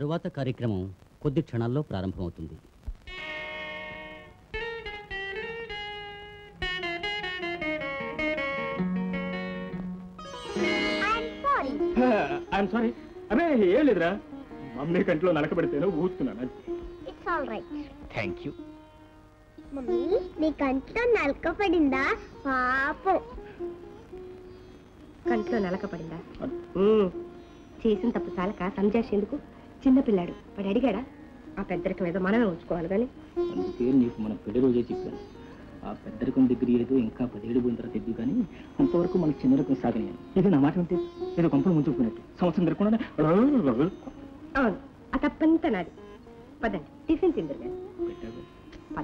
తరువాత కార్యక్రమం కొద్ది క్షణాల్లో ప్రారంభమవుతుంది ఐఎమ్ సారీ అదే ఏం లేదురా మమ్మీ కంట్లో నలకబడితేనో ఊస్తున్నాను it's all right thank you mummy నీ కంట్లో నలక పడిందా పాపం కంట్లో నలక పడిందా చేసిన తప్పు చాలక సంజాష్ ఎందుకు చిన్నపిల్లాడు వాడు అడిగాడా ఆ పెద్దరికం ఏదో మనమే ఉంచుకోవాలి కానీ అందుకే నీకు మన పెళ్లి రోజే చెప్పాను ఆ పెద్దరికం దగ్గర ఏదో ఇంకా పదిహేడు పోయిన తర్వాత ఎద్దు కానీ అంతవరకు మన చిన్న రకం సాగని ఇది నా మాట ఉంటే ఏదో కొంపలు ముంచుకున్నట్టు సంవత్సరం జరగకుండా అవును ఆ తప్పంతా నాది పదండి టిఫిన్ తిందరు కానీ పద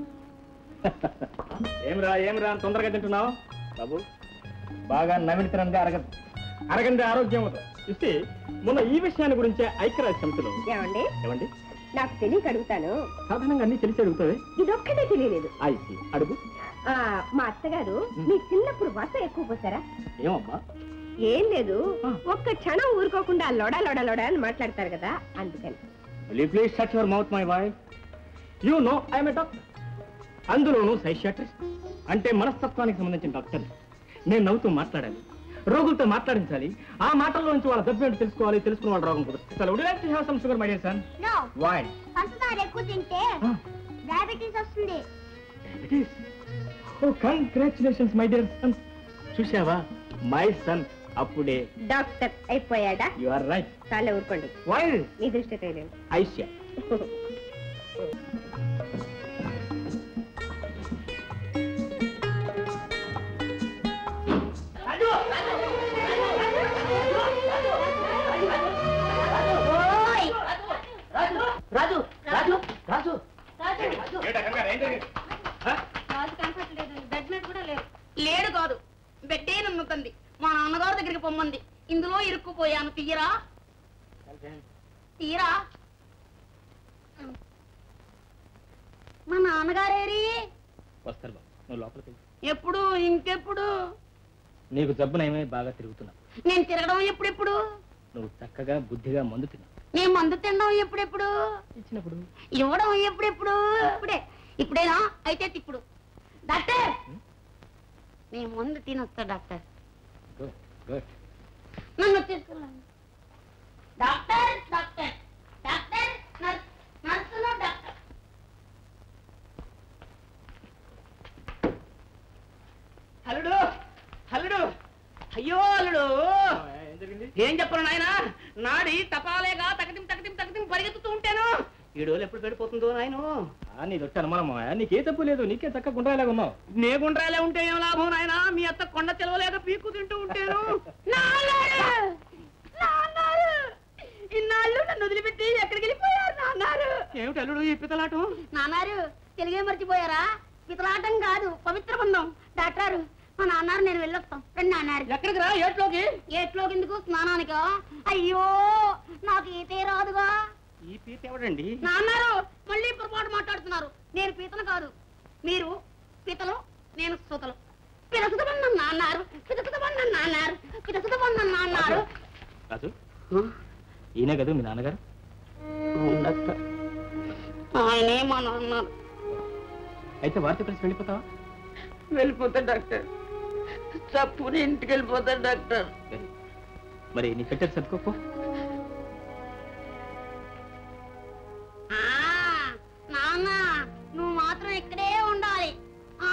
ఏమిరా ఏమిరా అని తొందరగా తింటున్నావు బాబు బాగా నమిలి తినండి అరగదు అరగండి ఆరోగ్యం అవుతుంది చూస్తే మొన్న ఈ విషయాన్ని గురించే ఐక్యరాజ్య సమితిలో ఏమండి ఏమండి నాకు తెలియక అడుగుతాను సాధారణంగా అన్ని తెలిసి అడుగుతావే ఇదొక్కటే తెలియలేదు ఐసి అడుగు ఆ, మా అత్తగారు మీ చిన్నప్పుడు వస ఎక్కువ పోసారా ఏమమ్మా ఏం లేదు ఒక్క క్షణం ఊరుకోకుండా లొడ లొడ లొడ అని మాట్లాడతారు కదా అందుకని Will you please shut your mouth, my wife? You know I'm a doctor. అందులోనూ సైషియాట్రిస్ట్ అంటే మనస్తత్వానికి సంబంధించిన డాక్టర్ నేను నవ్వుతూ మాట్లాడాలి రోగులతో మాట్లాడించాలి ఆ మాటల్లో నుంచి వాళ్ళ దెబ్బ ఏంటో తెలుసుకోవాలి తెలుసుకున్న వాళ్ళ రోగం కుదురు would like to have some sugar my dear son no why పంచదార ఎక్కువ తింటే డయాబెటీస్ వస్తుంది diabetes oh congratulations my dear son చూశావా మై సన్ అప్పుడే డాక్టర్ అయిపోయాడా యు ఆర్ రైట్ చాలే ఊరుకోండి వై మీ దృష్టి తెలియదు ఐశ్య ఓయ్ రాజు రాజు రాజు రాజు బెడ్ మీద కూడా లేరు లేడు కాదు బెడ్డే నమ్ముతుంది మా నాన్నగారు దగ్గరికి పొమ్మంది ఇందులో ఇరుక్కుపోయాను తీయరా తీరా మా నాన్నగారేరి వస్తారు బాబు నువ్వు లోపలికి వెళ్ళు. ఎప్పుడు ఇంకెప్పుడు నీకు జబ్బునేమే బాగా తిరుగుతున్నావు నేను తిరగడం ఎప్పుడెప్పుడు నువ్వు చక్కగా బుద్ధిగా మందు తిన్నావు నేను మందు తినడం ఎప్పుడెప్పుడు ఇచ్చినప్పుడు ఇవ్వడం ఎప్పుడెప్పుడు ఇప్పుడే ఇప్పుడేనా అయితే ఇప్పుడు డాక్టర్ నేను మందు తినొస్తా డాక్టర్ గుడ్ గుడ్ నన్ను తీసుకెళ్ళండి డాక్టర్ డాక్టర్ డాక్టర్ నర్స్ నర్సులు డాక్టర్ అల్లుడు అల్లుడు అయ్యో అల్లుడు ఏం జరిగింది ఏం చెప్పను నాయన నాడి తపాలేగా తగతిం తగతిం తగతిం పరిగెత్తుతూ ఉంటాను ఈ రోజు ఎప్పుడు గడిపోతుందో నాయను నీ దొట్టి అనుమానం నీకే తప్పు లేదు నీకే చక్క గుండ్రాయిలాగా ఉన్నావు నే గుండ్రాలే ఉంటే ఏం లాభం నాయన మీ అత్త కొండ తెలవలేక పీక్కు తింటూ ఉంటాను నాన్నారు నాన్నారు ఇన్నాళ్ళు నన్ను వదిలిపెట్టి ఎక్కడికి వెళ్ళిపోయారు నాన్నారు ఏమిటి అల్లుడు ఈ పితలాటం నాన్నారు తెలుగే మర్చిపోయారా పితలాటం కాదు పవిత్ర బంధం డాక్టర్ మా నాన్నారు నేను వెళ్ళొస్తాం రండి నాన్నారు ఎక్కడికి రా ఏట్లోకి ఏట్లోకి ఎందుకు స్నానానికా అయ్యో నాకు ఈతే రాదుగా ఈ పీత ఎవడండి నాన్నారు మళ్ళీ పొరపాటు మాట్లాడుతున్నారు నేను పీతను కాదు మీరు పీతలు నేను సుతలు పిలసుతమన్న నాన్నారు పిలసుతమన్న నాన్నారు పిలసుతమన్న నాన్నారు రాజు ఈయనే కదా మీ నాన్నగారు ఆయనే మా నాన్నారు అయితే వారితో కలిసి వెళ్ళిపోతావా వెళ్ళిపోతా డాక్టర్ చప్పుని ఇంటికి వెళ్ళిపోతా డాక్టర్ వెళ్ళు. మరి నీ పెట్టేది సర్దుకోపో నాన్న నువ్వు మాత్రం ఇక్కడే ఉండాలి ఆ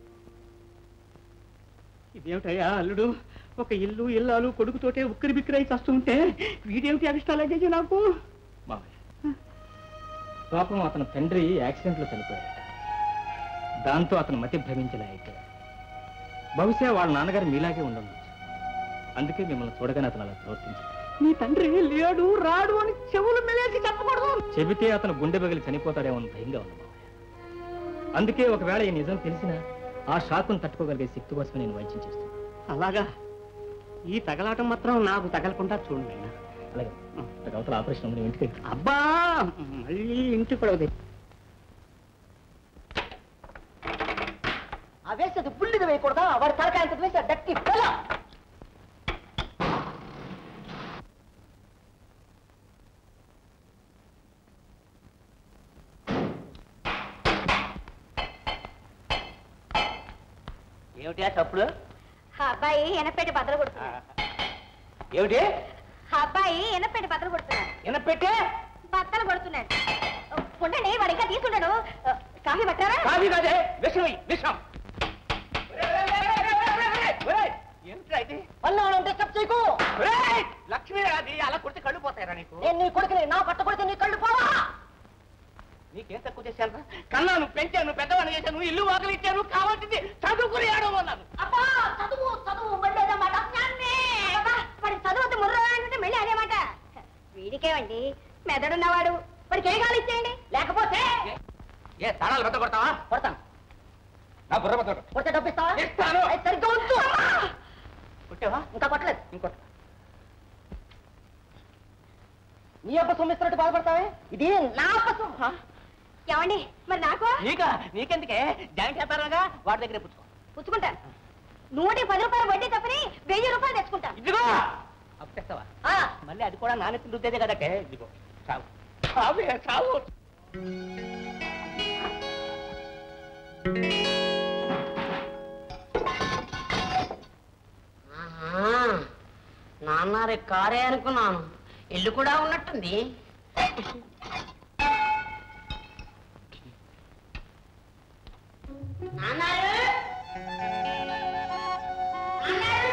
ఇదేమిటయ్యా అల్లుడు ఒక ఇల్లు ఇల్లాలు కొడుకుతోటే ఉక్కిరి బిక్కిరై చస్తుంటే వీడేమిటి అరిష్టాలయ్యా నాకు మామయ్య పాపం అతని తండ్రి యాక్సిడెంట్లో చనిపోయాడు దాంతో అతను మతి భ్రమించలే అయితే బహుశా వాళ్ళ నాన్నగారు మీలాగే ఉండొచ్చు అందుకే మిమ్మల్ని చూడగానే అతను అలా ప్రవర్తించాడు నీ తండ్రి లేడు రాడు అని చెవులు మెలేసి చెప్పకూడదు చెబితే అతను గుండె బగిలి చనిపోతాడేమో అని భయంగా ఉంది మామయ్య అందుకే ఒకవేళ ఈ నిజం తెలిసినా ఆ షాకును తట్టుకోగలిగే శక్తి కోసమే నేను వైద్యం చేస్తాను అలాగా ఈ తగలాటం మాత్రం నాకు తగలకుండా చూడు నాయనా. అలాగే నాకు అవతల ఆపరేషన్ ఉంది నేను ఇంటికి వెళ్తాను. అబ్బా మళ్ళీ ఇంటి పడవది ఆ వేసేది పుల్లిది వేయకూడదా వాడి తలకాయ అంత వేసా డక్కి పిల్ల ఏమిటి ఆ చప్పుడు ఆ అబ్బాయి ఎనపెట్టి బద్దలు కొడుతున్నాడు ఏమిటి ఆ అబ్బాయి ఎనపెట్టి బద్దలు కొడుతున్నాడు ఎనపెట్టే బద్దలు కొడుతున్నాడు ఉండండి వాడు ఇంకా తీసుకుంటాడు కాఫీ పట్టారా కాఫీ కాదే విషం ఇయ్యి, విషం ఒరేయ్, ఏమిట్రా ఇది అన్నాను అంటే చెప్ చేయకు ఒరేయ్, లక్ష్మీ అది అలా కొడితే కళ్ళు పోతాయిరా నీకు నేను నీ కొడుకుని నా పట్ట కొడితే నీ కళ్ళు పోవా నీకేం తక్కువ చేశాను కన్నాను పెంచాను పెద్దవాడిని చేశాను ఇల్లు వాకలు ఇచ్చాను కావాల్సింది చదువుకుని ఆడమన్నాను అబ్బా చదువు చదువు మళ్ళేదన్నమాట వాడి చదువు ముర్ర అంటే మళ్ళీ అదేమాట వీడికేమండి మెదడున్నవాడు వాడికి ఏ కాలు ఇచ్చేయండి లేకపోతే ఏ తాళాలు బద్ద కొడతావా కొడతాను నా బుర్ర బద్ద కొడతా. కొడితే డబ్బిస్తావా ఇస్తాను. అయితే సరిగ్గా ఉంచు కొట్టావా ఇంకా కొట్టలేదు ఇంకోటి నీ అబ్బ సొమ్మిస్తున్నట్టు బాధపడతావే ఇది నా అబ్బ సొమ్ము ఏమండి మరి నాకు నీకా నీకెందుకే జాయింట్ వ్యాపారంగా వాడి దగ్గర పుచ్చుకో పుచ్చుకుంటాను నూటి పది రూపాయలు వడ్డీ తప్పని వెయ్యి రూపాయలు తెచ్చుకుంటాను ఇదిగో అప్పు తెస్తావా మళ్ళీ అది కూడా నానెత్తి రుద్దేదే కదకే ఇదిగో చావు చావు చావు నాన్నారే కారే అనుకున్నాను ఇల్లు కూడా ఉన్నట్టుంది నాన్నారు నాన్నారు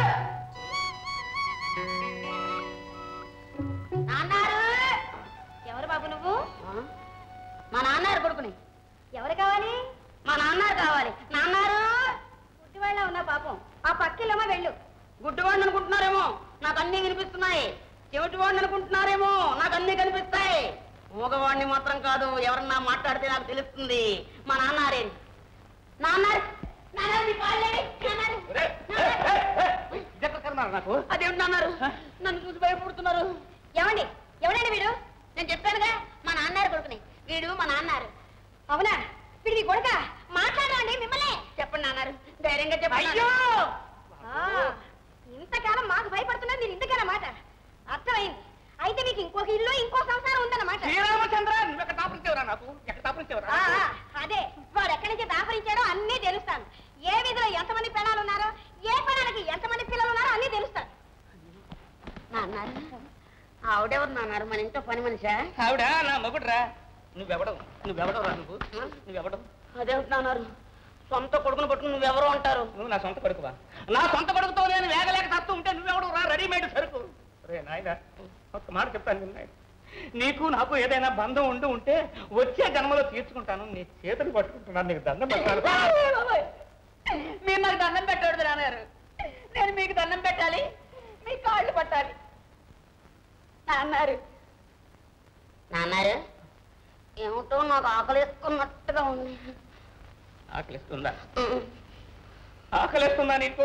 నాన్నారు ఎవరు బాబు నువ్వు ఆ? మా నాన్నారు కొడుకుని ఎవరు కావాలి మా నాన్నారు కావాలి నాన్నారు పుట్టివాళ్ళ ఉన్నా పాపం ఆ పక్కిల్లమ్మ వెళ్ళు గుడ్డివాడిని అనుకుంటున్నారేమో నాకు అన్ని వినిపిస్తున్నాయి చెవిటివాడిని అనుకుంటున్నారేమో నాకు అన్ని కనిపిస్తాయి మూగవాడిని మాత్రం కాదు ఎవరన్నా మాట్లాడితే నాకు తెలుస్తుంది మా నాన్నారే నాన్నారు నాన్నారు నీ కాళ్ళేవి? నాన్నారు. ఎక్కడ కన్నారు నాకు అదేమిటి నాన్నారు నన్ను చూసి భయపడుతున్నారు ఏమండి ఎవడండి వీడు నేను చెప్పానుగా మా నాన్నారు కొడుకుని వీడు మా నాన్నారు అవునా వీడు మీ కొడుక మాట్లాడండి మిమ్మల్ని చెప్పండి నాన్నారు ధైర్యంగా చెప్పండి అయ్యో ఆ, ఇంతకాలం మాకు భయపడుతున్నది మీరు ఇంతకాలం మాట అర్థమైంది అయితే మీకు ఇంకొక ఇల్లు ఇంకో సంసారం ఉందన్నమాట శ్రీరామచంద్ర నువ్వు ఎక్కడ తాపరించేవరా నాకు ఎక్కడ తాపరించేవరా ఆ, ఆ, అదే వాడు ఎక్కడి నుంచి దాపరించాడో అన్నీ తెలుస్తాను ఏ వీధిలో ఎంతమంది పిల్లలు ఉన్నారో ఏ పనాలకి ఎంతమంది పిల్లలు ఉన్నారో అన్నీ తెలుస్తాను నాన్నారు ఆవిడెవరు నాన్నారు మన ఇంట్లో పని మనిషా ఆవిడ నా మగుడురా నువ్వెవడవు నువ్వెవడవురా నువ్వు నువ్వెవడవు అదేమిటి నాన్నారు సొంత కొడుకును పట్టుకుని నువ్వెవరో అంటారు నువ్వు నా సొంత కొడుకువా నా సొంత కొడుకుతో నేను వేగలేక తస్తూ ఉంటే నువ్వెవడు రా రెడీమేడ్ సరుకు రే నాయన ఒక్క మాట చెప్తాను విను నాయన నీకు నాకు ఏదైనా బంధం ఉండి ఉంటే వచ్చే జన్మలో తీర్చుకుంటాను నీ చేతులు పట్టుకుంటున్నాను నీకు దండం పెట్టాలి మీరు నాకు దండం పెట్టకూడదు నాన్నారు నేను మీకు దండం పెట్టాలి మీ కాళ్ళు పట్టాలి నాన్నారు నాన్నారు ఏమిటో నాకు ఆకలిస్తున్నట్టుగా ఉంది ఆకలిస్తుందా ఆకలిస్తుందా నీకు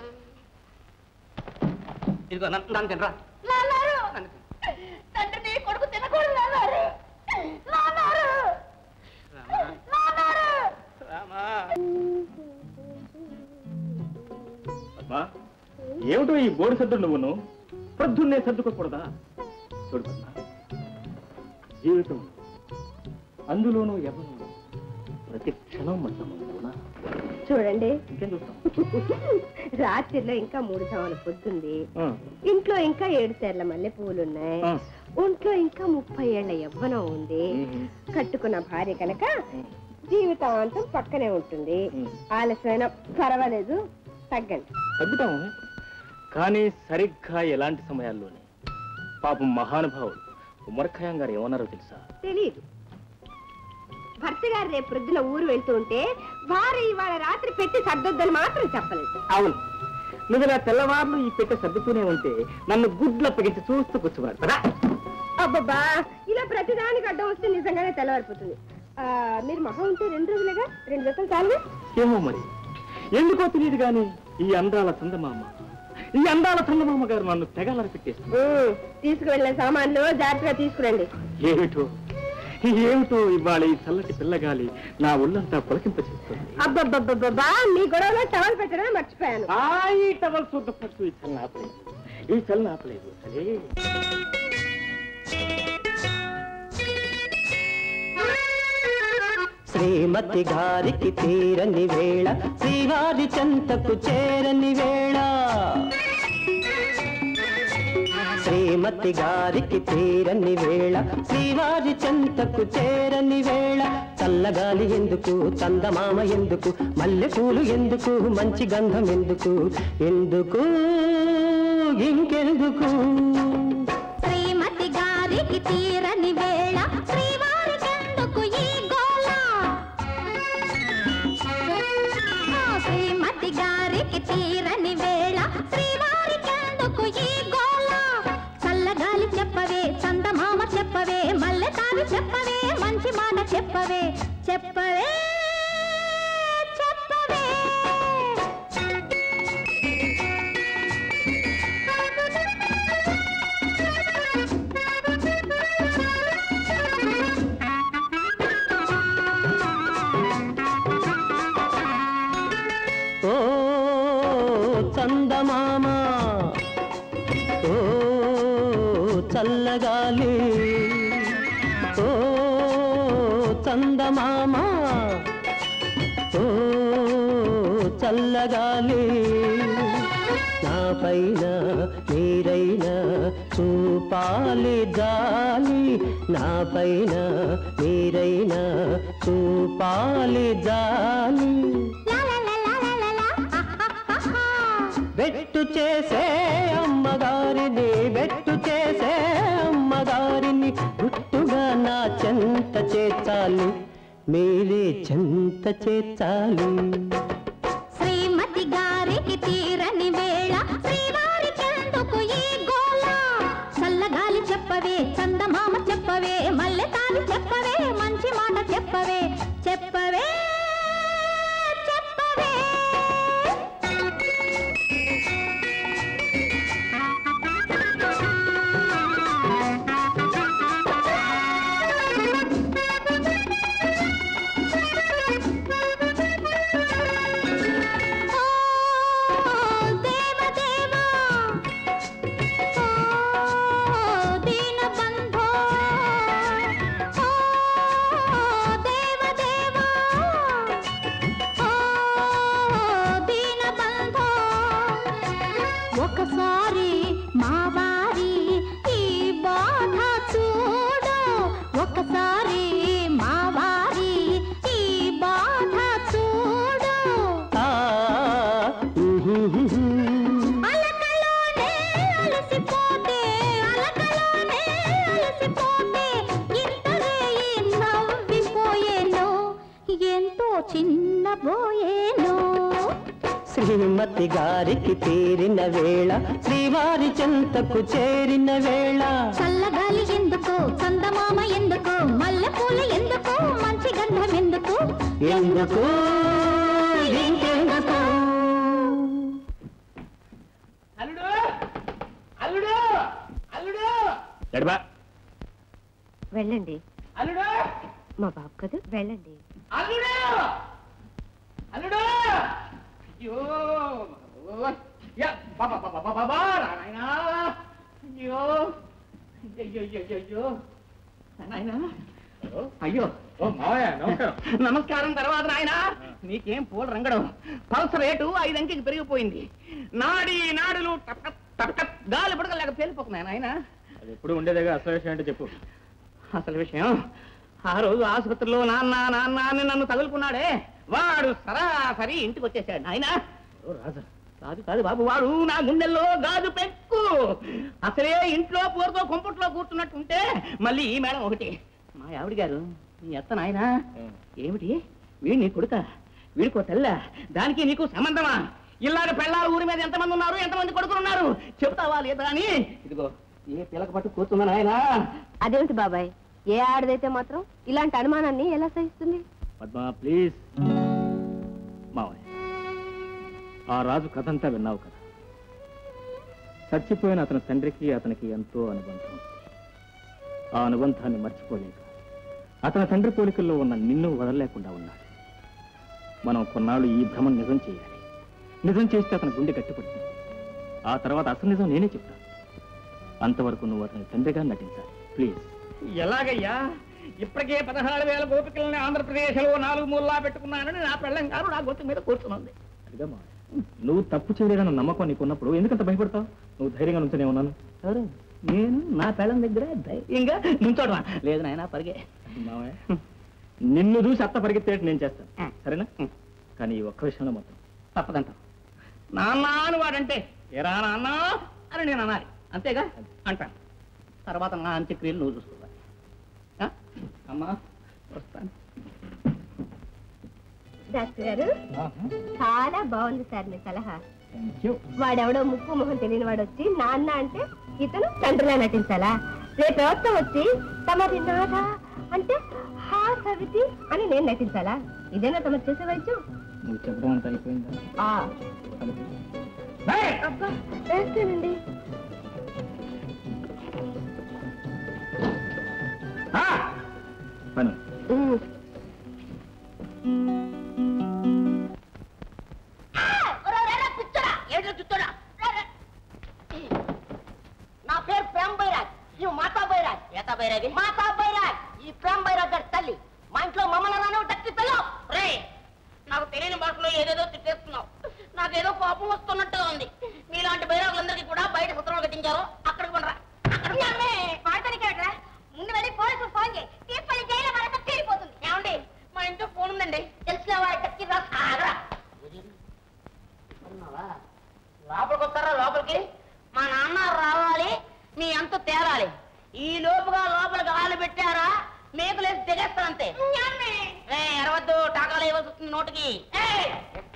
ఇదిగో నన్ను నన్ను తినరా నాన్నారు నన్ను తిను. తండ్రి నీ కొడుకు తినకూడదు నాన్నారు నాన్నారు రామా నాన్నారు రామా పద్మా ఏమిటో ఈ బోడి సర్దుడు నువ్వును ప్రొద్దున్నే సర్దుకోకూడదా చూడు పద్మా జీవితం అందులోనూ ఎవరు ప్రతి క్షణం మధ్యమవునా చూడండి ఇంకేం చూస్తాం రాత్రిలో ఇంకా మూడు సవాలు పొద్దుంది ఆ, ఇంట్లో ఇంకా ఏడు తెర్ల మల్లె పువ్వులు ఉన్నాయి ఆ. ఒంట్లో ఇంకా ముప్పై ఏళ్ల యవ్వనం ఉంది మ్మ్. కట్టుకున్న భార్య కనుక జీవితాంతం పక్కనే ఉంటుంది మ్మ్. ఆలస్యమైన పర్వాలేదు తగ్గండి తగ్గుతాము కానీ సరిగ్గా ఎలాంటి సమయాల్లోనే పాపం మహానుభావుడు ఉమర్ ఖయాం గారు ఏమన్నారో తెలుసా తెలియదు భర్త గారు రేపు ప్రొద్దున ఊరు వెళ్తూ ఉంటే భార్య ఇవాళ రాత్రి పెట్టి సర్దొద్దని మాత్రం చెప్పలేదు అవును నువ్వు ఇలా తెల్లవారులు ఈ పెట్టె సర్దుతూనే ఉంటే నన్ను గుడ్లు అప్పగించి చూస్తూ కూర్చోవాడు కదా అబ్బబ్బా ఇలా ప్రతిదానికి అడ్డం వస్తే నిజంగానే తెల్లవారిపోతుంది ఆ, మీరు మహా ఉంటే రెండు రోజులుగా రెండు జతలు చాలు ఏమో మరి ఎందుకో తెలియదు గాని ఈ అందాల చందమామ ఈ అందాల చందమామ గారు నన్ను తెగాలని పెట్టేస్తుంది తీసుకువెళ్ళిన సామాన్లు జాగ్రత్తగా తీసుకురండి ఏమిటో ఏమిటో ఇవాళ ఈ చల్లటి పిల్లగాలి నా ఒళ్ళంతా పులకింపచేస్తుంది అబ్బబ్బబ్బబ్బా మీ గొడవలో టవల్ పెట్టడం మర్చిపోయాను ఆ ఈ టవల్ చూద్దపట్టు ఈ చల్ల ఆపలేదు ఈ చల్ల ఆపలేదు సరే శ్రీమతి గారికి తీరని వేళ శ్రీవారి చెంతకు చేరని వేళ శ్రీమతి గారికి తీరని వేళ శ్రీవారి చెంతకు చేరని వేళ చల్లగాలి ఎందుకు చందమామ ఎందుకు మల్లెపూలు ఎందుకు మంచి గంధం ఎందుకు ఎందుకు ఇంకెందుకు శ్రీమతి గారికి తీరని వేళ శ్రీవారి చెందుకు ఈ గోళ ఆ, శ్రీమతి గారికి తీరని వేళ శ్రీవారి చెందుకు ఈ గోళ చల్లగాలి చెప్పవే చందమామ చెప్పవే మల్లె తావి చెప్పవే మంచి మాట చెప్పవే చెప్పవే చెప్పవే ఓ చందమామ ఓ చల్లగాలి ఓ చందమామ ఓ చల్లగాలి నా పైన మీరైనా చూపాలి జాలి నా పైన మీరైనా చూపాలి జాలి లా లా లా లా లా లా లా. ఆహాహాహా. బెట్టు చేసే అమ్మగారిని బెట్టు చేసే అమ్మగారిని గుట్టుగా నా చెంత చేర్చాలి మీరే చెంత చేర్చాలి శ్రీమతి గారికి తీరని వేళ శ్రీవారి చెందుకు ఈ గోళ చల్లగాలి చెప్పవే చందమామ చెప్పవే మల్లె తావి చెప్పవే మంచి మాట చెప్పవే చెప్పవే చెప్పవే ఓ దేవదేవా ఓ దీనబంధో ఓ దేవదేవా ఓ దీనబంధో ఒకసారి మా వారి ఈ బాధ చూడు ఒకసారి మా వారి ఈ బాధ చూడు ఆ, ఉహుహుహు. అలకలోనే అలసిపోతే అలకలోనే అలసిపోతే ఇంతరే నవ్విపోయేను ఎంతో చిన్నబోయేను శ్రీమతి గారికి తీరిన వేళ శ్రీవారి చెంతకు చేరిన వేళ చల్లగాలి ఎందుకు చందమామ ఎందుకు మల్లెపూలు ఎందుకు మంచి గంధం ఎందుకు ఎందుకు ఇంకెందుకు అల్లుడు అల్లుడు అల్లుడు ఎడబా వెళ్ళండి అల్లుడు మా బాబు కదా వెళ్ళండి అల్లుడు అల్లుడు అయ్యో భగవాన్. యా, బాబా బాబా బాబా బాబా నాయనా అయ్యో అయ్యో అయ్యో అయ్యో అయ్యో నాయనా అయ్యో ఓ మావయ్య నమస్కారం నమస్కారం తర్వాత నాయన నీకేం పూల రంగడం పల్స్ రేటు ఐదు అంకెకి పెరిగిపోయింది నాడి నాడులు టపక టపక గాలి పడకలేక పేలిపోతున్నాయి నాయన అది ఎప్పుడు ఉండేదేగా అసలు విషయం అంటే చెప్పు అసలు విషయం ఆ రోజు ఆసుపత్రిలో నాన్న నాన్న అని నన్ను తగులుకున్నాడే వాడు సరాసరి ఇంటికి వచ్చేసాడు నాయన ఓ రాజా కాదు కాదు బాబు వాడు నా గుండెల్లో గాజు పెక్కు అసలే ఇంట్లో పూరతో కుంపట్లో కూర్చున్నట్టుంటే మళ్ళీ ఈ మేడం ఒకటి మా ఆవిడ గారు నీ అత్త నాయన ఏమిటి వీడి నీ కొడుక వీడికో తెల్ల దానికి నీకు సంబంధమా ఇల్లాగ పెళ్ళాల ఊరి మీద ఎంతమంది ఉన్నారు ఎంతమంది కొడుకులు ఉన్నారు చెప్తావా లేదా అని ఇదిగో ఏ పిల్లక పట్టు కూర్చుందా నాయన అదేమిటి బాబాయ్ ఏ ఆడదైతే మాత్రం ఇలాంటి అనుమానాన్ని ఎలా సహిస్తుంది పద్మ ప్లీజ్ మావయ్య ఆ రాజు కథ అంతా విన్నావు కదా చచ్చిపోయిన అతని తండ్రికి అతనికి ఎంతో అనుబంధం ఉంది. ఆ అనుబంధాన్ని మర్చిపోలేక అతని తండ్రి పోలికల్లో ఉన్న నిన్ను వదలలేకుండా ఉన్నాడు మనం కొన్నాళ్ళు ఈ భ్రమం నిజం చేయాలి నిజం చేస్తే అతని గుండె గట్టిపడుతుంది ఆ తర్వాత అసలు నిజం నేనే చెప్తాను అంతవరకు నువ్వు అతని తండ్రిగా నటించాలి ప్లీజ్ ఎలాగయ్యా ఇప్పటికే పదహారు వేల గోపికలని ఆంధ్రప్రదేశ్లో నాలుగు మూలలా పెట్టుకున్నానని నా పెళ్ళం గారు నా గొంతు మీద కూర్చున్నది అదిగా మావయ్య నువ్వు తప్పు చేయలేదన్న నమ్మకం నీకున్నప్పుడు ఎందుకంత భయపడతావు నువ్వు ధైర్యంగా నుంచనే ఉన్నాను ఎవరు నేను నా పెళ్ళం దగ్గర ధైర్యంగా నుంచోడమా లేదు నాయన పరిగే మావయ్య నిన్ను చూసి అత్త పరిగెత్తేట్టు నేను చేస్తాను సరేనా కానీ ఈ ఒక్క విషయంలో మాత్రం తప్పదంట నాన్న అని వాడంటే ఎరా నాన్న అని నేను అనాలి అంతేగా అంటాను తర్వాత నా అంత్యక్రియలు నువ్వు చూసుకోవాలి ఆ? అమ్మా వస్తాను డాక్టర్ గారు చాలా బాగుంది సార్ మీ సలహా వాడెవడో ముక్కు మొహం తెలియని వాడు వచ్చి నాన్న అంటే ఇతను తండ్రిలా నటించాలా రేపు ఎవరితో వచ్చి తమది నాదా అంటే హా సవితి అని నేను నటించాలా ఇదేనా తమరు చేసే వైద్యం నువ్వు చెప్పడం అంత అయిపోయిందా ఆ, అబ్బా వేస్తానండి పను ఉమ్. ఏదో చుట్టడా నా పేరు ప్రేమ్ బైరాగ్ నువ్వు మాతా బైరాగ్ ఏతా బైరాగి మాతా బైరాగ్ ఈ ప్రేమ్ బైరాగ్ గారి తల్లి మా ఇంట్లో మమ్మల్ని రాను దక్కి పిల్లలు రే నాకు తెలియని భాషలో ఏదేదో తిట్టేస్తున్నావు నాకేదో కోపం వస్తున్నట్టుగా ఉంది మీలాంటి బైరాగులందరికీ కూడా బయట సత్రంలో కట్టించారు అక్కడికి కొనరా ముందు వెళ్ళి పోలీసు ఫోన్ చేయి తీసుకెళ్లి జైలు మరొక తీరిపోతుంది ఏమండి మా ఇంట్లో ఫోన్ ఉందండి తెలిసిన వారి కత్తి రా సాగరా లోపలికి వస్తారా లోపలికి మా నాన్న రావాలి మీ అంత తేరాలి ఈ లోపుగా లోపలికి ఆలు పెట్టారా మేకులేసి దిగేస్తానంతే ఏ ఎరవద్దు టాకాలు ఇవ్వాల్సి వస్తుంది నోటికి ఏయ్!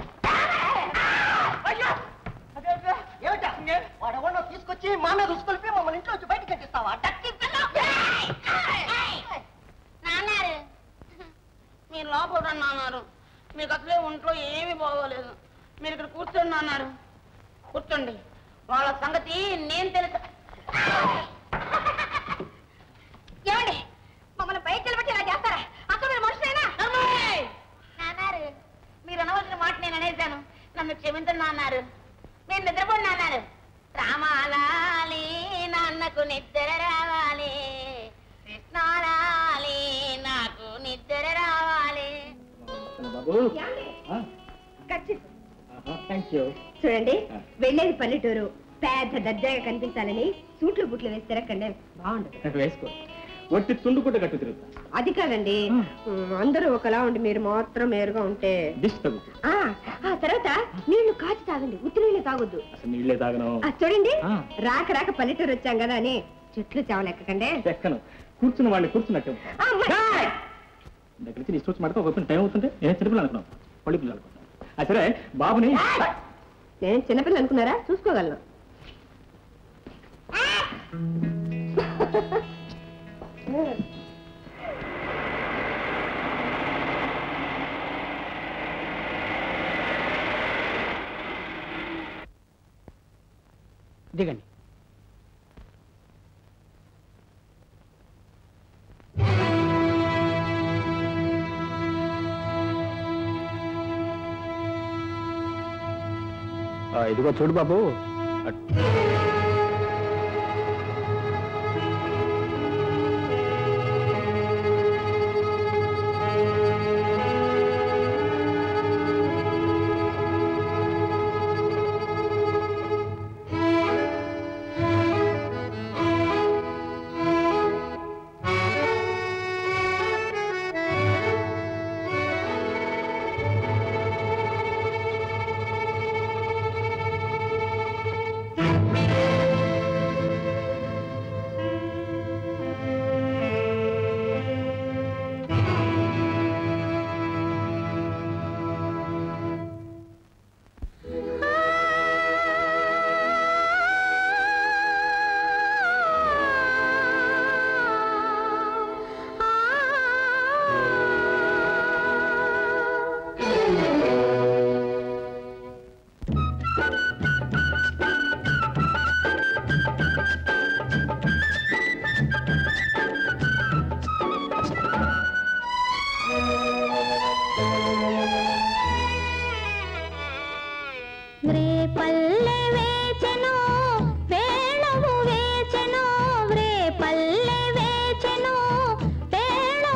అయ్యో! అదే, అదే. ఏమిటా వాడెవడో తీసుకొచ్చి మా మీద రుసుకొలిపి మమ్మల్ని ఇంట్లో వచ్చి బయటికి కట్టిస్తావా డక్కి పిల్ల! ఏయ్! ఏయ్! నాన్నారు మీరు లోపల రండి అన్నారు మీకు అసలే ఒంట్లో ఏమీ బాగోలేదు మీరు ఇక్కడ కూర్చోండి అన్నారు కూర్చోండి వాళ్ళ సంగతి నేను తెలుసు ఏమండి మమ్మల్ని బయట నిలబెట్టి ఇలా చేస్తారా అసలు మీరు మనుషులేనా అమ్మాయి! నాన్నారు మీరు అనవలసిన మాట నేను అనేశాను నన్ను క్షమించండి అన్నారు నేను నిద్రపోండి అన్నారు రామాలాలి నాన్నకు నిద్ర రావాలి కృష్ణాలాలి నాకు నిద్ర రావాలి బాబు ఖచ్చితం థ్యాంక్ యూ చూడండి వెళ్ళేది పల్లెటూరు పెద్ద దర్జాగా కనిపించాలని సూట్లు బుట్లు వేసి తిరగండి బాగుండదు వేసుకో ఒట్టి తుండు కూడా కట్టు తిరుగుతా అది కాదండి ఉమ్, అందరూ ఒకలా ఉండి మీరు మాత్రం మేరుగా ఉంటే దిష్టి తగ్గుతుంది ఆ ఆ తర్వాత నీళ్లు కాచి తాగండి ఉత్తి నీళ్ళు తాగొద్దు అసలు నీళ్ళే తాగను ఆ, చూడండి ఆ. రాక రాక పల్లెటూరు వచ్చాం కదా అని చెట్లు చావలెక్కకండి ఎక్కను కూర్చున్న వాడిని కూర్చున్నట్టు ఆ, మరి- దగ్గర నుంచి ఇష్టం వచ్చి మాట్లాడితే ఒక టైం అవుతుంటే నేను చిన్నపిల్లలు అనుకున్నాను పళ్ళు పిల్లలు అనుకున్నాను ఆ సరే బాబుని నేను చిన్నపిల్ల అనుకున్నారా చూసుకోగలను దిగండి ఇదిగో చూడు బాబు వ్రేపల్లె వేచెను వేళము వేచెను వ్రేపల్లె వేచెను వేళము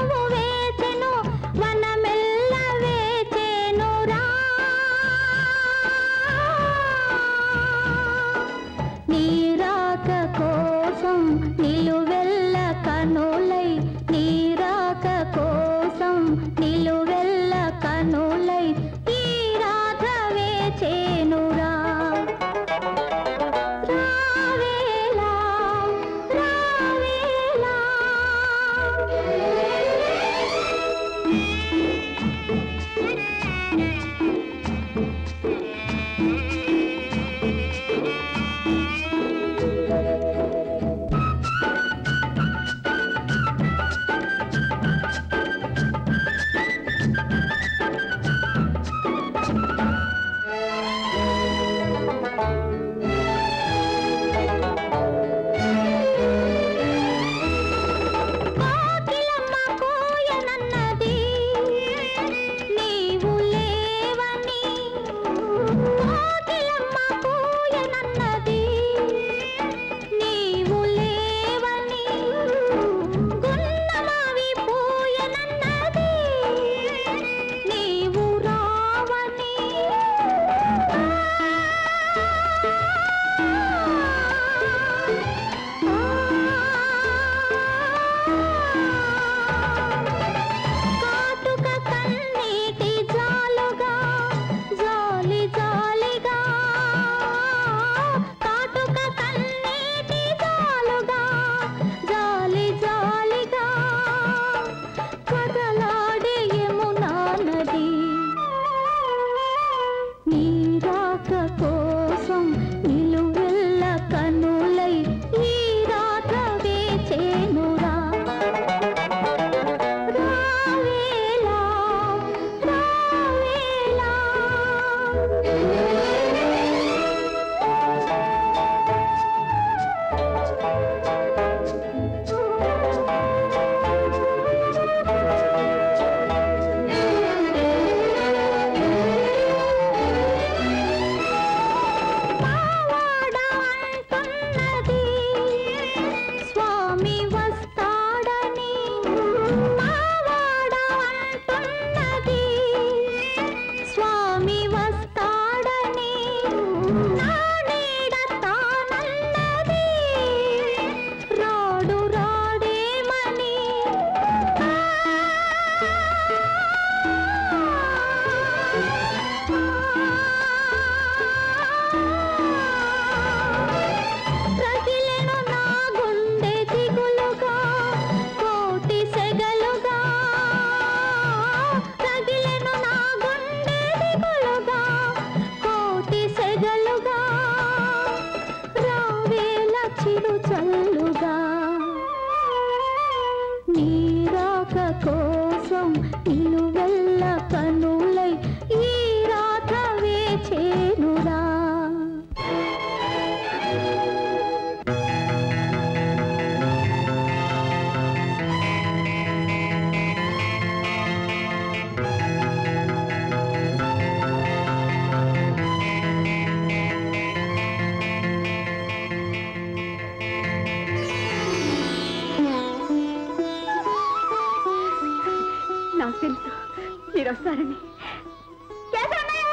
మీరు వస్తారని కేశవన్నయ్య!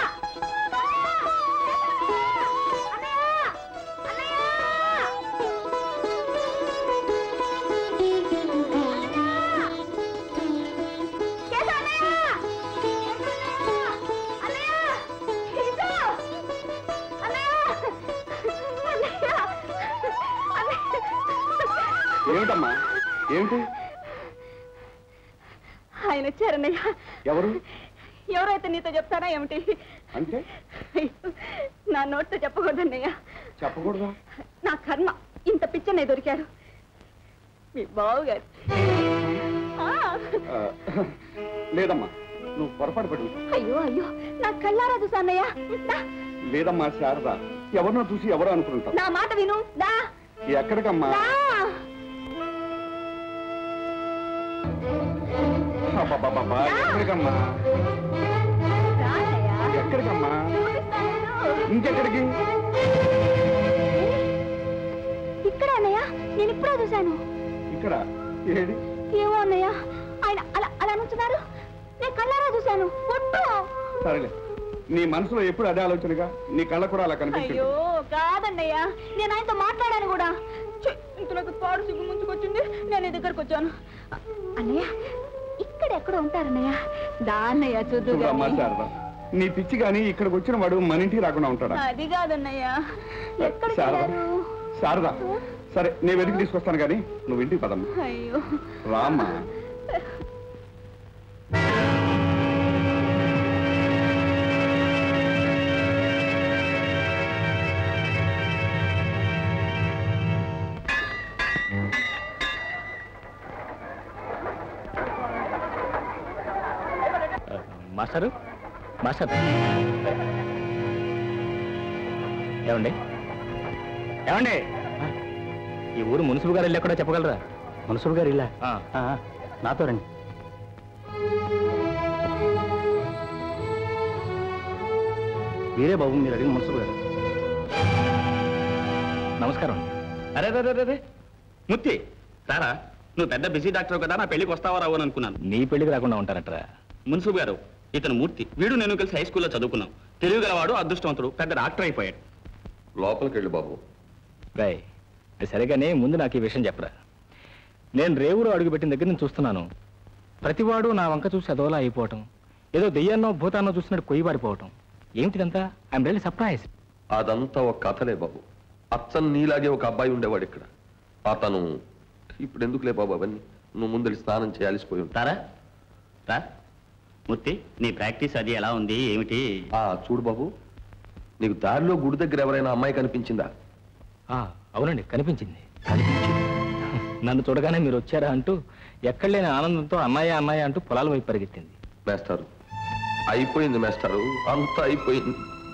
ఏమిటమ్మా ఏమిటి ఆయన వచ్చారన్నయ్య ఎవరు ఎవరైతే నీతో చెప్తారా ఏమిటి అంటే అయ్యో, నా నోటితో చెప్పకూడదన్నయ్య చెప్పకూడదా నా కర్మ ఇంత పిచ్చనే దొరికారు మీ బావుగారు ఆ, ఆ, లేదమ్మా నువ్వు పొరపాటు పడి ఉంటావు. అయ్యో అయ్యో నా కళ్ళారా చూసా అన్నయ్య దా, లేదమ్మా శారద ఎవరినో చూసి ఎవరో అనుకుంటావు నా మాట విను దా ఎక్కడికమ్మా దా అబ్బబ్బబ్బబ్బా, ఎక్కడికమ్మా రా అన్నయ్య. ఎక్కడికమ్మా చూపిస్తాను. ఇంకెక్కడికి ఇక్కడ అన్నయ్య నేను ఇప్పుడే చూశాను ఇక్కడ ఏడి ఏమో అన్నయ్య ఆయన అలా అలా నుంచున్నారు నేను కళ్ళారా చూశాను ఒట్టు సరేలే నీ మనసులో ఎప్పుడు అదే ఆలోచనగా నీ కళ్ళ కూడా అలా కనిపిస్తుంది అయ్యో కాదన్నయ్య నేను ఆయనతో మాట్లాడాను కూడా ఛీ, ఇంతలోకి పాడు సిగ్గు ముంచుకొచ్చింది నేను నీ దగ్గరకు వచ్చాను అ- అన్నయ్య ఇక్కడ ఎక్కడ ఉంటారన్నయ్య దా అన్నయ్య చూద్దు చూడమ్మా గాని. శారద నీ పిచ్చి గాని ఇక్కడికి వచ్చిన వాడు మన ఇంటికి రాకుండా ఉంటాడా అది కాదన్నయ్య ఎక్కడికి శారద వెళ్ళారు శారద సరే నేను వెతికి తీసుకొస్తాను కానీ నువ్వు ఇంటికి పదమ్మా అయ్యో రామ్మా మాస్టరు మాస్టర్ ఏమండి ఏమండి ఈ ఊరు మున్సిపల్ గారు ఇల్లు ఎక్కడో చెప్పగలరా మున్సబు గారు ఇలా ఆ. నాతో రండి వీరే బాబు మీరు అడిగిన మున్సబు గారు నమస్కారం అరే రే రే, రే రే ముత్తి సారా నువ్వు పెద్ద బిజీ డాక్టర్ కదా నా పెళ్లికి వస్తావా రావు అని అనుకున్నాను నీ పెళ్లికి రాకుండా ఉంటారట్రా మున్సూబ్ గారు ఇతను మూర్తి వీడు నేను కలిసి హై స్కూల్లో చదువుకున్నాం తెలివిగలవాడు అదృష్టవంతుడు పెద్ద డాక్టర్ అయిపోయాడు లోపలికి వెళ్ళు బాబు రాయ్ అది సరిగానే ముందు నాకు ఈ విషయం చెప్పరా నేను రేవులో అడుగుపెట్టిన దగ్గర నుంచి చూస్తున్నాను ప్రతివాడు నా వంక చూసి అదోలా అయిపోవటం ఏదో దెయ్యాన్నో భూతాన్నో చూసినట్టు కొయ్యి పారిపోవటం ఏమిటిదంతా ఐఎమ్ రియల్లీ సర్ప్రైజ్ అదంతా ఒక కథలే బాబు అచ్చన్ నీలాగే ఒక అబ్బాయి ఉండేవాడు ఇక్కడ అతను ఇప్పుడు ఎందుకులే బాబు అవన్నీ నువ్వు ముందు వెళ్ళి స్నానం చేయాల్సిపోయి ఉంటా తారా రా మూర్తి నీ ప్రాక్టీస్ అది ఎలా ఉంది ఏమిటి ఆ చూడు బాబు నీకు దారిలో గుడి దగ్గర ఎవరైనా అమ్మాయి కనిపించిందా అవునండి కనిపించింది కనిపించింది నన్ను చూడగానే మీరు వచ్చారా అంటూ ఎక్కడ లేని ఆనందంతో అన్నయ్య అన్నయ్య అంటూ పొలాల వైపు పరిగెత్తింది మేస్టారు అయిపోయింది మేస్టారు అంతా అయిపోయింది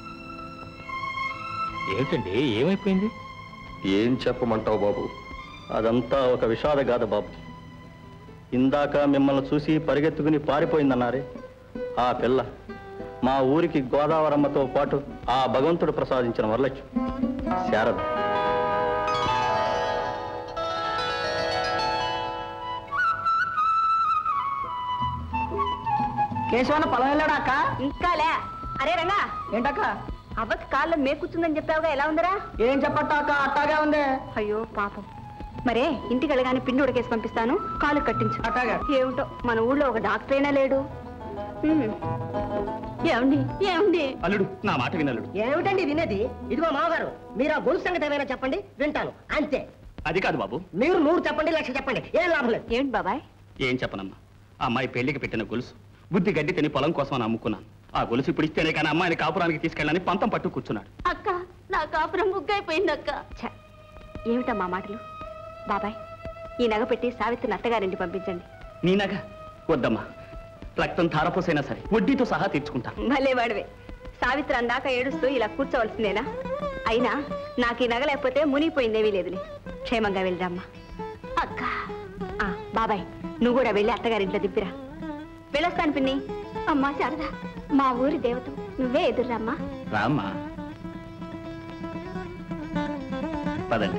ఏమిటండి ఏమైపోయింది ఏం చెప్పమంటావు బాబు అదంతా ఒక విషాద గాథ బాబు ఇందాక మిమ్మల్ని చూసి పరిగెత్తుకుని పారిపోయిందన్నారే ఆ పిల్ల మా ఊరికి గోదావరమ్మతో పాటు ఆ భగవంతుడు ప్రసాదించిన వరలక్ష్మి శారద కేశవన్న పొలం వెళ్ళాడా అక్క ఇంకాలే అరే రంగా ఏంటక్క అవ్వకి కాళ్ళు మేకూర్చుందని చెప్పావుగా ఎలా ఉందరా ఏం చెప్పట్టా అక్క అట్టాగే ఉంది అయ్యో పాపం మరే ఇంటికి వెళ్ళగానే పిండి ఉడకేసి పంపిస్తాను కాలు కట్టించు అట్టాగే ఏమిటో మన ఊళ్ళో ఒక డాక్టర్ అయినా లేడు హ్మ్. ఏమండి ఏమండి అల్లుడు నా మాట వినల్లుడు ఏమిటండి వినేది ఇదిగో మామగారు మీరు ఆ గొలుసు సంగతి ఏమైనా చెప్పండి వింటాను అంతే అది కాదు బాబు మీరు నూరు చెప్పండి లక్ష చెప్పండి ఏం లాభం లేదు ఏమిటి బాబాయ్ ఏం చెప్పనమ్మా ఆ అమ్మాయి పెళ్లికి పెట్టిన గొలుసు బుద్ధి గడ్డి తిని పొలం కోసం అని అమ్ముకున్నాను ఆ గొలుసు ఇప్పుడు ఇస్తేనే కానీ అమ్మాయిని కాపురానికి తీసుకెళ్ళని పంతం పట్టు కూర్చున్నాడు అక్క నా కాపురం ముగ్గైపోయింది అక్క ఏమిటమ్మా మాటలు బాబాయ్ ఈ నగ పెట్టి సావిత్రి అత్తగారింటి పంపించండి నీ నగ వద్దమ్మా రక్తం ధారపోసైనా సరే వడ్డీతో సహా తీర్చుకుంటా భలే వాడివే సావిత్రి అందాక ఏడుస్తూ ఇలా కూర్చోవలసిందేనా అయినా నాకు ఈ నగ లేకపోతే మునిగిపోయిందేమీ లేదులే క్షేమంగా వెళ్ళిరమ్మా అక్క ఆ, బాబాయ్ నువ్వు కూడా వెళ్ళి అత్తగారింట్లో దిప్పిరా వెళ్ళొస్తాను పిన్ని అమ్మా శారదా మా ఊరి దేవత నువ్వే ఎదుర్రమ్మా రామ్మా పదండి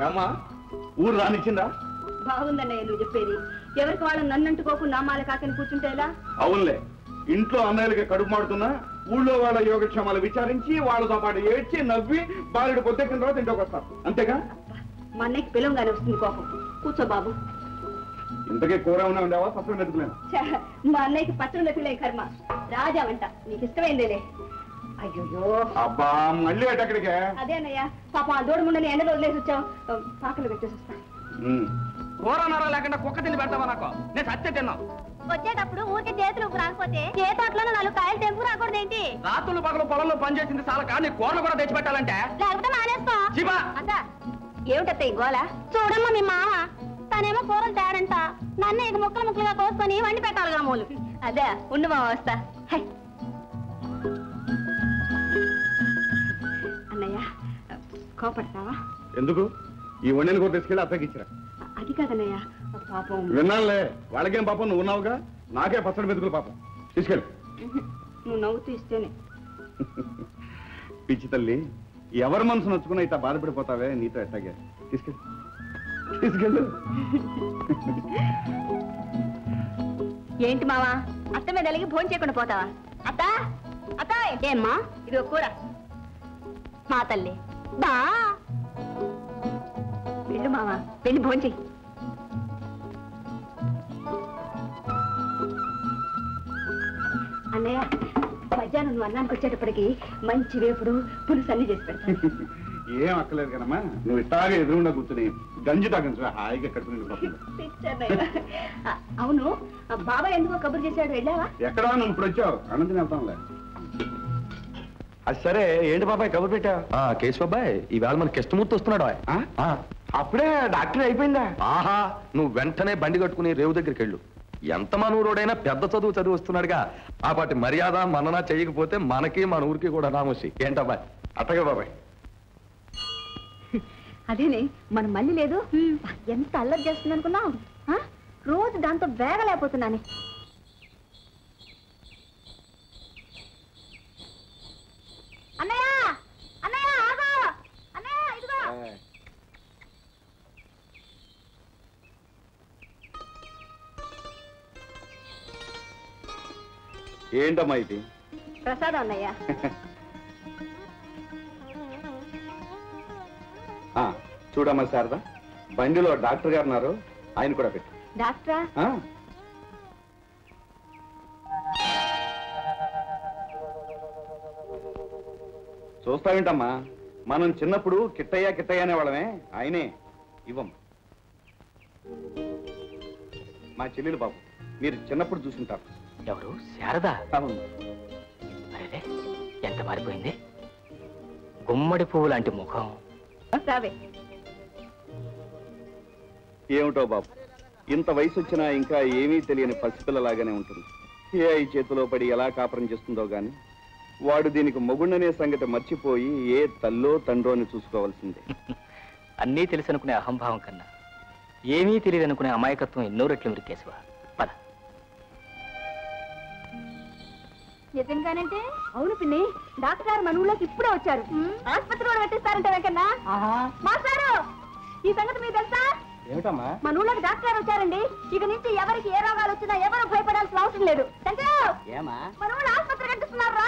ఏమ్మా ఊరు రానిచ్చిందా బాగుందన్నయ్య నువ్వు చెప్పేది ఎవరికి వాళ్ళు నన్నంటుకోకుండా నామాల కాకని కూర్చుంటే ఎలా అవునులే ఇంట్లో అన్నయ్యలకి కడుపు మాడుతున్నా ఊళ్ళో వాళ్ళ యోగక్షేమాలు విచారించి వాళ్ళతో పాటు ఏడ్చి నవ్వి బాలుడు పొద్దెక్కిన తర్వాత ఇంట్లోకి వస్తారు అంతేగా మా అన్నయ్యకి పిలవంగానే వస్తుంది కోపం కూర్చో బాబు ఇంతకీ కూర ఉన్నా ఉండేవా పక్కన వెతుకులేను ఛ, మా అన్నయ్యకి పచ్చడి నొప్పిలే కర్మ రాజా వంట నీకు ఇష్టమైందేలే అయ్యో అబ్బా మళ్ళీ అటక్కడికే అదే అన్నయ్య పాప ఆ దూడ ముండని ఎండలో వదిలేసి వచ్చాం పాకలు పెట్టేసి వస్తా కూర నర లేకుండా కుక్క తిని పెడతావా నాకు నేను సత్య తిన్నాను వచ్చేటప్పుడు ఊరికే చేతులు రాకపోతే ఏ తోటలోనూ నాలుగు కాయలు తెంపు రాకూడదేంటి రాత్రులు పగలు పొలంలో పనిచేసింది చాలా కానీ కూరలు కూడా తెచ్చి పెట్టాలంటే లేకపోతే మానేస్తా శివా అత్త ఏమిటత్త ఈ గోల చూడమ్మా మీ మామ తనేమో కూరలు తేడంట నన్ను ఇక ముక్కలు ముక్కలుగా కోసుకొని వండి పెట్టాలిగా మూలు అదే ఉండు మా వస్తా హై. అన్నయ్య కోపడతావా ఎందుకు ఈ వండిన కూర తీసుకెళ్ళి అత్తకి ఇచ్చిరా అది కాదన్నయ్య పాపం విన్నానులే వాళ్ళకేం పాపం నువ్వు ఉన్నావుగా నాకే పచ్చడి మెతుకులు పాపం తీసుకెళ్ళు నువ్వు నవ్వుతూ ఇస్తేనే పిచ్చి తల్లి ఎవరి మనసు నచ్చుకున్నా ఇట్లా బాధపడిపోతావే నీతో ఎట్టాగే తీసుకెళ్ళు తీసుకెళ్ళు ఏంటి మావా అత్త మీద అలిగి భోజనం చేయకుండా పోతావా అత్త అత్త ఏమ్మా ఇది కూర మా తల్లి బా వెళ్ళు మావా వెళ్ళి భోజనం చెయ్యి అన్నయ్య మధ్యాహ్నం నువ్వు అన్నానికి వచ్చేటప్పటికి మంచి వేపుడు పులుసు అన్ని చేసి పెడతాను ఏం అక్కలేదు కదమ్మా నువ్వు ఇట్టాగే ఎదురుండా కూర్చుని గంజి తాగించు హాయిగా కడుపు నిండిపోతుంది పిచ్చన్నయ్య. ఆ, అవును ఆ బాబాయ్ ఎందుకో కబురు చేశాడు వెళ్ళావా ఎక్కడా నువ్వు ఇప్పుడు వచ్చావు అనంతరం వెళ్తాంలే అది సరే ఏంటి బాబాయ్ కబురు పెట్టా ఆ కేశవబాయ్ ఈవేళ మన కిష్టమూర్తి వస్తున్నాడు ఆయ్. ఆ? ఆ, అప్పుడే డాక్టర్ అయిపోయిందా ఆహా నువ్వు వెంటనే బండి కట్టుకుని రేవు దగ్గరికి వెళ్ళు ఎంత మన ఊరోడైనా పెద్ద చదువు చదివి వస్తున్నాడుగా ఆ పాటి మర్యాద మనన చేయకపోతే మనకి మన ఊరికి కూడా నామోసి ఏంటబ్బాయ్ అట్టగా బాబాయ్ అదేనే మన మళ్ళీ లేదు ఎంత అల్లరి చేస్తుంది అనుకున్నావు ఆ? రోజు దాంతో వేగలేకపోతున్నానే అన్నయ్య అన్నయ్య ఆగు అన్నయ్య ఇదిగో ఏంటమ్మా ఇది ప్రసాదం అన్నయ్య ఆ, చూడమ్మా శారదా బండిలో డాక్టర్ గారు ఉన్నారు ఆయన కూడా పెట్టు డాక్టరా ఆ? చూస్తావేంటమ్మా మనం చిన్నప్పుడు కిట్టయ్య కిట్టయ్య అనేవాళ్ళమే ఆయనే ఇవ్వమ్మా మా చెల్లెలు బాబు మీరు చిన్నప్పుడు చూసుంటారు ఎవరు శారదా అవును అరే ఎంత మారిపోయింది గుమ్మడి పువ్వు లాంటి ముఖం రావే ఏమిటో బాబు ఇంత వయసు వచ్చినా ఇంకా ఏమీ తెలియని పసిపిల్లలాగానే ఉంటుంది ఏ ఐ చేతిలో పడి ఎలా కాపురం చేస్తుందో గాని వాడు దీనికి మొగుండనే సంగతి మర్చిపోయి ఏ తల్లో తండ్రో అని చూసుకోవాల్సిందే అన్నీ తెలిసి అనుకునే అహంభావం కన్నా ఏమీ తెలియదు అనుకునే అమాయకత్వం ఎన్నో రెట్లు మీరు కేశవ పద నిజంగానంటే అవును పిన్ని డాక్టర్ గారు మన ఊళ్ళోకి ఇప్పుడే వచ్చారు ఆసుపత్రి కూడా పెట్టిస్తారంట వెంకన్నా మాస్టారు ఈ సంగతి మీకు తెలుసా ఏమిటమ్మా మన ఊళ్ళోకి డాక్టర్ గారు వచ్చారండి ఇక నుంచి ఎవరికి ఏ రోగాలు వచ్చినా ఎవరు భయపడాల్సిన అవసరం లేదు శంకరు ఏమా మన ఊళ్ళో ఆసుపత్రి కట్టిస్తున్నారా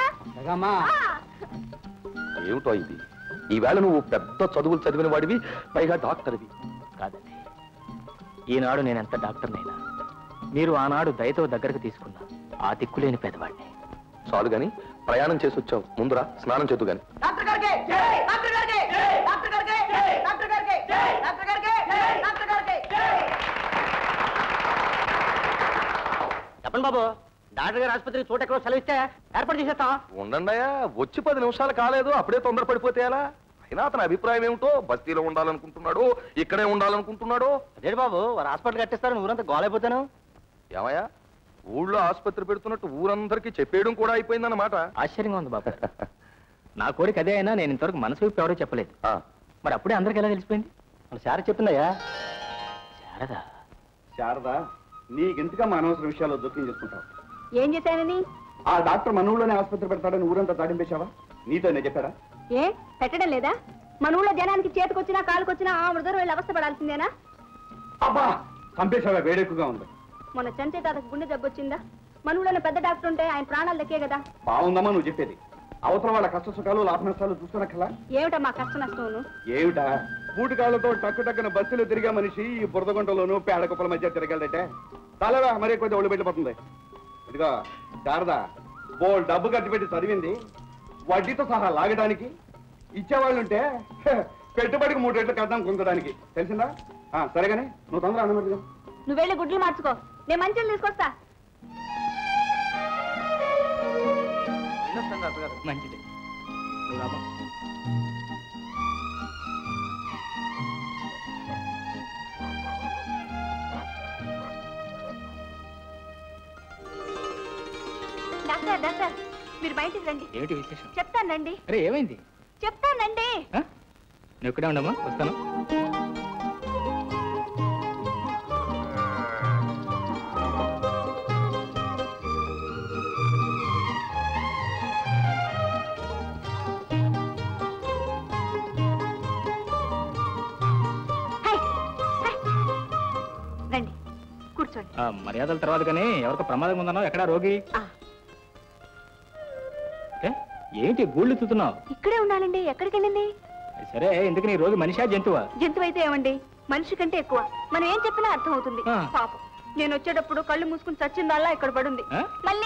ఏమిటో ఇది ఈవేళ నువ్వు పెద్ద చదువులు చదివిన వాడివి పైగా డాక్టర్వి కాదండి ఈనాడు నేనెంత డాక్టర్నైనా మీరు ఆనాడు దయతో దగ్గరకు తీసుకున్న ఆ దిక్కులేని పెదవాడిని చాలు గాని ప్రయాణం చేసి వచ్చావు ముందురా స్నానం చేతు గాని డాక్టర్ గారికి డాక్టర్ గారికి డాక్టర్ గారికి డాక్టర్ గారికి డాక్టర్ గారికి డాక్టర్ గారికి చెప్పండి బాబు డాక్టర్ గారు ఆసుపత్రికి చోట ఎక్కడో సెలవు ఇస్తే ఏర్పాటు చేసేస్తాం ఉండండియా వచ్చి పది నిమిషాలు కాలేదు అప్పుడే తొందరపడిపోతే ఎలా అయినా అతని అభిప్రాయం ఏమిటో బస్తీలో ఉండాలనుకుంటున్నాడు ఇక్కడే ఉండాలనుకుంటున్నాడు అదే బాబు వారు హాస్పిటల్ కట్టిస్తారు ఊరంతా గోలైపోతాను ఏమయ్యా ఊళ్ళో ఆసుపత్రి పెడుతున్నట్టు ఊరందరికీ చెప్పేయడం కూడా అయిపోయిందన్నమాట ఆశ్చర్యంగా ఉంది బాబు నా కోరిక అదే అయినా నేను ఇంతవరకు మనసు విప్పి ఎవరూ చెప్పలేదు ఆ, మరి అప్పుడే అందరికి ఎలా తెలిసిపోయింది మన శార చెప్తుందయ్యా శారదా శారదా నీకెందుకమ్మా అనవసర విషయాల్లో జోక్యం చేసుకుంటావు ఏం చేశానని ఆ డాక్టర్ మన ఊళ్ళోనే ఆసుపత్రి పెడతాడని ఊరంతా తాడింపేశావా నీతో నేను చెప్పాడా ఏ పెట్టడం లేదా మన ఊళ్ళో జనానికి చేతికొచ్చినా కాలుకొచ్చినా ఆ మృదరు వెళ్ళి అవస్థ పడాల్సిందేనా అబ్బా చంపేశావా వేడెక్కువగా ఉంది మొన్న చంచే తాతకు గుండె జబ్బు వచ్చిందా మన ఊళ్ళో పెద్ద డాక్టర్ ఉంటే ఆయన ప్రాణాలు దక్కే కదా బాగుందమ్మా నువ్వు చెప్పేది అవసరం వాళ్ళ కష్ట సుఖాలు లాభ నష్టాలు చూసుకోనక్కలా ఏమిటా మా కష్ట నష్టమును ఏమిటా పూటకాళ్ళతో టక్కు టక్కున బస్సులో తిరిగే మనిషి ఈ బురదగుంటలోనూ పేడ కుప్పల మధ్య తిరగలదటే చాలరా మరీ కొద్దిగా ఒళ్ళు పెట్టిపోతుంది ఇదిగో శారదా బోల్ డబ్బు ఖర్చు పెట్టి చదివింది వడ్డీతో సహా లాగడానికి ఇచ్చేవాళ్ళుంటే హ, పెట్టుబడికి మూడు రెట్లు కట్టాం కుంచడానికి తెలిసిందా ఆ, సరేగానే నువ్వు తొందర అన్నమాట నువ్వు వెళ్ళి గుడ్లు మార్చుకో నేను మంచిలు తీసుకొస్తా మంచిది నువ్వు రామ్మా. డాక్టర్ డాక్టర్ మీరు బయటికి రండి ఏమిటి విశేషం చెప్తానండి అరే ఏమైంది చెప్తానండి ఆ? నువ్వు ఇక్కడే ఉండమ్మా వస్తాను హై, హై. రండి కూర్చోండి ఆ, మర్యాదల తర్వాత కానీ ఎవరికి ప్రమాదం ఉందన్నావు ఎక్కడా రోగి ఆ, ఏ? ఏంటి గూళ్ళు తుతున్నావు ఇక్కడే ఉండాలండి ఎక్కడికి వెళ్ళింది సరే ఎందుకు నీ రోగి మనిషా జంతువా జంతువు అయితే ఏమండి మనిషి కంటే ఎక్కువ మనం ఏం చెప్పినా అర్థం అవుతుంది ఆ. పాపం నేను వచ్చేటప్పుడు కళ్ళు మూసుకుని చచ్చిందల్లా ఇక్కడ పడుంది ఆ? మళ్ళీ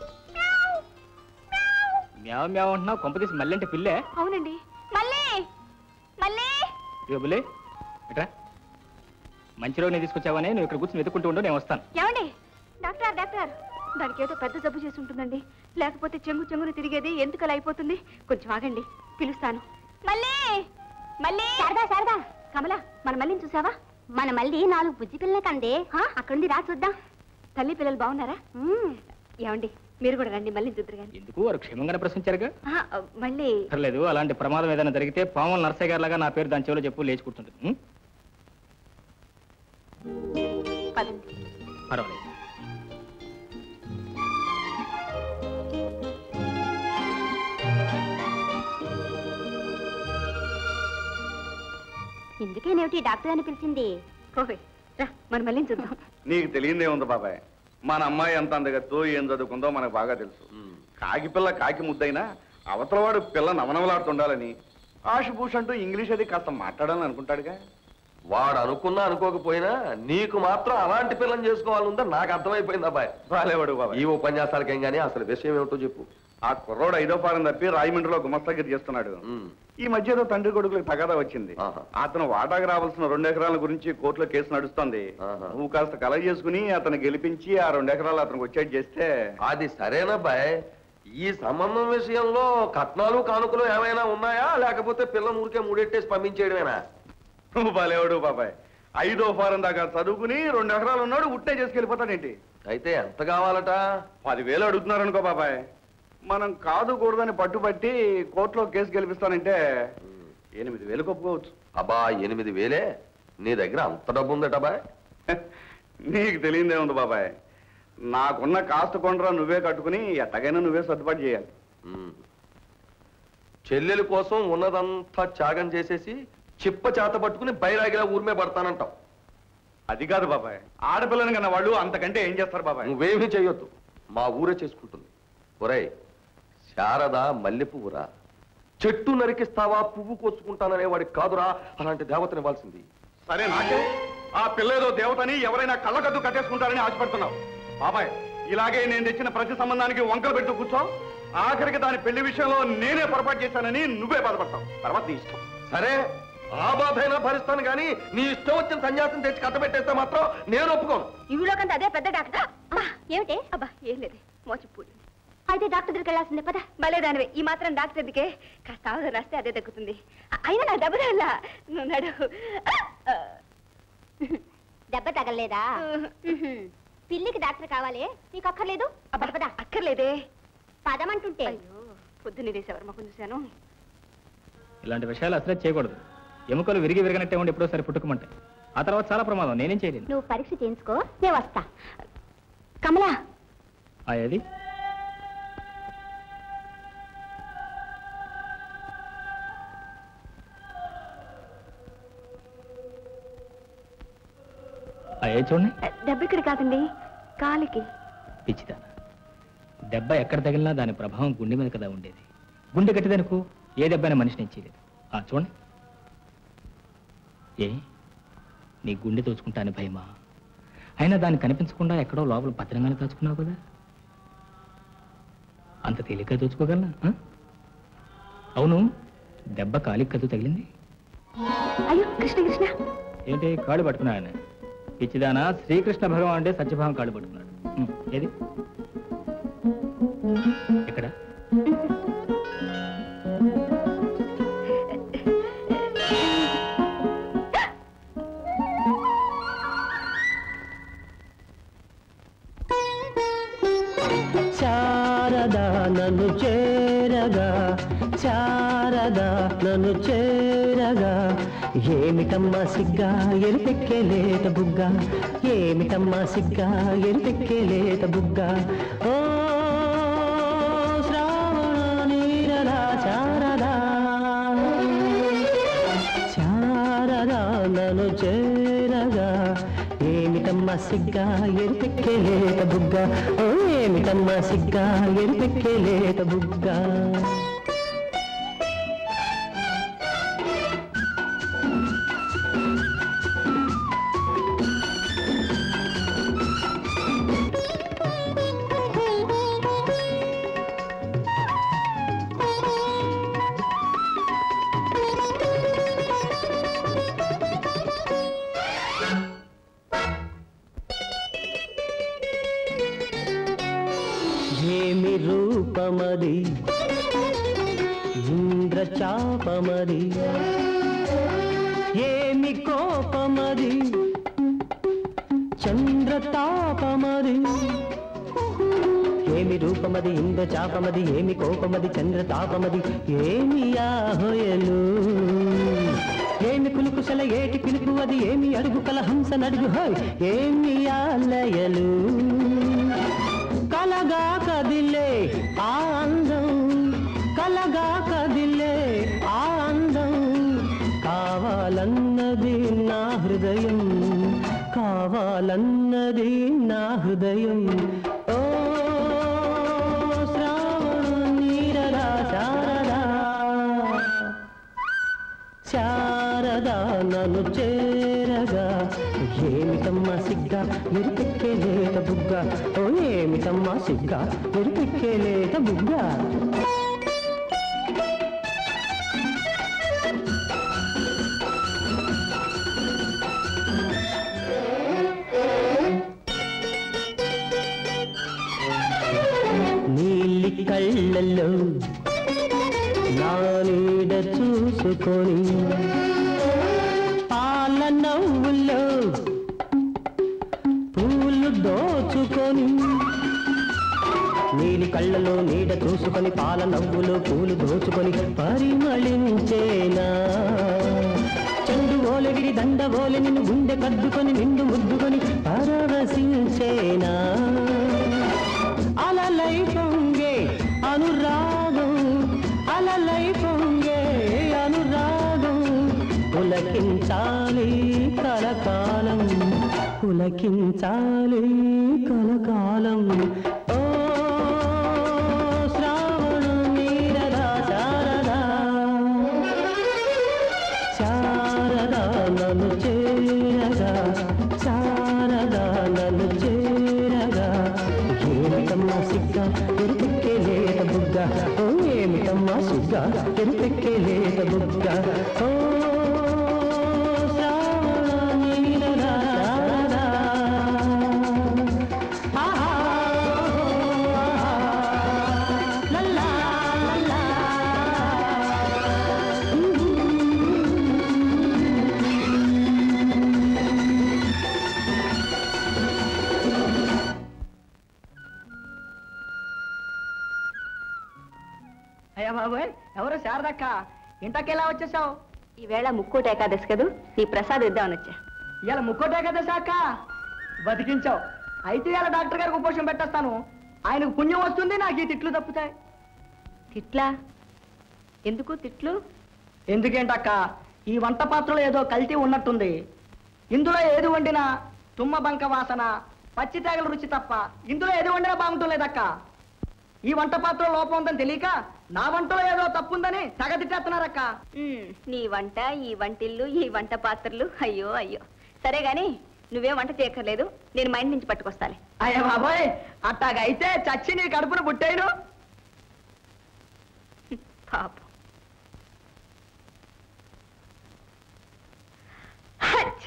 మ్యావ్ మ్యావ్ అంటున్నావు కొంపదీసి మళ్ళీ అంటే పిల్లే అవునండి మళ్ళీ మళ్ళీ ఇదిగో బుల్లి ఇట్రా మంచి రోగిని తీసుకొచ్చావని నువ్వు ఇక్కడ కూర్చొని వెతుక్కుంటూ ఉండు నేను వస్తాను ఏమండి డాక్టర్ డాక్టర్ దానికి ఏదో పెద్ద జబ్బు చేసి ఉంటుందండి లేకపోతే చెంగు చెంగుని తిరిగేది ఎందుకు అలా అయిపోతుంది కొంచెం ఆగండి పిలుస్తాను మళ్ళీ మళ్ళీ శారదా శారదా కమల మన మళ్ళీ చూసావా మన మళ్ళీ నాలుగు బుజ్జి పిల్లలే కందే అక్కడుంది రా చూద్దాం తల్లి పిల్లలు బాగున్నారా ఏమండి మీరు కూడా రండి మళ్ళీ చూద్దరు కానీ ఎందుకు వారు క్షేమంగానే ప్రశ్నించారుగా మళ్ళీ పర్లేదు అలాంటి ప్రమాదం ఏదైనా జరిగితే పాముల నర్సయ్య గారి లాగా నా పేరు దాని చెవిలో చెప్పు లేచి కూర్చుంటుంది ఉం? పదండి పర్వాలేదు ఎందుకేనేమిటి డాక్టర్ అని పిలిచింది ఓహే రా మన మళ్ళీ చూద్దాం నీకు తెలియదే ఉంది బాబాయ్ మన అమ్మాయి ఎంత అందగత్తో ఏం చదువుకుందో మనకు బాగా తెలుసు కాకి పిల్ల కాకి ముద్దైనా అవతలవాడు పిల్ల నవనవలాడుతుండాలని ఆశుభూష్ అంటూ ఇంగ్లీష్ అది కాస్త మాట్లాడాలని అనుకుంటాడుగా వాడు అనుకున్నా అనుకోకపోయినా నీకు మాత్రం అలాంటి పిల్లని చేసుకోవాలందా నాకు అర్థమైపోయింది అబ్బాయి బాలేవాడు బాబాయ్ ఈ ఉపన్యాసాలకేం గానీ అసలు విషయం ఏమిటో చెప్పు ఆ కుర్రోడు ఐదో ఫారం తప్పి రాయమండ్రిలో గుమస్తాగిరి చేస్తున్నాడు ఉమ్. ఈ మధ్య ఏదో తండ్రి కొడుకులకు తగాదా వచ్చింది ఆహా. అతను వాటాకు రావాల్సిన రెండు ఎకరాల గురించి కోర్టులో కేసు నడుస్తోంది ఆహా. నువ్వు కాస్త కలగ చేసుకుని అతను గెలిపించి ఆ రెండు ఎకరాలు అతనికి వచ్చేది చేస్తే అది సరేనబ్బాయ్ ఈ సంబంధం విషయంలో కట్నాలు కానుకలు ఏమైనా ఉన్నాయా లేకపోతే పిల్ల ఊరికే మూడెట్టేసి పంపించేయడమేనా నువ్వు బాలేవాడు బాబాయ్ ఐదో ఫారం దాకా చదువుకుని రెండు ఎకరాలు ఉన్నాడు ఉట్టే చేసుకెళ్ళిపోతాడేంటి అయితే ఎంత కావాలట పదివేలు అడుగుతున్నారనుకో బాబాయ్ మనం కాదు కూడదని పట్టుబట్టి కోర్టులో కేసు గెలిపిస్తానంటే ఎనిమిది వేలకు ఒప్పుకోవచ్చు అబ్బా ఎనిమిది వేలే నీ దగ్గర అంత డబ్బు ఉందటబాయ్ నీకు తెలియదే ఉంది బాబాయ్ నాకున్న కాస్త కొండరా నువ్వే కట్టుకుని ఎట్టగైనా నువ్వే సర్దుబాటు చేయాలి ఉమ్. చెల్లెల కోసం ఉన్నదంతా త్యాగం చేసేసి చిప్ప చేత పట్టుకుని బైరాగిలా ఊరిమే పడతానంటావు అది కాదు బాబాయ్ ఆడపిల్లని కన్నా వాళ్ళు అంతకంటే ఏం చేస్తారు బాబాయ్ నువ్వేమీ చెయ్యొద్దు మా ఊరే చేసుకుంటుంది ఒరేయ్ శారద మల్లె పువ్వురా చెట్టు నరికిస్తావా పువ్వు కోసుకుంటాననే వాడికి కాదురా అలాంటి దేవతని ఇవ్వాల్సింది సరే నాకే ఆ పిల్లేదో దేవతని ఎవరైనా కళ్ళకద్దు కట్టేసుకుంటారని ఆశపడుతున్నావు బాబాయ్ ఇలాగే నేను తెచ్చిన ప్రతి సంబంధానికి వంకలు పెట్టు కూర్చో ఆఖరికి దాని పెళ్లి విషయంలో నేనే పొరపాటు చేశానని నువ్వే బాధపడతావు తర్వాత నీ ఇష్టం సరే ఆ బాధైనా భరిస్తాను కానీ నీ ఇష్టం వచ్చిన సన్యాసం తెచ్చి కట్టబెట్టేస్తే మాత్రం నేను ఒప్పుకోను ఇవిలోకంత అదే పెద్ద డాక్టర్ అమ్మా ఏమిటి అబ్బా ఏం లేదు మోచిపూడి అయితే డాక్టర్ దగ్గరికి వెళ్ళాల్సిందే పద భలే దానివే ఈ మాత్రం డాక్టర్ దగ్గరే కాస్త ఆవులు రాస్తే అదే తగ్గుతుంది అ- అయినా నాకు దెబ్బ తగలా నువ్వు నడు దెబ్బ తగలేదా పిల్లికి డాక్టర్ కావాలి నీకు అక్కర్లేదు అబ్బా పద అక్కర్లేదే పదమంటుంటే అయ్యో పొద్దున్నే వేసేవారు మాకు చూశాను ఇలాంటి విషయాలు అసలే చేయకూడదు ఎముకలు విరిగి విరగనట్టే ఉండి ఎప్పుడో సరి పుట్టుకుమంటాయి ఆ తర్వాత చాలా ప్రమాదం నేనేం చేయలేను నువ్వు పరీక్ష చేయించుకో నేను వస్తా కమలా ఆ ఏది ఏ చూడండి దెబ్బ ఇక్కడ కాదండి కాలికి పిచ్చిదా దెబ్బ ఎక్కడ తగిలినా దాని ప్రభావం గుండె మీద కదా ఉండేది గుండె గట్టిదనుకో ఏ దెబ్బైనా మనిషిని ఇచ్చేయలేదు ఆ చూడండి ఏ నీ గుండె దోచుకుంటాను భయమా అయినా దాన్ని కనిపించకుండా ఎక్కడో లోపల భద్రంగానే దాచుకున్నావు కదా అంత తేలిగ్గా దోచుకోగలనా ఆ? అవును దెబ్బ కాలికి కదు తగిలింది అయ్యో కృష్ణ కృష్ణ ఏంటి కాళ్ళు పట్టుకున్నాయని పిచ్చిదానా శ్రీకృష్ణ భగవాన్ అంటే సత్యభావం కాళ్ళు పట్టుకున్నాడు ఉం, ఏది ఎక్కడ శారదా నన్ను చేరగా శారదా నన్ను చేరగా ఏమిటమ్మా సిగ్గా ఎరిపెక్కే లేత బుగ్గ ఏమిటమ్మా సిగ్గా ఎరిపెక్కే లేత బుగ్గ ఓ శ్రావణ నీరదా శారదా శారదా నన్ను చేరగా ఏమిటమ్మా సిగ్గా ఎరిపెక్కే లేత బుగ్గ ఓ ఏమిటమ్మా సిగ్గా ఎరిపెక్కే లేత బుగ్గ ఏమి రూపమది ఇంద్రచాపమది ఏమి కోపమది చంద్రతాపమది ఏమి రూపమది ఇంద్రచాపమది ఏమి కోపమది చంద్రతాపమది ఏమి ఆహోయలు ఏమి కులుకుశల ఏటి పిలుపు అది ఏమి అడుగు కల హంస నడుగు హోయ్ ఏమి ఆలయలు కలగా కదిలే ఆ అందం కలగా కదిలే ఆ అందం కావాలన్నది నా హృదయం కావాలన్నది నా హృదయం ఓ శ్రావణ నీరదా శారదా శారదా నన్ను చేరగా ఏమిటమ్మా సిగ్గా ఎరిపెక్కే లేత బుగ్గ ఓ ఏమిటమ్మా సిగ్గా ఎరిపెక్కే లేత బుగ్గ నీలి కళ్ళల్లో నా నీడ చూసుకొని పాల నవ్వుల్లో పూలు దోచుకొని నీలి కళ్ళలో నీడ చూసుకొని పాల నవ్వులో పూలు దోచుకొని పరిమళించేనా చెండు ఓలెగిరి దండ ఓలె నిన్ను గుండె కద్దుకొని నిండు ముద్దుకొని పరవశించేనా అలలై పొంగే అనురాగం అలలై పొంగే అనురాగం పులకించాలి కలకాలం పులకించాలి కలకాలం ఓ శ్రావణ నీరదా శారదా శారదా నన్ను చేరగా శారదా నన్ను చేరగా ఏమిటమ్మా సిగ్గా ఎరుపెక్కే లేత బుగ్గ ఓ ఏమిటమ్మా సిగ్గా ఎరుపెక్కే లేత బుగ్గ ఓ శ్రావణ నీరదా శారదా. ఆహా, లల్లా, లల్లా. అయ్యా బాబోయ్ ఎవరు శారదక్క ఇంతకెలా వచ్చేసావు ఈవేళ ముక్కోటి ఏకాదశి కదూ నీ ప్రసాదం ఇద్దామని వచ్చా ఇవాళ ముక్కోటే కదా శాఖ బతికించావు అయితే ఇవాళ డాక్టర్ గారికి ఉపోషం పెట్టేస్తాను ఆయనకు పుణ్యం వస్తుంది నాకు ఈ తిట్లు తప్పుతాయి తిట్లా ఎందుకు తిట్లు ఎందుకేంటక్క ఈ వంట పాత్రలో ఏదో కల్తీ ఉన్నట్టుంది ఇందులో ఏది వండినా తుమ్మ బంక వాసన పచ్చి తేగల రుచి తప్ప ఇందులో ఏది వండినా బాగుంటుంది లేదక్క ఈ వంట పాత్ర లోపం ఉందని తెలియక నా వంటలో ఏదో తప్పు ఉందని తెగ తిట్టేస్తున్నారక్క ఉమ్, నీ వంట ఈ వంటిల్లు ఈ వంట పాత్రలు అయ్యో అయ్యో సరే గాని నువ్వే వంట చేయక్కర్లేదు నేను మైండ్ నుంచి పట్టుకొస్తాలే అయ్య బాబోయ్ అట్టాగైతే చచ్చి నీ కడుపును పుట్టేను పాపం హచ్!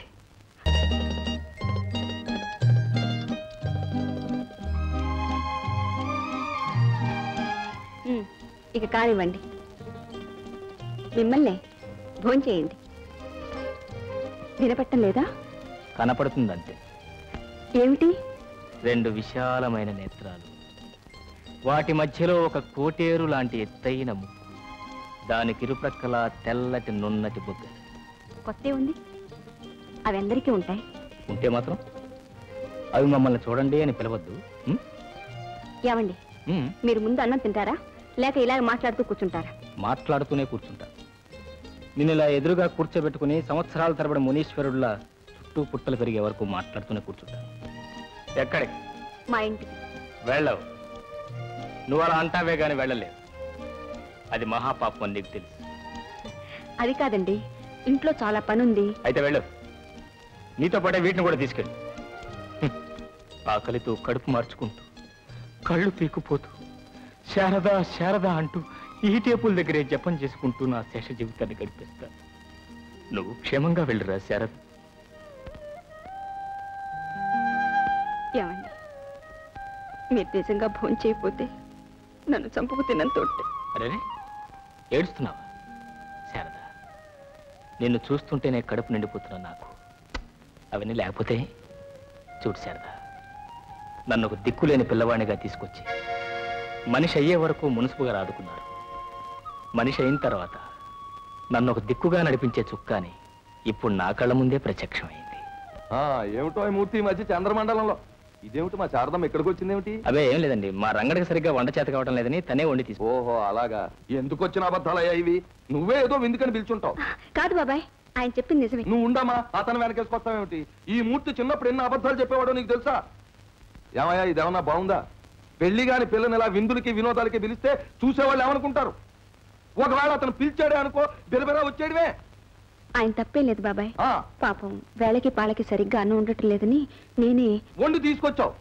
ఉమ్, ఇక కానివ్వండి మిమ్మల్నే భోంచేయండి వినపట్టం లేదా కనపడుతుందంతే ఏమిటి రెండు విశాలమైన నేత్రాలు వాటి మధ్యలో ఒక కోటేరు లాంటి ఎత్తైన ముక్కు దానికి ఇరుప్రక్కల తెల్లటి నున్నటి బుగ్గ కొత్త ఉంది అవి అందరికీ ఉంటాయి ఉంటే మాత్రం అవి మమ్మల్ని చూడండి అని పిలవద్దు ఉం? ఏమండి ఉం. మీరు ముందు అన్నం తింటారా లేక ఇలాగ మాట్లాడుతూ కూర్చుంటారా మాట్లాడుతూనే కూర్చుంటా నేను ఇలా ఎదురుగా కూర్చోబెట్టుకుని సంవత్సరాల తరబడి మునీశ్వరుడిలా చుట్టూ పుట్టలు పెరిగే వరకు మాట్లాడుతూనే కూర్చుంటా ఎక్కడికి మా ఇంటికి వెళ్ళవు నువ్వు అలా అంటావే గాని వెళ్ళలేవు అది మహాపాపం అని నీకు తెలుసు అది కాదండి ఇంట్లో చాలా పనుంది అయితే వెళ్ళు నీతో పాటే వీటిని కూడా తీసుకెళ్ళు హ్మ్. ఆకలితో కడుపు మార్చుకుంటూ కళ్ళు పీకుపోతూ శారదా శారదా అంటూ ఈ టేపుల దగ్గరే జపం చేసుకుంటూ నా శేష జీవితాన్ని గడిపేస్తా నువ్వు క్షేమంగా వెళ్ళురా శారద ఏమండి మీరు నిజంగా భోజనం చేయకపోతే నన్ను చంపుకు తిన్నంతోటే అరే ఏడుస్తున్నావా శారద నిన్ను చూస్తుంటేనే కడుపు నిండిపోతున్నా నాకు అవన్నీ లేకపోతే చూడు శారద నన్ను ఒక దిక్కులేని పిల్లవాడినిగా తీసుకొచ్చి మనిషి అయ్యే వరకు మునుసుపుగా ఆదుకున్నారు మనిషి అయిన తర్వాత నన్ను ఒక దిక్కుగా నడిపించే చుక్కాని ఇప్పుడు నా కళ్ళ ముందే ప్రత్యక్షమైంది ఆ, ఏమిటో ఈ మూర్తి ఈ మధ్య చంద్రమండలంలో ఇదేమిటి మా శారదమ్మ ఇక్కడికి వచ్చిందేమిటి అవే ఏం లేదండి మా రంగడికి సరిగ్గా వంట చేత కావడం లేదని తనే వండి తీసు ఓహో అలాగా ఎందుకు వచ్చిన అబద్ధాలయ్యా ఇవి నువ్వే ఏదో విందుకని పిలుచుంటావు కాదు బాబాయ్ ఆయన చెప్పింది నిజమే నువ్వు ఉండమా అతను వెనకేసుకొస్తావేమిటి ఈ మూర్తి చిన్నప్పుడు ఎన్ని అబద్ధాలు చెప్పేవాడో నీకు తెలుసా ఏమయ్యా ఇదేమన్నా బాగుందా పెళ్లి గాని పిల్లని ఇలా విందులకి వినోదాలకి పిలిస్తే చూసేవాళ్ళు ఏమనుకుంటారు ఒకవేళ అతను పిలిచాడే అనుకో బిరబిరా వచ్చేయడమే ఆయన తప్పేం లేదు బాబాయ్ ఆ, పాపం వేళకి పాలకి సరిగ్గా అన్నం ఉండటం లేదని నేనే వండి తీసుకొచ్చావు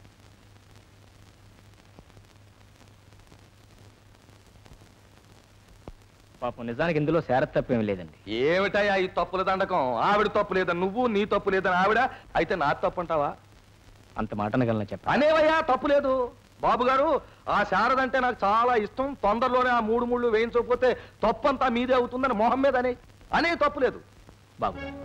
పాపం నిజానికి ఇందులో శారద తప్పేం లేదండి ఏమిటయ్యా ఈ తప్పుల దండకం ఆవిడ తప్పు లేదని నువ్వు నీ తప్పు లేదని ఆవిడ అయితే నా తప్పు అంటావా అంత మాట అనగలనా చెప్ప అనేవయ్యా తప్పు లేదు బాబు గారు ఆ శారద అంటే నాకు చాలా ఇష్టం తొందరలోనే ఆ మూడు ముళ్ళు వేయించకపోతే తప్పంతా మీదే అవుతుందని మొహం మీద అనే అనే తప్పు లేదు బాబు గారు,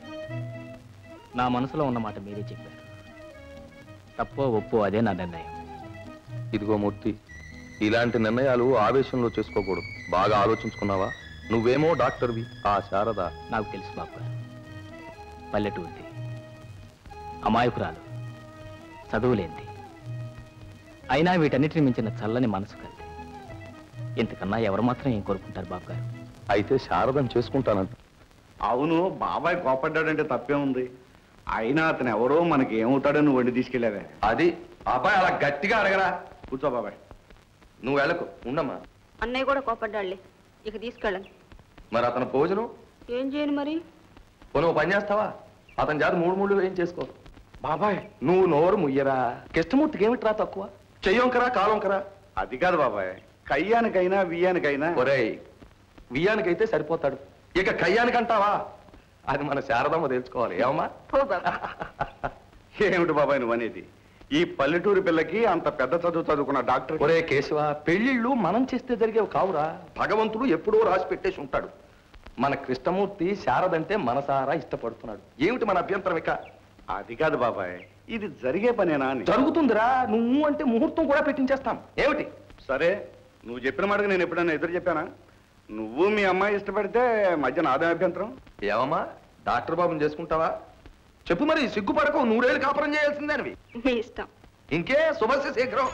నా మనసులో ఉన్న మాట మీరే చెప్పారు తప్పో ఒప్పో అదే నా నిర్ణయం ఇదిగో మూర్తి ఇలాంటి నిర్ణయాలు ఆవేశంలో చేసుకోకూడదు బాగా ఆలోచించుకున్నావా నువ్వేమో డాక్టర్వి ఆ శారద నాకు తెలుసు బాబు గారు పల్లెటూరిది అమాయకురాలు చదువులేంది అయినా వీటన్నిటిని మించిన చల్లని మనసు కలిది ఇంతకన్నా ఎవరు మాత్రం ఏం కోరుకుంటారు బాబు గారు అయితే శారదం చేసుకుంటానంట అవును బాబాయ్ కోపడ్డాడంటే తప్పే ఉంది అయినా అతను ఎవరో మనకి ఏమవుతాడని వండి తీసుకెళ్ళావే అది అబ్బాయి అలా గట్టిగా అడగరా కూర్చో బాబాయ్ నువ్వు వెళ్ళకు ఉండమ్మా అన్నయ్య కూడా కోపడ్డాళ్లే ఇక తీసుకెళ్ళండి మరి అతను భోజనం ఏం చేయను మరి పోనీ ఓ పని చేస్తావా అతని చేత మూడు మూడు ఏం చేసుకో బాబాయ్ నువ్వు నోరు ముయ్యరా కృష్ణమూర్తికి ఏమిట్రా తక్కువ చెయ్యొంకరా కాలొంకరా అది కాదు బాబాయ్ కయ్యానికైనా వియ్యానికైనా ఒరేయ్ వియ్యానికైతే సరిపోతాడు ఇక కయ్యానికంటావా అది మన శారదమ్మ తెలుసుకోవాలి ఏమమ్మా పో బాబా ఏమిటి బాబాయ్ నువ్వు అనేది ఈ పల్లెటూరు పిల్లకి అంత పెద్ద చదువు చదువుకున్న డాక్టర్ ఒరే కేశవ పెళ్లిళ్ళు మనం చేస్తే జరిగేవి కావురా భగవంతుడు ఎప్పుడో రాసి పెట్టేసి ఉంటాడు మన కృష్ణమూర్తి శారదంటే మనసారా ఇష్టపడుతున్నాడు ఏమిటి మన అభ్యంతరం ఇక అది కాదు బాబాయ్ ఇది జరిగే పనేనా అని జరుగుతుందిరా నువ్వు అంటే ముహూర్తం కూడా పెట్టించేస్తాం ఏమిటి సరే నువ్వు చెప్పిన మాటకు నేను ఎప్పుడైనా ఎదురు చెప్పానా నువ్వు మీ అమ్మాయి ఇష్టపడితే మధ్య నాదే అభ్యంతరం ఏమమ్మా డాక్టర్ బాబుని చేసుకుంటావా చెప్పు మరి సిగ్గుపడకు నూరేళ్ళు కాపురం చేయాల్సిందేనివి మీ ఇష్టం ఇంకే శుభస్య శీఘ్రం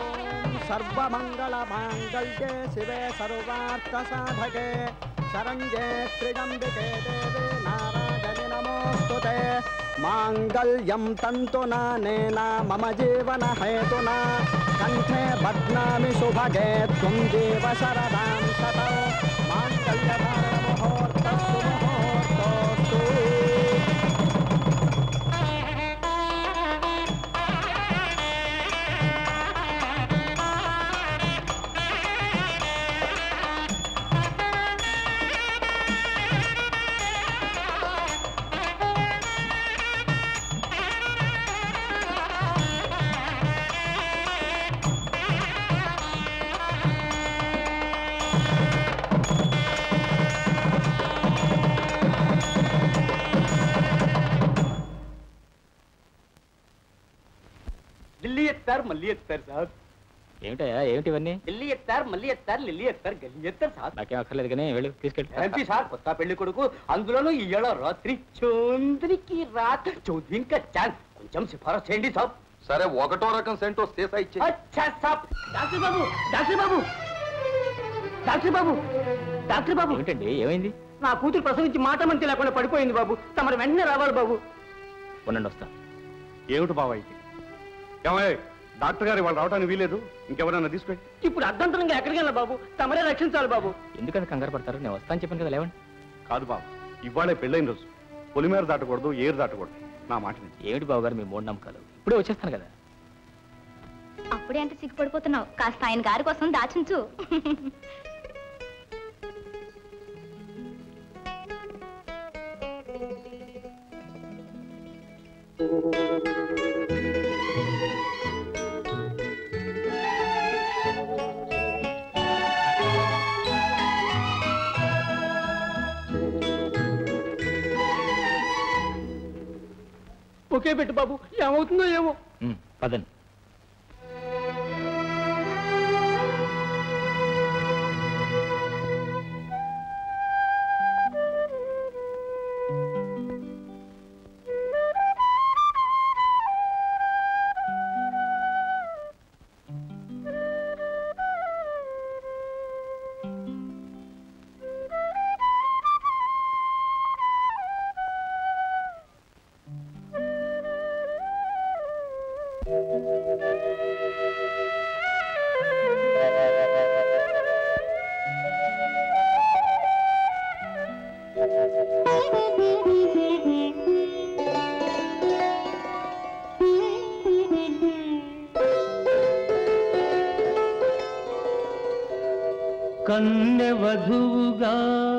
సర్వమంగళ మాంగళ్యే శివే సర్వార్థ సాధకే శరణ్యే త్రిజంబికే దేవే నారాయణి నమోస్తుతే మాంగళ్యం తంతునానేన మమ జీవన హేతున కంఠే బధ్నామి శుభగే త్వం దేవ శరదాం శతం మాంగళ్యధారణ ముహూర్తస్సు ముహూర్తోస్తు లిల్లీ ఎత్తారు మళ్ళీ ఎత్తారు సార్ ఏమిటయ్యా ఏమిటి ఇవన్నీ లిల్లీ ఎత్తారు మళ్ళీ ఎత్తారు లిల్లీ ఎత్తారు గల్లి ఎత్తారు సార్ నాకేం అక్కర్లేదు కానీ వెళ్ళు తీసుకెళ్ళి ఏంటి సార్ కొత్త పెళ్లి కొడుకు అందులోనూ ఇయ్యాల రాత్రి చౌదరికి రాత్రి చౌదరి ఇంకా చాన్ కొంచెం సిఫారసు చేయండి సార్ సరే ఒకటో రకం సెంటో సీసా ఇచ్చే అచ్చా సాబ్ డాక్టర్ బాబు డాక్టర్ బాబు డాక్టర్ బాబు డాక్టర్ బాబు ఏమిటండి ఏమైంది నా కూతురు ప్రసవించి మాట మంచి లేకుండా పడిపోయింది బాబు తమరు వెంటనే రావాలి బాబు ఉండండి వస్తా ఏమిటి బాబా ఇది ఏమయ్య డాక్టర్ గారు వాళ్ళు రావడానికి వీలేదు ఇంకెవరైనా తీసుకెళ్ళి ఇప్పుడు అర్ధంతరంగా ఎక్కడికి వెళ్ళా బాబు తమరే రక్షించాలి బాబు ఎందుకంత కంగారు పడతారు నేను వస్తాను చెప్పాను కదా లేవండి కాదు బాబు ఇవాళే పెళ్ళైన రోజు పొలిమేర దాటకూడదు ఏరు దాటకూడదు నా మాట విను. ఏమిటి బాబు గారు మీ మూడు నమ్మకాలు ఇప్పుడే వచ్చేస్తాను కదా అప్పుడే అంటే సిగ్గుపడిపోతున్నావు కాస్త ఆయన గారి కోసం దాచించు ఒకే పెట్టు బాబు ఏమవుతుందో ఏమో ఉమ్, పదండి కన్నె వధువుగా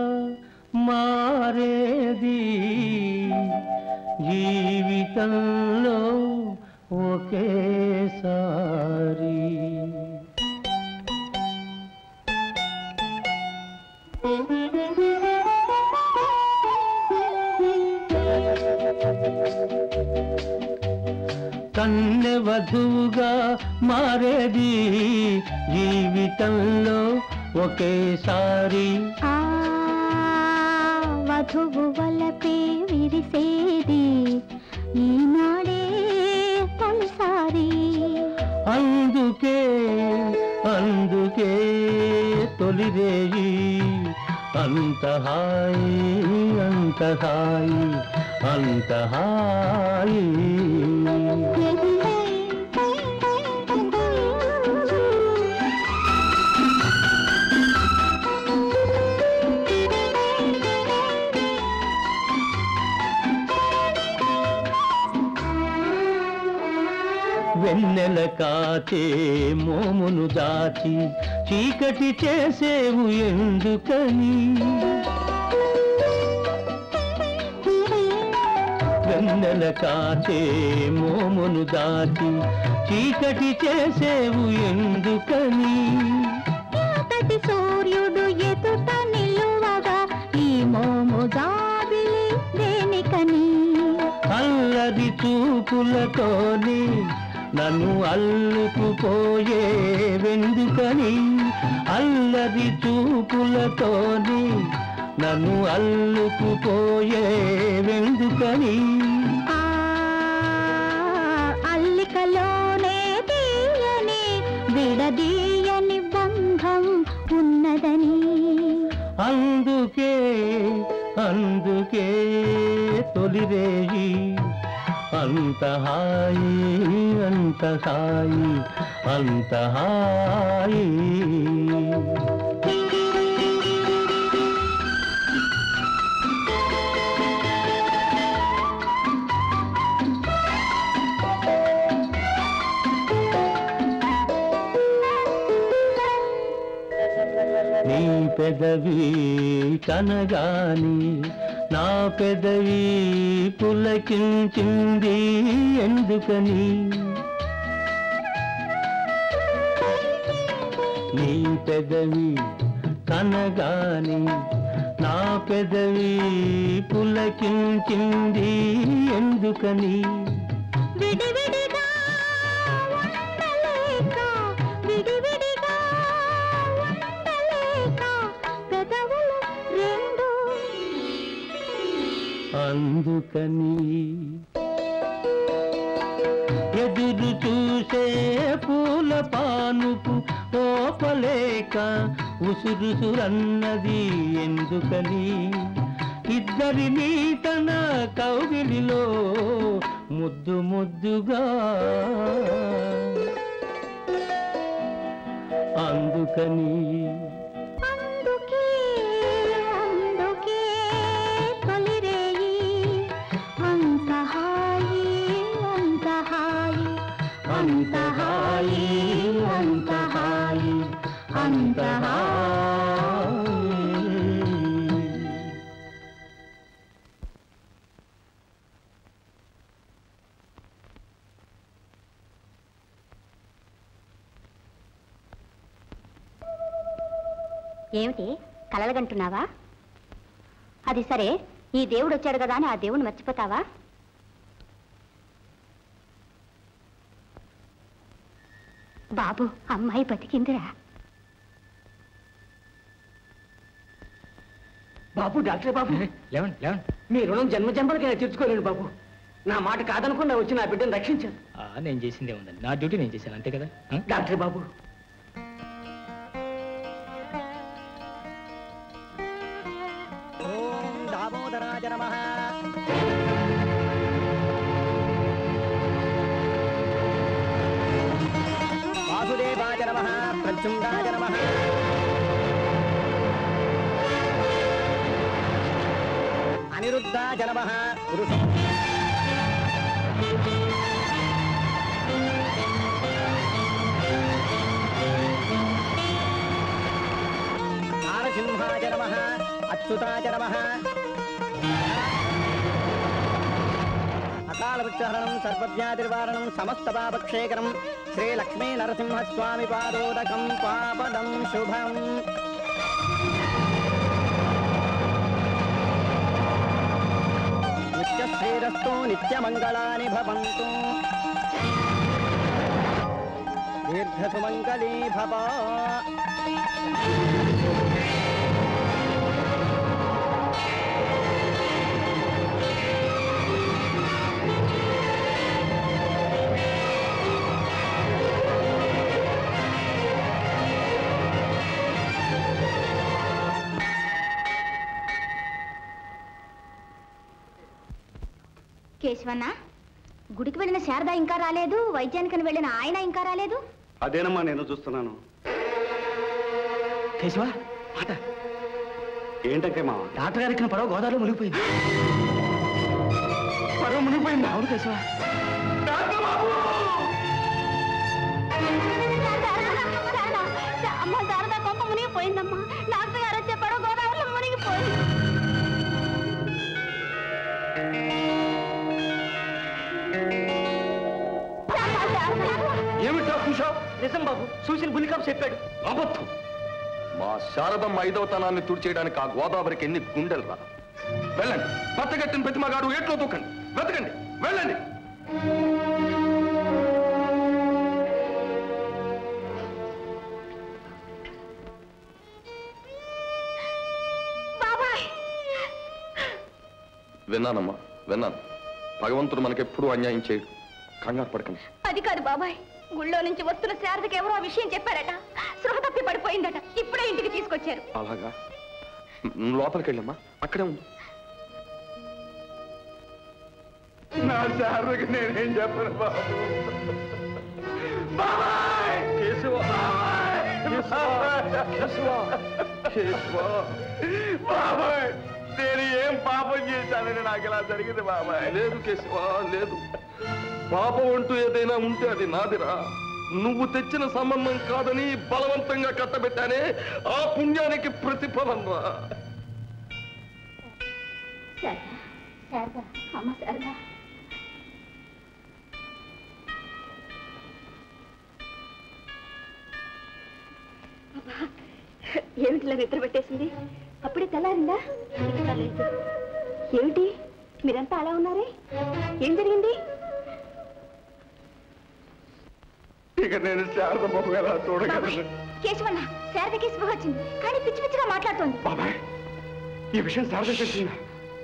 మారేది జీవితంలో ఒకేసారి కన్నె వధువుగా మారేది జీవితంలో ఒకేసారి ఆ వధువు వలపే విరిసేది ఈనాడే తొలిసారి అందుకే అందుకే తొలిరేయి అంత హాయి అంత హాయి అంత హాయి వెన్నెల కాచే మోమును దాచి చీకటి చేసేవు ఎందుకని వెన్నెల కాచే మోమును దాచి చీకటి చేసేవు ఎందుకని ఎంతటి సూర్యుడు ఎదుట నిలువగా ఈ మోము జాబిలి దేనికని అల్లరి చూపులతోని నన్ను అల్లుకుపోయే వెందుకని అల్లరి చూపులతోని నన్ను అల్లుకుపోయే వెందుకని ఆ అల్లికలోనే తీయని విడదీయని బంధం ఉన్నదని అందుకే అందుకే తొలిరేయి అంత హాయి అంత హాయి అంత హాయి నీ పెదవి కనగాని నా పెదవి పులకించింది ఎందుకని నీ పెదవి కనగాని నా పెదవి పులకించింది ఎందుకని విడివిడిగా ఉండలేక విడివిడిగా ఉండలేక పెదవులు రెండు అందుకని ఎదురు చూసే పూల పానుపు ఓపలేక ఉసురుసురన్నది ఎందుకని ఇద్దరిని తన కౌగిలిలో ముద్దు ముద్దుగా అందుకని అందుకే అందుకే తొలిరేయి అంత హాయి అంత హాయి అంత హాయి అంత హాయి అంత హాయి ఏమిటి కలలుగంటున్నావా అది సరే ఈ దేవుడు వచ్చాడు కదా అని ఆ దేవుని మర్చిపోతావా బాబు అమ్మాయి బతికిందిరా బాబు డాక్టర్ బాబు లేవండి లేవండి మీ రుణం జన్మ జన్మలకైనా తీర్చుకోలేను బాబు నా మాట కాదనకుండా వచ్చి నా బిడ్డను రక్షించాను నేను చేసిందే ఉందండి నా డ్యూటీ నేను చేశాను అంతే కదా ఆ? డాక్టర్ బాబు ఓం దామోదరాయ నమ వాసుదేవాయ నమ ప్రద్యుమ్నాయ నమ అనిరుద్ధాయ నమ పురుష నారసింహాయ నమ అచ్యుతాయ నమ అకాలవృక్షహరణం సర్వవ్యాధిర్వారణం సమస్త పాపక్షేకరం శ్రీ లక్ష్మీ నరసింహస్వామి పాదోదకం పాపదం శుభం నిత్యశ్రీరస్తు నిత్యమంగళాని భవంతు దీర్ఘసుమంగళీ భవ కేశవన్న గుడికి వెళ్ళిన శారద ఇంకా రాలేదు వైద్యానికి వెళ్ళిన ఆయన ఇంకా రాలేదు అదేనమ్మా నేను చూస్తున్నాను కేశవ మాట ఏంటంటే మామ డాక్టర్ గారు ఎక్కిన పడవ గోదావరిలో మునిగిపోయింది పడవ మునిగిపోయింది అవును కేశవ అమ్మ శారదా కొంప మునిగిపోయిందమ్మా డాక్టర్ గారు వచ్చే పడవ గోదావరిలో మునిగిపోయింది ఏమిటా చూశావు నిజం బాబు చూసిన బులికాపు చెప్పాడు అబద్ధం మా శారదమ్మ ఐదవతనాన్ని తుడిచేయడానికి ఆ గోదావరికి ఎన్ని గుండెలు రా వెళ్ళండి పచ్చగట్టిన ప్రతిమగాడు ఏట్లో తూకండి వెతకండి వెళ్ళండి బాబాయ్ విన్నానమ్మా విన్నాను భగవంతుడు మనకెప్పుడు అన్యాయం చేయడు కంగారు పడకండి అది కాదు బాబాయ్ గుళ్ళో నుంచి వస్తున్న శారదకి ఎవరో ఆ విషయం చెప్పారట స్పృహ తప్పి పడిపోయిందట ఇప్పుడే ఇంటికి తీసుకొచ్చారు అలాగా నువ్వు లోపలికి వెళ్ళమ్మా అక్కడే ఉంది నా శారదకి నేనేం చెప్పను బాబు బాబాయ్ కేశవ బాబాయ్ నేను ఏం పాపం చేశానని నాకు ఇలా జరిగింది బాబాయ్ లేదు కేశవ లేదు పాపం అంటూ ఏదైనా ఉంటే అది నాదిరా నువ్వు తెచ్చిన సంబంధం కాదని బలవంతంగా కట్టబెట్టానే ఆ పుణ్యానికి ప్రతిఫలం రా శారదా అమ్మ శారదా అబ్బా, ఏమిటిలా నిద్ర పెట్టేసింది అప్పుడే తెల్లారిందా ఇంకా లేదు. ఏమిటి మీరంతా అలా ఉన్నారే ఏం జరిగింది ఇక నేను శారద మొహం ఎలా చూడగలను కేశవన్న శారదకి స్పృహ వచ్చింది కానీ పిచ్చి పిచ్చిగా మాట్లాడుతోంది బాబాయ్ ఈ విషయం శారద తెలిసిందా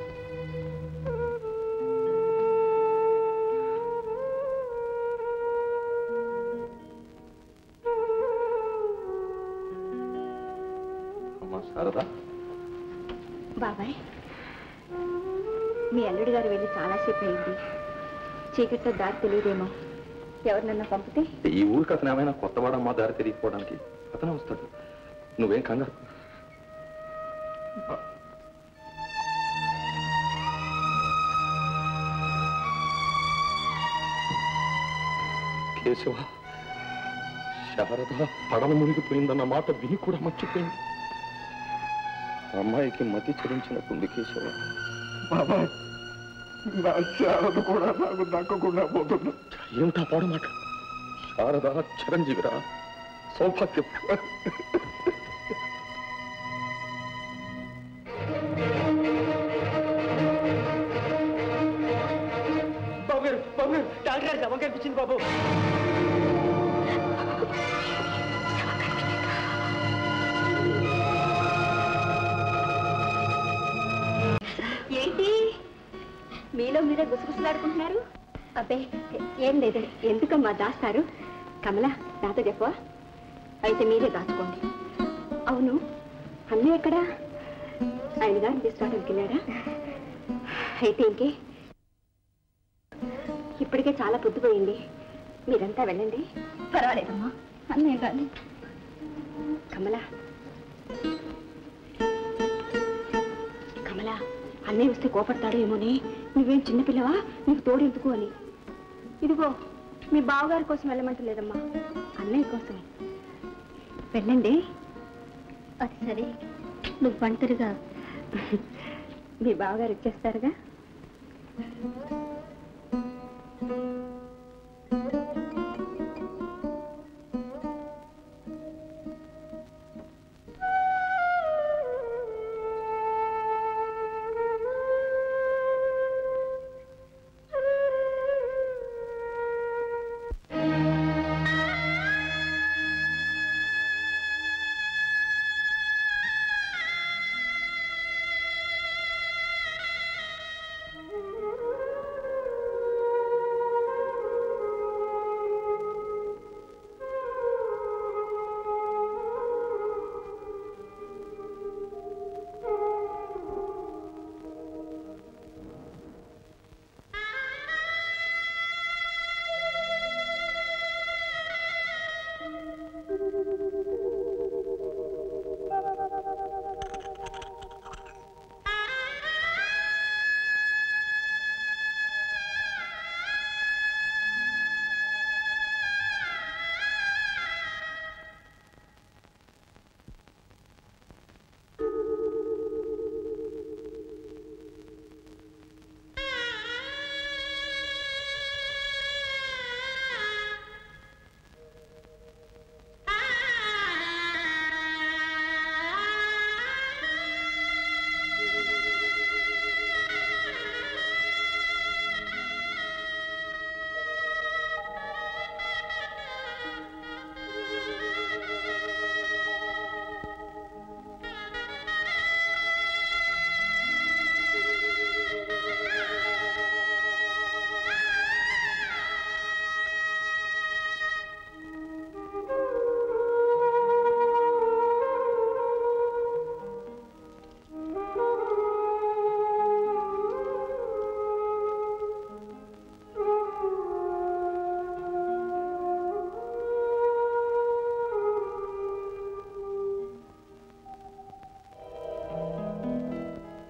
అమ్మా శారదా బాబాయ్ మీ అల్లుడి గారు వెళ్ళి చాలాసేపు అయింది చీకట్లో దారి తెలియదేమో ఎవరినన్నా పంపితే ఈ ఊరికి అతను ఏమైనా కొత్తవాడమ్మా దారి తెలియకపోవడానికి అతనే వస్తాడు నువ్వేం కంగారు కేశవ శారద పడవ మునిగిపోయిందన్న మాట విని కూడా మర్చిపోయింది అమ్మాయికి మతి చెల్లించినట్టుంది కేశవ బాబాయ్ నా శారద కూడా నాకు దక్కకుండా పోతున్నా ఏమిటా పాడు మాట శారద చిరంజీవిరా సౌభాగ్యం బాబు గారు బాబు గారు డాక్టర్ గారు శవం కనిపించింది బాబు ఏంటి మీలో మీరే గుసగుసలాడుకుంటున్నారు అబ్బే ఏం లేదు ఎందుకమ్మా దాస్తారు కమల నాతో చెప్పవా అయితే మీరే దాచుకోండి అవును అన్నీ ఎక్కడా ఆయన గారిని తీసుకోవడానికి వెళ్ళారా అయితే ఇంకే ఇప్పటికే చాలా పొద్దుపోయింది మీరంతా వెళ్ళండి పర్వాలేదమ్మా అన్నయ్య రాని కమల కమల అన్నయ్య వస్తే కోపడతాడో ఏమోని నువ్వేం చిన్నపిల్లవా నీకు తోడెందుకు అని ఇదిగో మీ బావగారి కోసం వెళ్ళమంటలేదమ్మా అన్నయ్య కోసం వెళ్ళండి అది సరే నువ్వు ఒంటరిగా మీ బావగారు వచ్చేస్తారుగా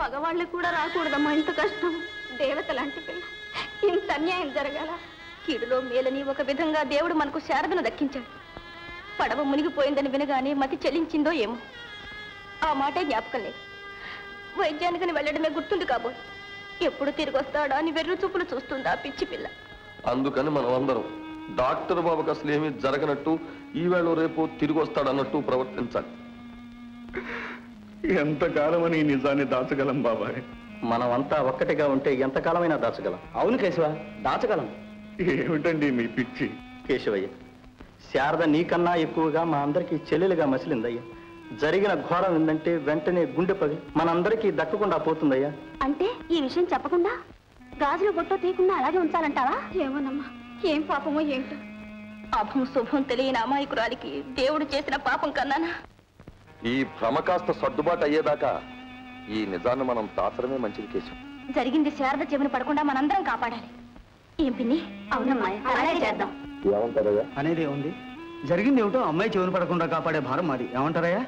మగవాళ్ళకి కూడా రాకూడదమ్మా ఇంత కష్టం దేవత లాంటి పిల్ల ఇంత అన్యాయం జరగాల కీడులో మేలని ఒక విధంగా దేవుడు మనకు శారదను దక్కించాడు పడవ మునిగిపోయిందని వినగానే మతి చెల్లించిందో ఏమో ఆ మాటే జ్ఞాపకం లేదు వైద్యానికని వెళ్ళడమే గుర్తుంది కాబోలు ఎప్పుడు తిరిగి వస్తాడా అని వెర్రు చూపులు చూస్తుందా పిచ్చి పిల్ల అందుకని మనం అందరం డాక్టర్ బాబుకి అసలు ఏమీ జరగనట్టు ఈవేళ రేపు తిరిగి వస్తాడన్నట్టు ప్రవర్తించాలి ఎంతకాలమని ఈ నిజాన్ని దాచగలం బాబాయ్ మనమంతా ఒక్కటిగా ఉంటే ఎంతకాలమైనా దాచగలం అవును కేశవ దాచగలం ఏమిటండి మీ పిచ్చి కేశవయ్య శారద నీకన్నా ఎక్కువగా మా అందరికీ చెల్లెలుగా మసిలిందయ్యా జరిగిన ఘోరం ఏంటంటే వెంటనే గుండె పగిలి మనందరికీ దక్కకుండా పోతుందయ్యా అంటే ఈ విషయం చెప్పకుండా గాజులు బొట్టు తీయకుండా అలాగే ఉంచాలంటావా ఏమోనమ్మా ఏం పాపమో ఏంటో అభం శుభం తెలియని అమాయకురాలికి దేవుడు చేసిన పాపం కన్నానా ఈ భ్రమ కాస్త సర్దుబాటు అయ్యేదాకా ఈ నిజాన్ని మనం దాచడమే మంచిది కేసు జరిగింది శారద చెవిన పడకుండా మనందరం కాపాడాలి ఏం పిన్ని అవునమ్మా అలాగే చేద్దాం ఏమంటారయ్యా అనేది ఉంది జరిగింది ఏమిటో అమ్మాయి చెవులు పడకుండా కాపాడే భారం మాది ఏమంటారయ్యా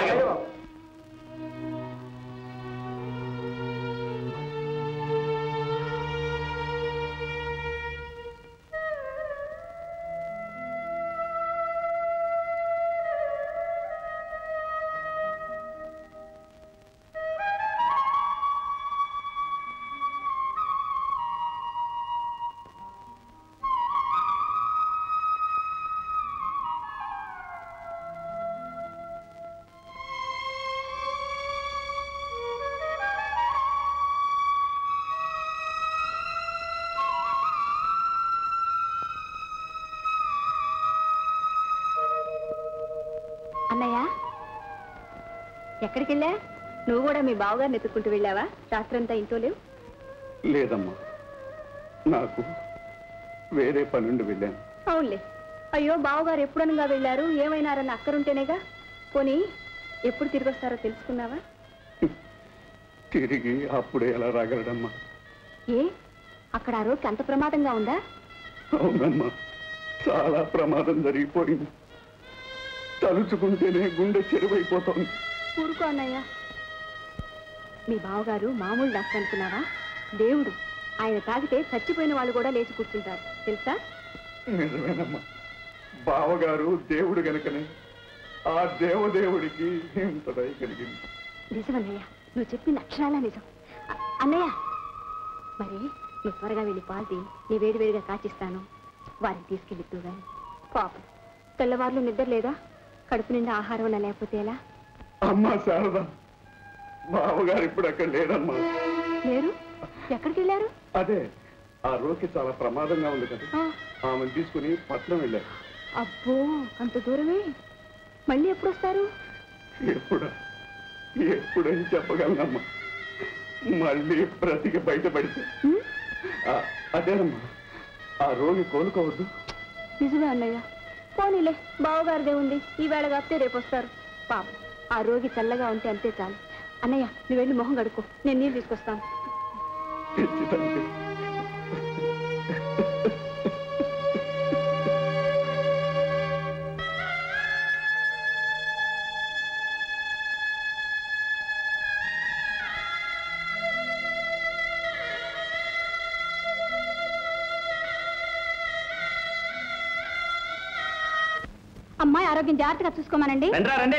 అన్నయ్య ఎక్కడికి వెళ్ళా నువ్వు కూడా మీ బావగారిని ఎత్తుక్కుంటూ వెళ్ళావా రాత్రంతా ఇంట్లో లేవు లేదమ్మా నాకు వేరే పనుండి వెళ్ళాను అవునులే అయ్యో బావగారు ఎప్పుడనగా వెళ్ళారు ఏమైనారన్న అక్కరుంటేనేగా పోనీ ఎప్పుడు తిరిగి వస్తారో తెలుసుకున్నావా తిరిగి అప్పుడే ఎలా రాగలడమ్మా ఏ అక్కడ ఆ రోజుకి అంత ప్రమాదంగా ఉందా అవునమ్మా చాలా ప్రమాదం జరిగిపోయింది తలుచుకుంటేనే గుండె చెరువైపోతోంది ఊరుకో అన్నయ్య మీ బావగారు మామూలు డాక్టర్ అనుకున్నావా దేవుడు ఆయన తాగితే చచ్చిపోయిన వాళ్ళు కూడా లేచి కూర్చుంటారు తెలుసా నిజమేనమ్మా బావగారు దేవుడు గనుకనే ఆ దేవదేవుడికి ఇంత దయ కలిగింది నిజమన్నయ్య నువ్వు చెప్పింది అక్షరాలా నిజం అ- అన్నయ్య మరి నువ్వు త్వరగా వెళ్ళి పాల్తి నీ వేడి వేడిగా కాచిస్తాను వారిని తీసుకెళ్ళిద్దు గాని పాపం తెల్లవారులు నిద్ర లేదా కడుపు నిండా ఆహారం అలా లేకపోతే ఎలా అమ్మా శారద బావగారు ఇప్పుడు అక్కడ లేరమ్మా లేరు ఎక్కడికి వెళ్ళారు అదే ఆ రోజుకి చాలా ప్రమాదంగా ఉంది కదా ఆ, ఆమెను తీసుకుని పట్నం వెళ్ళారు అబ్బో అంత దూరమే మళ్ళీ ఎప్పుడు వస్తారు ఎప్పుడు ఎప్పుడని చెప్పగలనమ్మా మళ్ళీ బ్రతికి బయటపడితే ఆ, అదేనమ్మా ఆ రోగి కోలుకోవద్దు నిజమే అన్నయ్య పోనీలే బావగారిదే ఉంది ఈ వేళ కాస్తే రేపు వస్తారు పాపం ఆ రోగి చల్లగా ఉంటే అంతే చాలు అన్నయ్య నువ్వు వెళ్ళి మొహం కడుక్కో నేను నీళ్ళు తీసుకొస్తాను పిచ్చి తండ్రి అమ్మాయి ఆరోగ్యం జాగ్రత్తగా చూసుకోమనండి రండి రండి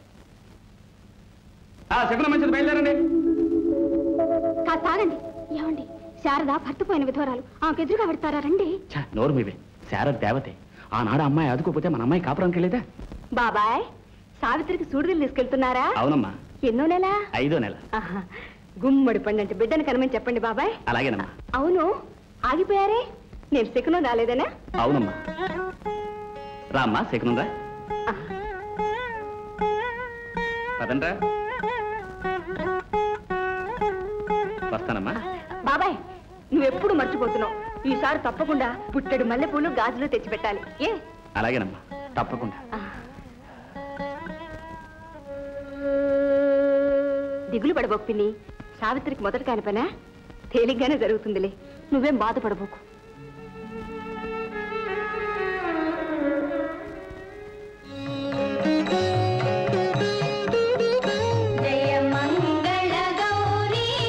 ఆ శకున మంచిది బయలుదేరండి కాస్త ఆగండి ఏమండి శారద భర్త పోయిన విధవరాలు ఆమెకు ఎదురుగా పెడతారా రండి ఛ, నోరు మీవే శారద దేవతే ఆనాడు అమ్మాయి అదుకోపోతే మన అమ్మాయి కాపురానికి వెళ్ళేదా బాబాయ్ సావిత్రికి సూడిదలు తీసుకెళ్తున్నారా అవునమ్మా ఎన్నో నెల ఐదో నెల ఆహా, గుమ్మడి పండంటే బిడ్డను కనమని చెప్పండి బాబాయ్ అలాగేనమ్మా అవును ఆగిపోయారే నేను శకునం రాలేదనా అవునమ్మా రామ్మా శకునురా పదండ్రా వస్తానమ్మా బాబాయ్ నువ్వెప్పుడు మర్చిపోతున్నావు ఈసారి తప్పకుండా పుట్టెడు మల్లెపూలు గాజులు తెచ్చిపెట్టాలి ఏ అలాగేనమ్మా తప్పకుండా దిగులు పడబోకు పిన్ని సావిత్రికి మొదటి కాని పనా తేలిగ్గానే జరుగుతుందిలే నువ్వేం బాధపడబోకు జయ మంగళ గౌరీ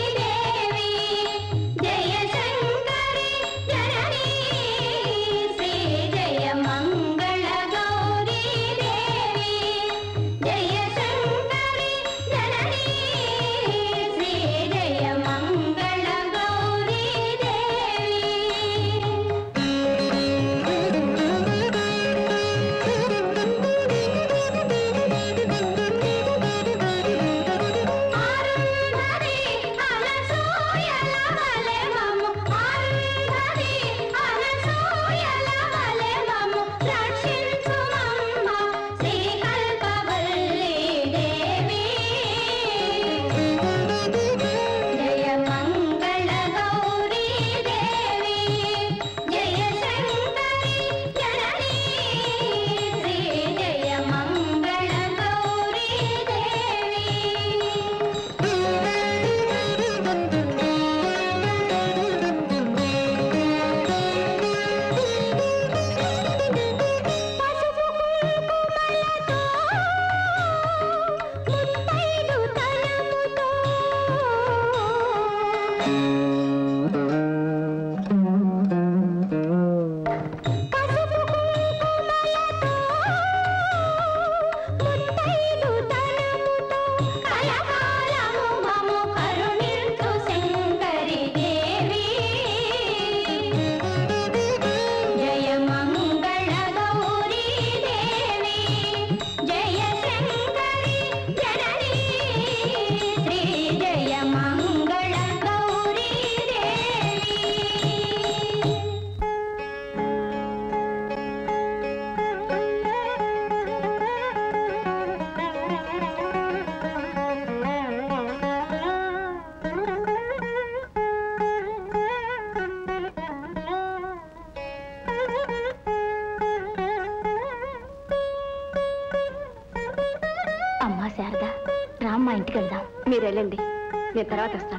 ఇంటికి వెళ్దాం మీరు వెళ్ళండి నేను తర్వాత వస్తాను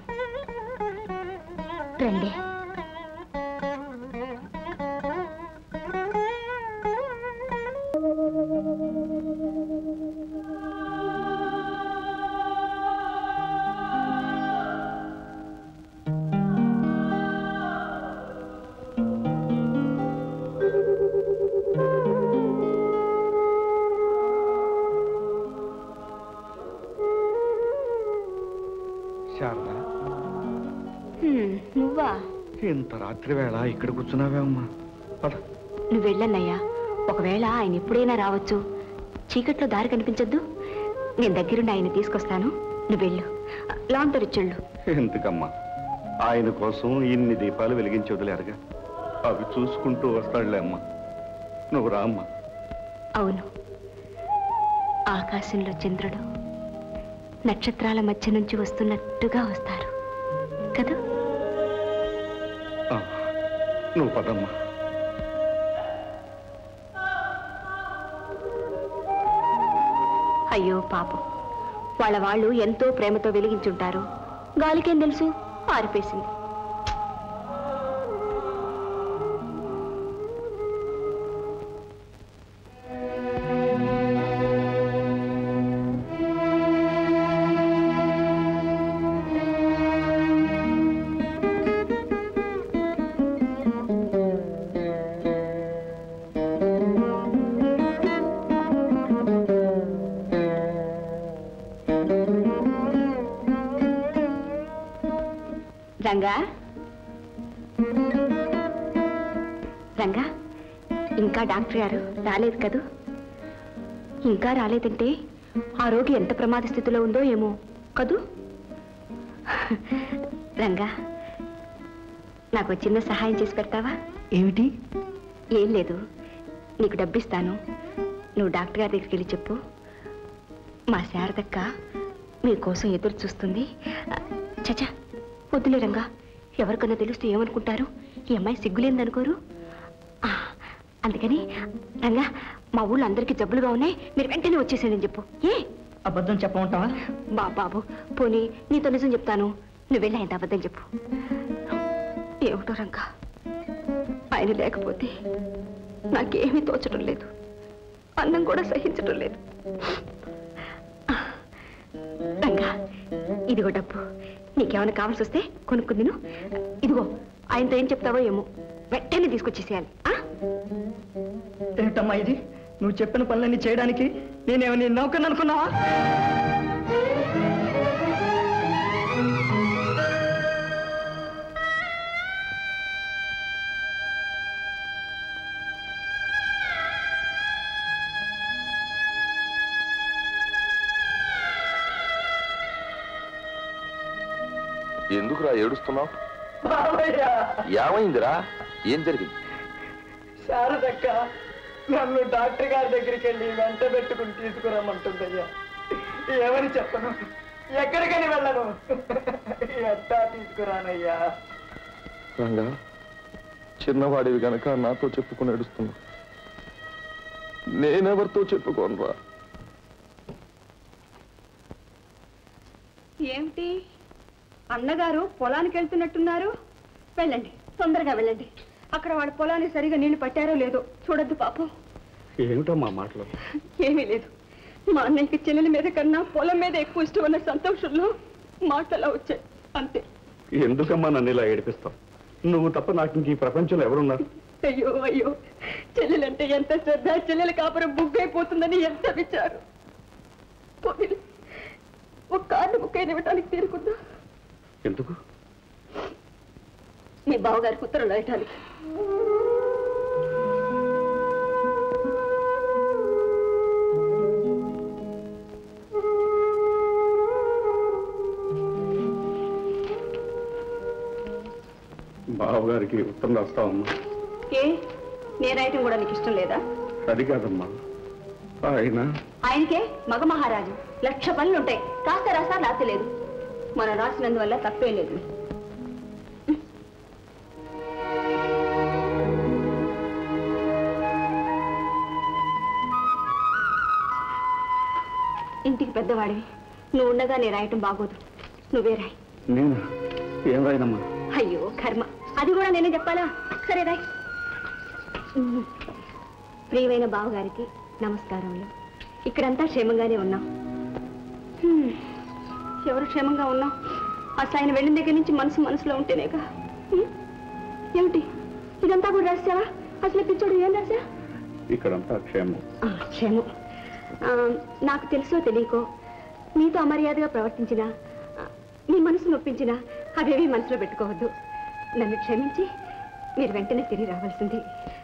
రండి శారద హ్మ్, నువ్వా ఇంత రాత్రి వేళ ఇక్కడ కూర్చున్నావే అమ్మా పద నువ్వు వెళ్ళన్నయ్యా ఒకవేళ ఆయన ఎప్పుడైనా రావచ్చు చీకట్లో దారి కనిపించద్దు నేను దగ్గరుండి ఆయన తీసుకొస్తాను నువ్వు వెళ్ళు లాంగ్ తెరిచెళ్ళు ఎందుకమ్మా ఆయన కోసం ఇన్ని దీపాలు వెలిగించి వదిలేరుగా అవి చూసుకుంటూ వస్తాడులే అమ్మా నువ్వు రా అమ్మా అవును ఆకాశంలో చంద్రుడు నక్షత్రాల మధ్య నుంచి వస్తున్నట్టుగా వస్తారు కదా ఆ, నువ్వు పదమ్మా అయ్యో పాపం వాళ్ళ వాళ్ళు ఎంతో ప్రేమతో వెలిగించుంటారు గాలికేం తెలుసు ఆరిపేసింది రంగా రంగా ఇంకా డాక్టర్ గారు రాలేదు కదూ ఇంకా రాలేదంటే ఆ రోగి ఎంత ప్రమాద స్థితిలో ఉందో ఏమో కదూ రంగా నాకు ఒక చిన్న సహాయం చేసి పెడతావా ఏమిటి ఏం లేదు నీకు డబ్బిస్తాను నువ్వు డాక్టర్ గారి దగ్గరికి వెళ్ళి చెప్పు మా శారదక్క మీకోసం ఎదురు చూస్తుంది చచా వద్దులే రంగా ఎవరికన్నా తెలిస్తే ఏమనుకుంటారు ఈ అమ్మాయి సిగ్గులేందనుకోరు ఆ, అందుకని రంగా మా ఊళ్ళో అందరికీ జబ్బులుగా ఉన్నాయి మీరు వెంటనే వచ్చేసేయని చెప్పు ఏ అబద్ధం చెప్పమంటావా బా బాబు పోనీ నీతో నిజం చెప్తాను నువ్వు వెళ్ళి ఆయన అబద్ధం చెప్పు ఏమిటో రంగా ఆయన లేకపోతే నాకేమీ తోచడం లేదు అన్నం కూడా సహించడం లేదు రంగా ఇదిగో డబ్బు నీకేమైనా కావాల్సి వస్తే కొనుక్కుందిను ఇదిగో ఆయనతో ఏం చెప్తావో ఏమో వెంటనే తీసుకొచ్చేసేయాలి ఆ? ఏమిటమ్మా ఇది నువ్వు చెప్పిన పనులన్నీ చేయడానికి నేనేమని నౌకను అనుకున్నావా ఎందుకురా ఏడుస్తున్నావు బాబయ్య ఏమైందిరా ఏం జరిగింది శారదక్క నన్ను డాక్టర్ గారి దగ్గరికి వెళ్ళి వెంట పెట్టుకుని తీసుకురమ్మంటుందయ్యా ఏమని చెప్పను ఎక్కడికని వెళ్ళను ఎట్టా తీసుకురానయ్యా రంగా చిన్నవాడివి గనక నాతో చెప్పుకుని ఏడుస్తున్నా నేనెవరితో చెప్పుకోనరా ఏమిటి అన్నగారు పొలానికి వెళ్తున్నట్టున్నారు వెళ్ళండి తొందరగా వెళ్ళండి అక్కడ వాడి పొలాన్ని సరిగా నీళ్లు పట్టారో లేదో చూడొద్దు పాపం ఏమిటమ్మా మాటలు ఏమీ లేదు మా అన్నయ్యకి చెల్లెల మీద కన్నా పొలం మీద ఎక్కువ ఇష్టం ఉన్న సంతోషంలో మాటలా వచ్చాయి అంతే ఎందుకమ్మా నన్ను ఇలా ఏడిపిస్తావు నువ్వు తప్ప నాకు ఇంక ఈ ప్రపంచంలో ఎవరున్నారు అయ్యో అయ్యో చెల్లెలంటే ఎంత శ్రద్ధ చెల్లెల కాపురం బుగ్గైపోతుందని ఎంత విచారు పోనీలే. ఒక కార్డు బుక్ ఇవ్వటానికి తీరుకుందా ఎందుకు మీ బావగారికి ఉత్తరం రాయటానికి బావగారికి ఉత్తరం రాస్తావమ్మా ఏ నేను రాయటం కూడా నీకు ఇష్టం లేదా అది కాదమ్మా ఆయన ఆయనకే మగ మహారాజు లక్ష పనులు ఉంటాయి కాస్త రాసా రాసలేదు మనం రాసినందువల్ల తప్పేం లేదు ఇంటికి పెద్దవాడివి నువ్వు ఉండగా నేను రాయటం బాగోదు నువ్వే రాయి నేను ఏం రాయనమ్మా అయ్యో కర్మ అది కూడా నేనే చెప్పాలా సరే రాయ్ ఉమ్. ప్రియమైన బావగారికి నమస్కారములు ఇక్కడంతా క్షేమంగానే ఉన్నాం హ్మ్. ఎవరు క్షేమంగా ఉన్నాం అసలు ఆయన వెళ్ళిన దగ్గర నుంచి మనసు మనసులో ఉంటేనేగా హ్మ్? ఏమిటి ఇదంతా కూడా రాసావా అసలు ఈ పిచ్చోడు ఏం రాసా ఇక్కడంతా క్షేమం ఆ, క్షేమం ఆ, నాకు తెలుసో తెలియకో మీతో అమర్యాదగా ప్రవర్తించిన మీ మనసు నొప్పించిన అవేవి మనసులో పెట్టుకోవద్దు నన్ను క్షమించి మీరు వెంటనే తిరిగి రావాల్సింది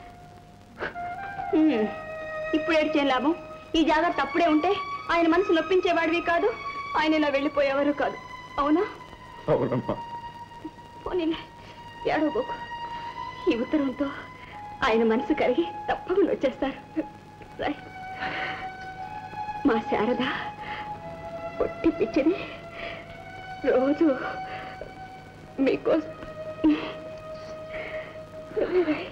ఉమ్, ఇప్పుడు ఏడ్చేం లాభం ఈ జాగ్రత్త అప్పుడే ఉంటే ఆయన మనసు నొప్పించేవాడివి కాదు ఆయన ఇలా వెళ్ళిపోయేవారు కాదు అవునా అవునమ్మా పోనీలే ఏడవబోకు ఈ ఉత్తరంతో ఆయన మనసు కరిగి తప్పకుండా వచ్చేస్తారు రాయ్. మా శారద పొట్టి పిచ్చిది రోజు మీకోసం రాయ్.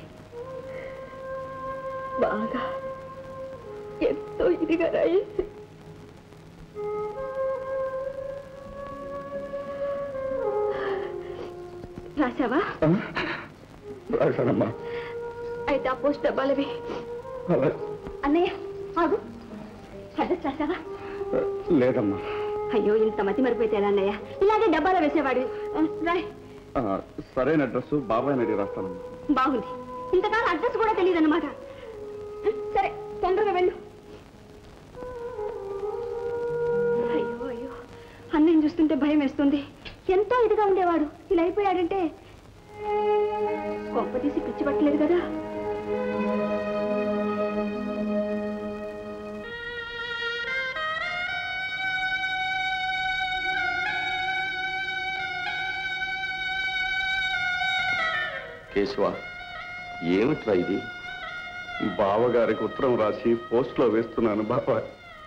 బాగా ఎంతో ఇదిగా రాయి రాశావా రాశానమ్మా అయితే ఆ పోస్ట్ డబ్బాలవి అలా అన్నయ్య ఆగు అడ్రస్ రాశావా లేదమ్మా అయ్యో ఇంత మతి మరిపోతే ఎలా అన్నయ్య ఇలాగే డబ్బాలో వేసేవాడు ఆ, రాయ్ ఆ, సరైన అడ్రస్ బాబాయ్ అడిగి రాస్తానమ్మా బాగుంది ఇంతకాలం అడ్రస్ కూడా తెలియదు అనమాట సరే తొందరగా వెళ్ళు అయ్యో అయ్యో అన్నయ్య చూస్తుంటే భయం వేస్తుంది ఎంతో ఇదిగా ఉండేవాడు ఇలా అయిపోయాడంటే కొంప తీసి పిచ్చి పట్టలేదు కదా కేశవ ఏమిట్రా ఇది బావగారికి ఉత్తరం రాసి పోస్ట్లో వేస్తున్నాను బాబాయ్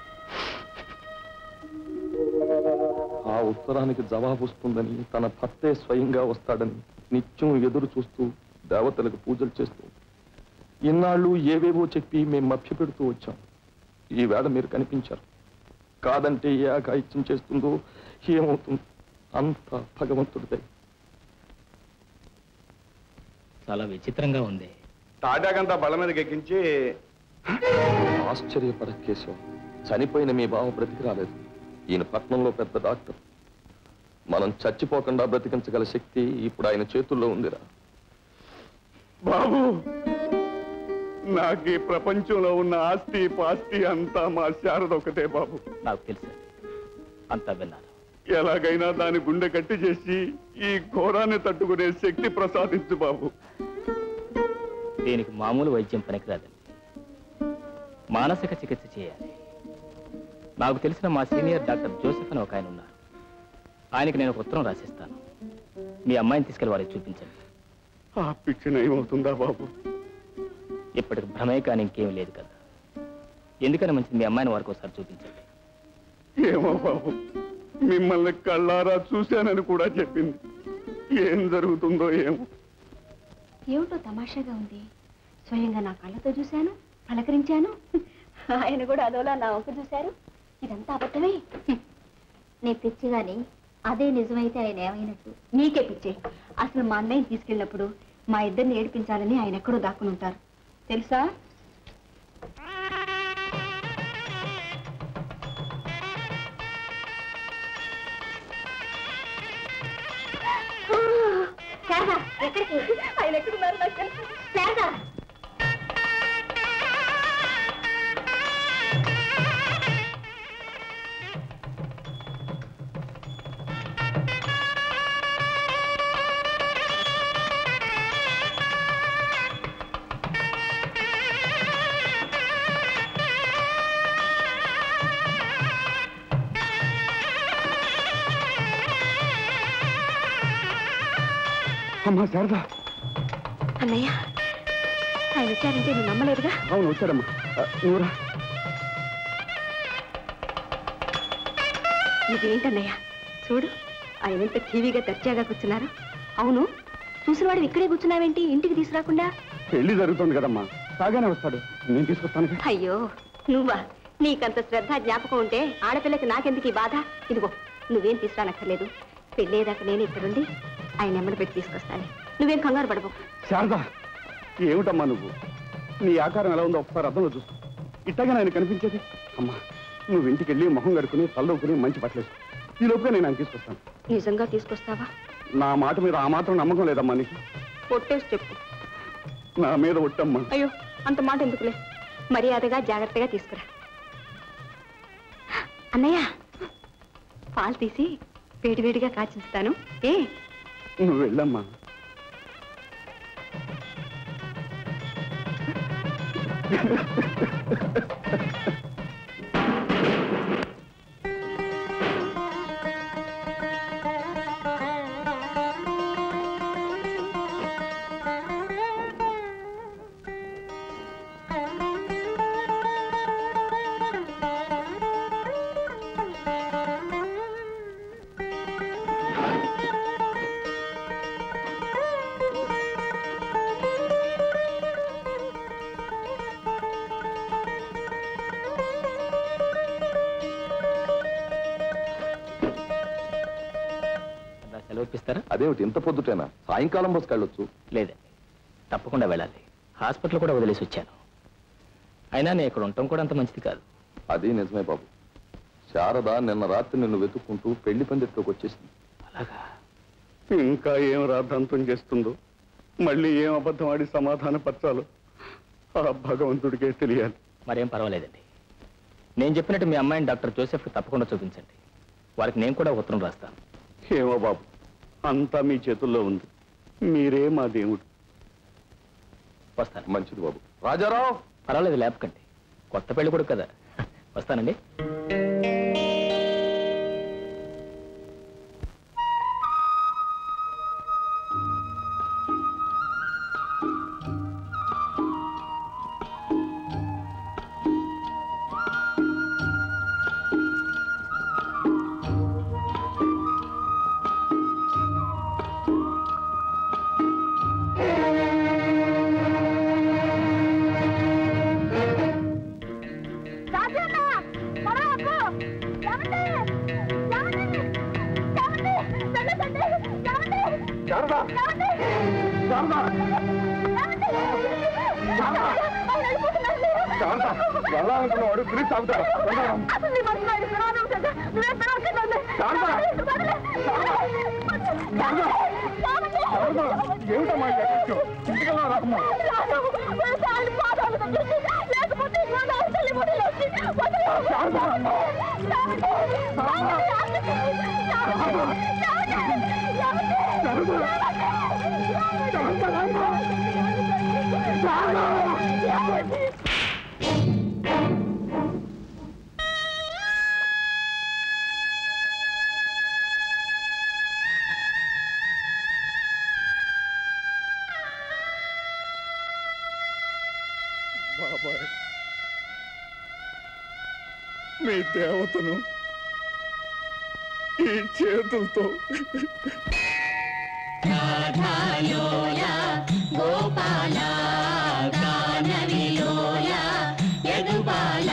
ఆ ఉత్తరానికి జవాబు వస్తుందని తన భర్తే స్వయంగా వస్తాడని నిత్యం ఎదురు చూస్తూ దేవతలకు పూజలు చేస్తూ ఇన్నాళ్ళు ఏవేవో చెప్పి మేము మభ్యపెడుతూ వచ్చాం ఈ వేళ మీరు కనిపించారు కాదంటే ఏ అఘాయిత్యం చేస్తుందో ఏమవుతుందో అంత భగవంతుడిదై చాలా విచిత్రంగా ఉంది తాటాకంతా బల మీదకి ఎక్కించి ఆశ్చర్యపడ కేశవం చనిపోయిన మీ బావ బ్రతికి రాలేదు ఈయన పట్నంలో పెద్ద డాక్టర్ మనం చచ్చిపోకుండా బ్రతికించగల శక్తి ఇప్పుడు ఆయన చేతుల్లో ఉందిరా బాబు నాకు ఈ ప్రపంచంలో ఉన్న ఆస్తి పాస్తి అంతా మా శారద ఒకటే బాబు నాకు తెలుసు అంతా విన్నాను ఎలాగైనా దాని గుండె కట్టి చేసి ఈ ఘోరాన్ని తట్టుకునే శక్తి ప్రసాదించు బాబు దీనికి మామూలు వైద్యం పనికిరాదండి మానసిక చికిత్స చేయాలి నాకు తెలిసిన మా సీనియర్ డాక్టర్ జోసెఫ్ అని ఒక ఆయన ఉన్నారు ఆయనకి నేను ఒక ఉత్తరం రాసిస్తాను మీ అమ్మాయిని తీసుకెళ్ళి వారికి చూపించండి ఆ పిచ్చి నయమవుతుందా బాబు ఇప్పటికి భ్రమే కానీ ఇంకేం లేదు కదా ఎందుకని మంచిది మీ అమ్మాయిని వారికి ఒకసారి చూపించండి ఏమో బాబు మిమ్మల్ని కళ్ళారా చూశానని కూడా చెప్పింది ఏం జరుగుతుందో ఏమో ఏమిటో తమాషాగా ఉంది స్వయంగా నా కళ్ళతో చూశాను పలకరించాను ఆయన కూడా అదోలా నా వంక చూశారు ఇదంతా అబద్ధమే నీ పిచ్చి గాని అదే నిజమైతే ఆయన ఏమైనట్టు నీకే పిచ్చే అసలు మా అన్నయ్య తీసుకెళ్ళినప్పుడు మా ఇద్దరిని ఏడిపించాలని ఆయన ఎక్కడో దాక్కుని ఉంటారు తెలుసా శారదా, ఎక్కడికి ఆయన ఎక్కడున్నారు నాకు తెలుసు శారదా అమ్మా శారదా అన్నయ్య ఆయన వచ్చారంటే నువ్వు నమ్మలేదుగా అవును వచ్చాడమ్మా ఆ, నువ్వురా ఇదేంటన్నయ్య చూడు ఆయన ఎంత టీవీగా దర్జాగా కూర్చున్నారు అవును చూసిన వాడు ఇక్కడే కూర్చున్నావేంటి ఇంటికి తీసుకురాకుండా పెళ్లి జరుగుతుంది కదమ్మా బాగానే వస్తాడు నేను తీసుకొస్తాను అయ్యో నువ్వా నీకంత శ్రద్ధ జ్ఞాపకం ఉంటే ఆడపిల్లకి నాకెందుకు ఈ బాధ ఇదిగో నువ్వేం తీసుకురానక్కర్లేదు పెళ్ళేదాకా నేను ఇక్కడుండి ఆయన నెమ్మది పెట్టి తీసుకొస్తాను నువ్వేం కంగారు పడవు శారదా ఏమిటమ్మా నువ్వు నీ ఆకారం ఎలా ఉందో ఒకసారి అర్థంలో చూసుకో ఇట్టగా ఆయన కనిపించేది అమ్మా నువ్వు ఇంటికి వెళ్ళి మొహం కడుకుని తల్లుకుని మంచి బట్టలేసు ఈ లోపుగా నేను ఆయన తీసుకొస్తాను నిజంగా తీసుకొస్తావా నా మాట మీద ఆ మాత్రం నమ్మకం లేదమ్మా నీకు పొట్టేసి చెప్పు నా మీద ఒట్టమ్మా అయ్యో అంత మాట ఎందుకులే మర్యాదగా జాగ్రత్తగా తీసుకురా అన్నయ్య పాలు తీసి వేడివేడిగా కాచిస్తాను ఏ నువ్వు వెళ్ళమ్మా నా సెలవు ఇప్పిస్తారా అదేమిటి ఇంత పొద్దుటేనా సాయంకాలం బస్కి వెళ్ళొచ్చు లేదండి తప్పకుండా వెళ్ళాలి హాస్పిటల్ కూడా వదిలేసి వచ్చాను అయినా నేను ఇక్కడ ఉండటం కూడా అంత మంచిది కాదు అది నిజమే బాబు శారద నిన్న రాత్రి నిన్ను వెతుక్కుంటూ పెళ్లి పందిట్లోకి వచ్చేసింది ఇంకా ఏం రాద్ధాంతం చేస్తుందో మళ్ళీ ఏం అబద్ధం ఆడి సమాధాన పరచాలో ఆ భగవంతుడికే తెలియాలి మరేం పర్వాలేదండి నేను చెప్పినట్టు మీ అమ్మాయిని డాక్టర్ జోసెఫ్కి తప్పకుండా చూపించండి వారికి నేను కూడా ఉత్తరం రాస్తాను ఏమో బాబు అంతా మీ చేతుల్లో ఉంది మీరే మా దేవుడు వస్తాను మంచిది బాబు రాజారావు పర్వాలేదు లేపకండి కొత్త పెళ్లి కొడుకు కదా వస్తానండి వెళ్ళాలనుకున్నవాడు తిరిగి సాగుతాడు ఏమిటమ్మా ఈ అకృత్యం? ఇంటికెళ్ళా రాకమ్మా బాబాయ్ మీ దేవతను ఈ చేతులతో గోపాల గాన విలోల యదుబాల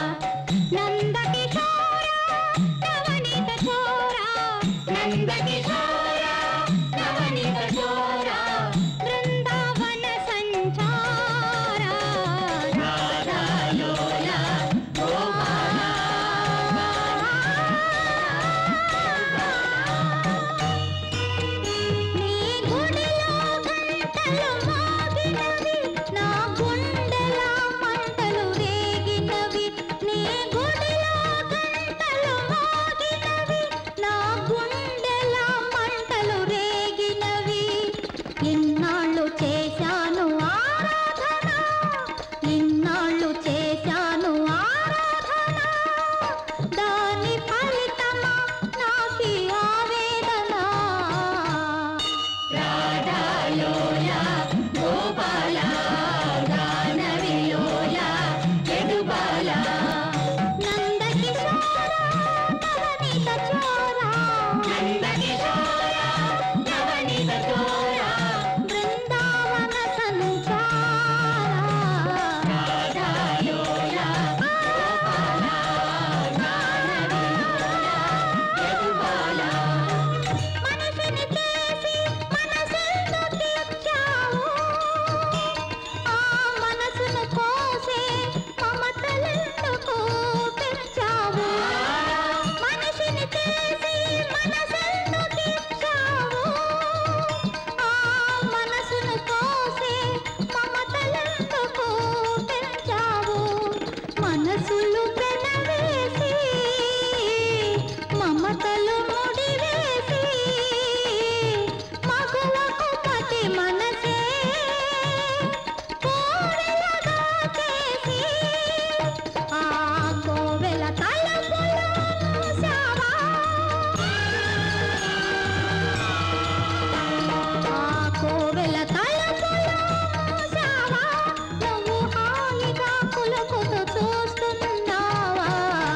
నందకిశోర నవనీత చోర నందకిశోర నవనీత చోర బృందావన సంచార రాధాలోల గోపాల మనసులు పెనవేసి మమతలు ముడివేసి మగువకు పతి మనసే కోవెలగా చేసి ఆ కోవెల తలుపులు మూసావా ఆ కోవెల తలుపులు మూసావా నువ్వు హాయిగా కులుకుతూ చూస్తున్నావా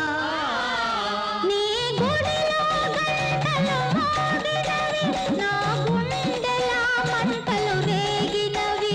నీ గుడిలో గంటలు మోగినవి నా గుండెల మంటలు రేగినవి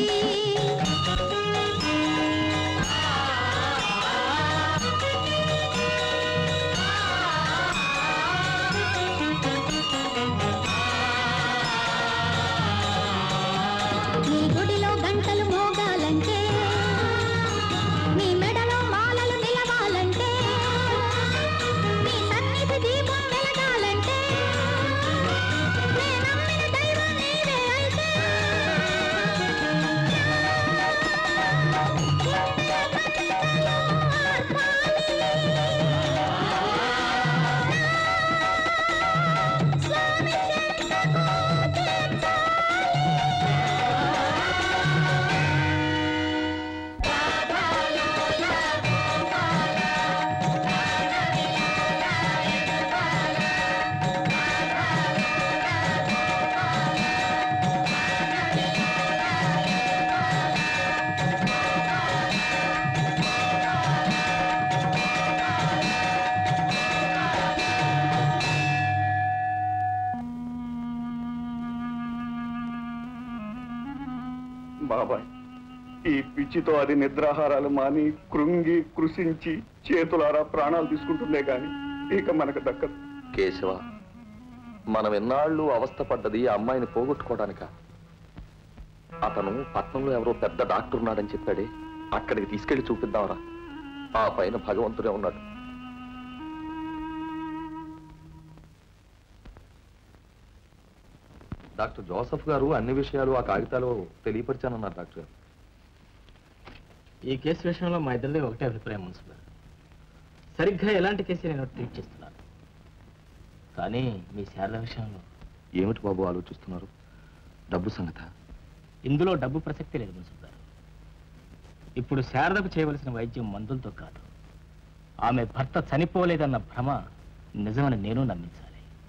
నీ గుడిలో గంటలు మోగాలంటే నీ మెడలో మాలలు నిలవాలంటే నీ సన్నిధి దీపం వెలగాలంటే నే నమ్మిన దైవం నీవే అయితే బాబాయ్ ఈ పిచ్చితో అది నిద్రాహారాలు మాని కృంగి కృషించి చేతులారా ప్రాణాలు తీసుకుంటుందే గాని ఇక మనకు దక్కదు కేశవ మనం ఎన్నాళ్ళు అవస్థపడ్డది ఆ అమ్మాయిని పోగొట్టుకోవడానిక అతను పట్నంలో ఎవరో పెద్ద డాక్టర్ ఉన్నాడని చెప్పాడే అక్కడికి తీసుకెళ్లి చూపిద్దామరా ఆ పైన భగవంతుడే ఉన్నాడు డాక్టర్ జోసఫ్ గారు అన్ని విషయాలు ఆ కాగితాలు తెలియపరిచానన్నారు డాక్టర్ గారు ఈ కేసు విషయంలో మా ఇద్దరిది ఒకటే అభిప్రాయం మున్సిపల్ గారు సరిగ్గా ఎలాంటి కేసు నేను ట్రీట్ చేస్తున్నాను కానీ మీ శారద విషయంలో ఏమిటి బాబు ఆలోచిస్తున్నారు డబ్బు సంగత ఇందులో డబ్బు ప్రసక్తి లేదు మున్సిపల్ గారు ఇప్పుడు శారదకు చేయవలసిన వైద్యం మందులతో కాదు ఆమె భర్త చనిపోలేదన్న భ్రమ నిజమని నేను నమ్మించాలి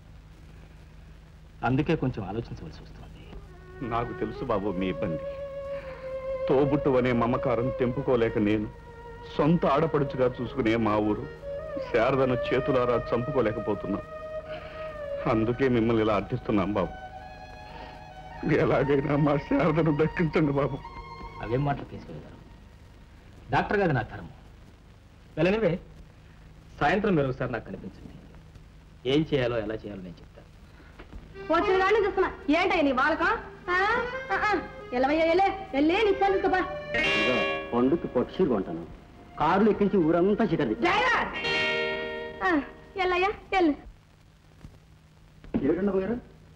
అందుకే కొంచెం ఆలోచించవలసి వస్తుంది నాకు తెలుసు బాబు మీ ఇబ్బంది తోబుట్టు అనే మమకారం తెంపుకోలేక నేను సొంత ఆడపడుచుగా చూసుకునే మా ఊరు శారదను చేతులారా చంపుకోలేకపోతున్నాం అందుకే మిమ్మల్ని ఇలా అర్థిస్తున్నాం బాబు ఎలాగైనా మా శారదను దక్కించండి బాబు అవేం మాటలు తీసుకెళ్ళారు డాక్టర్ గారు నా ధర్మం వెళ్ళనివే సాయంత్రం మీరు ఒకసారి నాకు కనిపించండి ఏం చేయాలో ఎలా చేయాలో నేను చెప్తాను వచ్చిన కానీ చూస్తున్నా ఏంటయ్య నీ బాలకం ఎలవయ్య ఎలే వెళ్ళే నీ చదువుకోబా పండుకి పక్షి కొంటాను కారులు ఎక్కించి ఊరంతా చికది డ్రైవర్ ఎల్లయ్యా ఎల్లు ఏడుండ పోయారు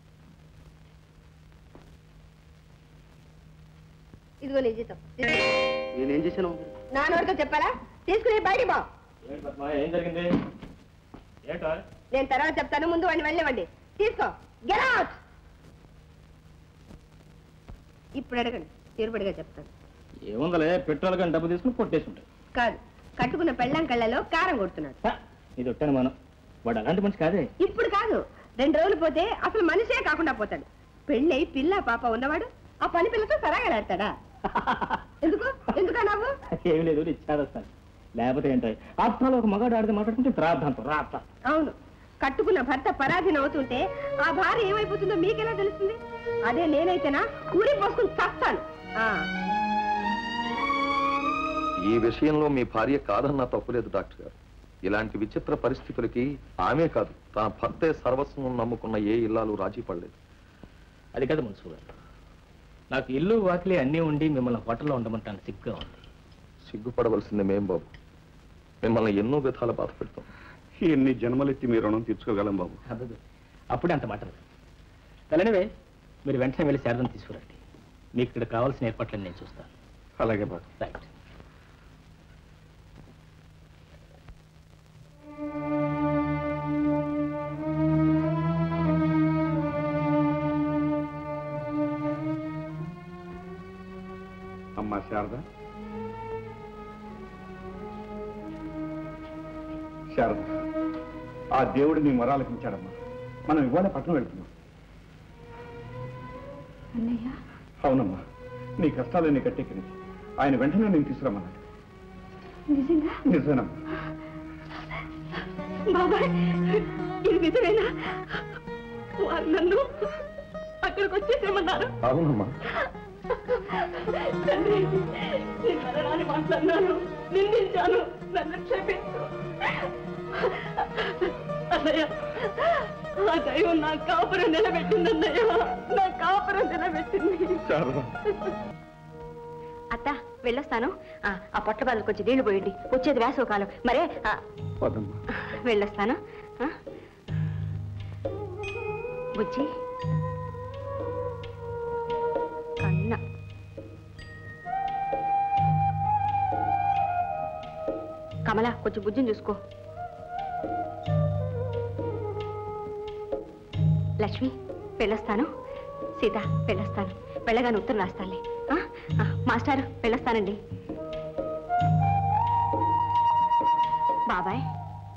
ఇదిగో నీ జీతం నేనేం చేశాను నాన్న వరకు చెప్పాలా తీసుకుని బయటికి బా ఏం జరిగింది ఏంటో నేను తర్వాత చెప్తాను ముందు వాడిని వెళ్ళివ్వండి తీసుకో గెట్ అవుట్ ఇప్పుడు అడగండి తీరుబడిగా చెప్తాను ఏముందలే పెట్రోల్ కానీ డబ్బు తీసుకుని కొట్టేసి ఉంటాయి కాదు కట్టుకున్న పెళ్ళం కళ్ళలో కారం కొడుతున్నాడు ఇది ఒట్టాను మనం వాడు అలాంటి మనిషి కాదే ఇప్పుడు కాదు రెండు రోజులు పోతే అసలు మనిషే కాకుండా పోతాడు పెళ్ళై పిల్ల పాప ఉన్నవాడు ఆ పని పిల్లతో సరాగలాడతాడా ఎందుకు ఎందుకా నవ్వు ఏమి లేదు నేను చేస్తాను లేకపోతే ఏంటాయి ఆత్మలో ఒక మగాడు ఆడితే మాట్లాడుతుంటే ప్రార్థంతో రాత అవును కట్టుకున్న భర్త పరాధీనం అవుతుంటే ఆ భార్య ఏమైపోతుందో మీకెలా తెలుస్తుంది అదే నేనైతేనా ఊరి పోసుకుని చస్తాను ఆ, ఈ విషయంలో మీ భార్య కాదన్నా తప్పులేదు డాక్టర్ గారు ఇలాంటి విచిత్ర పరిస్థితులకి ఆమె కాదు తన భర్తే సర్వస్వం నమ్ముకున్న ఏ ఇల్లాలు రాజీ పడలేదు అది కదా మున్సు గారు నాకు ఇల్లు వాకిలి అన్నీ ఉండి మిమ్మల్ని హోటల్లో ఉండమంటాను సిగ్గుగా ఉంది సిగ్గుపడవలసింది మేం బాబు మిమ్మల్ని ఎన్నో విధాల బాధ పెడతాం ఎన్ని జన్మలెత్తి మీ రుణం తీర్చుకోగలం బాబు అబ్బబ్బే. అప్పుడే అంత మాట తెలనివే మీరు వెంటనే వెళ్ళి శారదం తీసుకురండి మీకు ఇక్కడ కావాల్సిన ఏర్పాట్లను నేను చూస్తాను అలాగే బాబు రైట్ అమ్మా శారద శారద ఆ దేవుడు నీ మొరాలకించాడమ్మా మనం ఇవాళ పట్టణం వెళ్తున్నాం అన్నయ్య అవునమ్మా నీ కష్టాలన్నీ కట్టెక్కించి ఆయన వెంటనే నేను తీసుకురమ్మన్నాడు నిజంగా నిజమేనమ్మా బాబాయ్ ఇది నిజమేనా వారు నన్ను అక్కడికి వచ్చేసేమన్నారు అవునమ్మా తండ్రి నీ మరణాన్ని మాట్లాడినాను నిందించాను నన్ను క్షమించు అన్నయ్య ఆ దైవం నా కాపురం నిలబెట్టింది అన్నయ్య నా కాపురం నిలబెట్టింది శారద అత్త వెళ్ళొస్తాను ఆ, ఆ పొట్ట బాధలు కొంచెం నీళ్లు పోయండి వచ్చేది వేసవ కాలం మరే ఆ, పదమ్మా వెళ్ళొస్తాను ఆ? బుజ్జి కన్న కమల కొంచెం బుజ్జిని చూసుకో లక్ష్మి వెళ్ళొస్తాను సీత వెళ్ళొస్తాను వెళ్ళగానే ఉత్తరం రాస్తానులే ఆ? ఆ, మాస్టారు వెళ్ళొస్తానండి బాబాయ్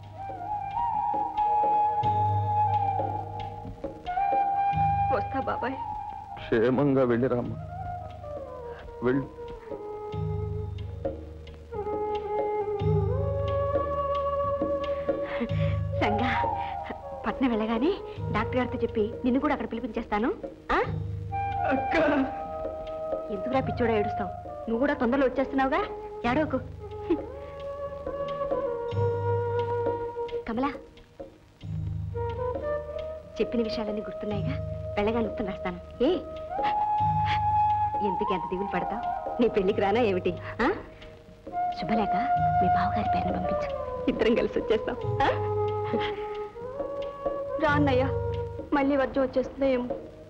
వస్తా బాబాయ్ క్షేమంగా వెళ్ళిరామ్మా వెళ్ళు సంగా పట్నం వెళ్ళగానే డాక్టర్ గారితో చెప్పి నిన్ను కూడా అక్కడ పిలిపించేస్తాను ఆ? ఎందుకురా పిచ్చోడా ఏడుస్తావు నువ్వు కూడా తొందరలో వచ్చేస్తున్నావుగా ఏడవకు కమలా చెప్పిన విషయాలన్నీ గుర్తున్నాయిగా వెళ్ళగానే ఉత్తరం రాస్తాను ఏ ఎందుకు ఎంత దిగులు పడతావు నీ పెళ్లికి రానా ఏమిటి ఆ? శుభలేఖ మీ బావగారి పేరుని పంపించు ఇద్దరం కలిసి వచ్చేస్తాం ఆ? రా అన్నయ్య మళ్ళీ వర్జం వచ్చేస్తుందో ఏమో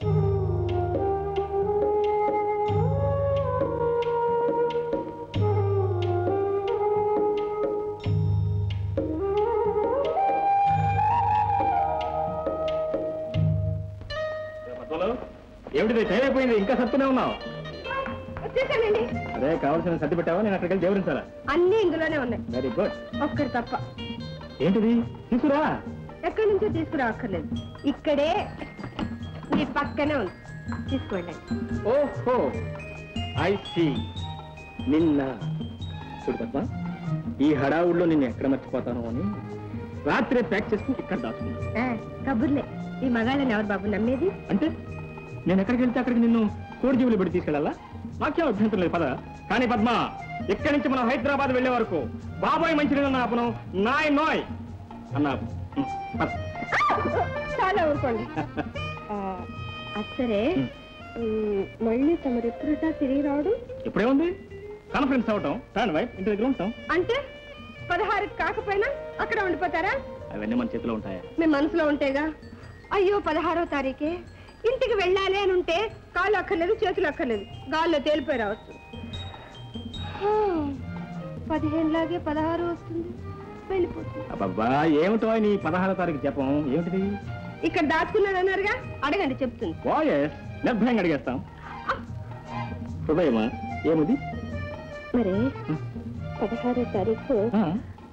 ఏమిటి టైం అయిపోయింది ఇంకా సత్తునే ఉన్నావు వచ్చేసానండి అదే కావాల్సిన సర్ది పెట్టావా నేను అక్కడికి వెళ్ళి వివరించాలా అన్ని ఇందులోనే ఉన్నాయి వెరీ గుడ్ ఒక్కరు తప్ప ఏంటిది తీసుకురా ఎక్కడి నుంచో తీసుకురావక్కర్లేదు ఇక్కడే మీ పక్కనే ఉంది తీసుకువెళ్ళండి ఓహో ఐ సీ నిన్న చూడు తప్ప ఈ హడావుల్లో నిన్ను ఎక్కడ మర్చిపోతాను అని రాత్రి ప్యాక్ చేసుకుని ఇక్కడ దాచుకున్నాను ఆ, కబుర్లే ఈ మగాళ్ళని ఎవరు బాబు నమ్మేది అంటే నేను ఎక్కడికి వెళ్తే అక్కడికి నిన్ను కోడి జీవులు పెట్టి తీసుకెళ్ళాలా నాకేం అభ్యంతరం లేదు పద కానీ పద్మ ఇక్కడి నుంచి మనం హైదరాబాద్ వెళ్లే వరకు బాబాయ్ మంచి ఆపను నాయ్ నోయ్ అన్నాపు ఉం, పద. చాలా ఊరుకోండి ఆ, అసరే ఉమ్, మళ్ళీ తమరు ఎప్పుడట తిరిగి రావడం ఇప్పుడే ఉంది కాన్ఫరెన్స్ అవటం థర్డ్ వైఫ్ ఇంటి దగ్గర ఉంటాం అంటే పదహారు కాకపోయినా అక్కడ ఉండిపోతారా అవన్నీ మన చేతిలో ఉంటాయా మీ మనసులో ఉంటేగా అయ్యో పదహారో తారీఖే ఇంటికి వెళ్ళాలి అని ఉంటే కాళ్ళు అక్కర్లేదు చేతులు అక్కర్లేదు గాల్లో తేలిపోయి రావచ్చు హా, పదిహేనులాగే పదహారు వస్తుంది వెళ్ళిపోతుంది అబ్బబ్బా ఏమిటో నీ పదహారో తారీఖు చెప్పం ఏమిటిది ఇక్కడ దాచుకున్నానన్నారుగా అడగండి చెప్తుంది వాయస్ నిర్భయంగా అడిగేస్తాం హృదయమా ఏమిది మరి పదహారో తారీఖు ఆ,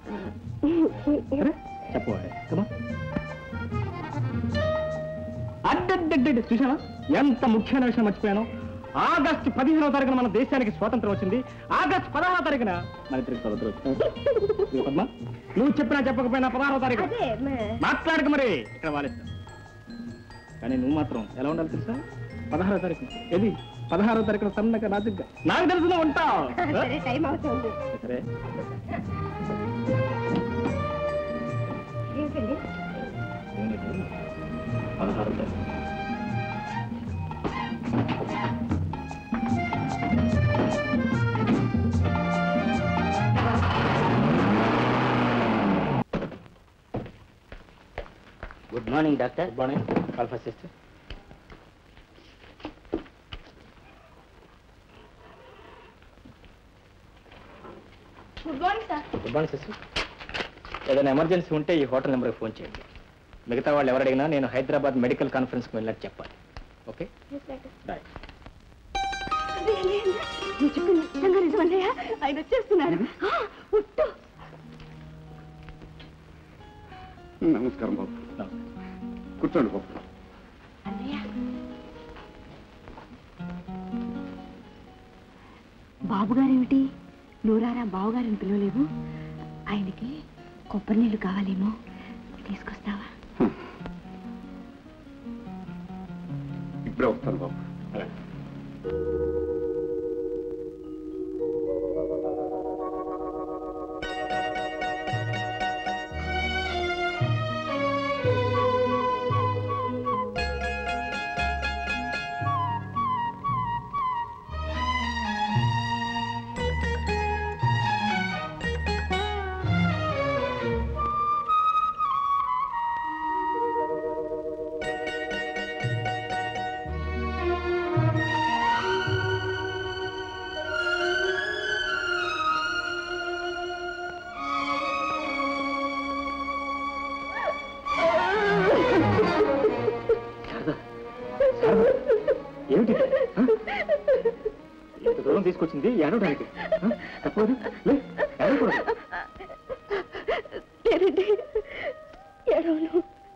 చెప్పు కమా అడ్డడ్డడ్డ చూసావా ఎంత ముఖ్యమైన విషయం మర్చిపోయాను ఆగస్టు పదిహేనవ తారీఖున మన దేశానికి స్వాతంత్రం వచ్చింది ఆగస్టు పదహారవ తారీఖున మన ఇద్దరికి స్వాతంత్రం వచ్చింది ఇదిగో పద్మ నువ్వు చెప్పినా చెప్పకపోయినా పదహారవ తారీఖు అదే మే- మాట్లాడక మరి ఇక్కడ వాలిస్తా కానీ నువ్వు మాత్రం ఎలా ఉండాలి తెలుసా పదహారో తారీఖు ఏది పదహారో తారీఖున సన్నగా నాజుగ్గా నాకు తెలుసు నువ్వు ఉంటావు సరే టైం అవుతుంది సరే ఏంటండి పదహారో తారీఖు good morning doctor good morning call first sister good morning sir good morning sister ఏదైనా ఎమర్జెన్సీ ఉంటే ఈ హోటల్ నెంబర్కి ఫోన్ చేయండి మిగతా వాళ్ళు ఎవరు అడిగినా నేను హైదరాబాద్ మెడికల్ కాన్ఫరెన్స్కి వెళ్ళినట్టు చెప్పాలి ఓకే బాయ్ నువ్వు చెప్పింది వచ్చేస్తున్నారు ఆ, ఉట్టు నమస్కారం బాబు కూర్చోండి బాబు బాబు గారేమిటి నూరారా బావగారిని పిలవలేవు ఆయనకి కొబ్బరి నీళ్ళు కావాలేమో తీసుకొస్తావా ఇప్పుడే వస్తాను బాబు ఏమిటి ఆ? ఇంత దూరం తీసుకొచ్చింది ఏడవడానికి ఆ? తప్పదు లే, ఏడవకూడదు లేదండి ఏడవను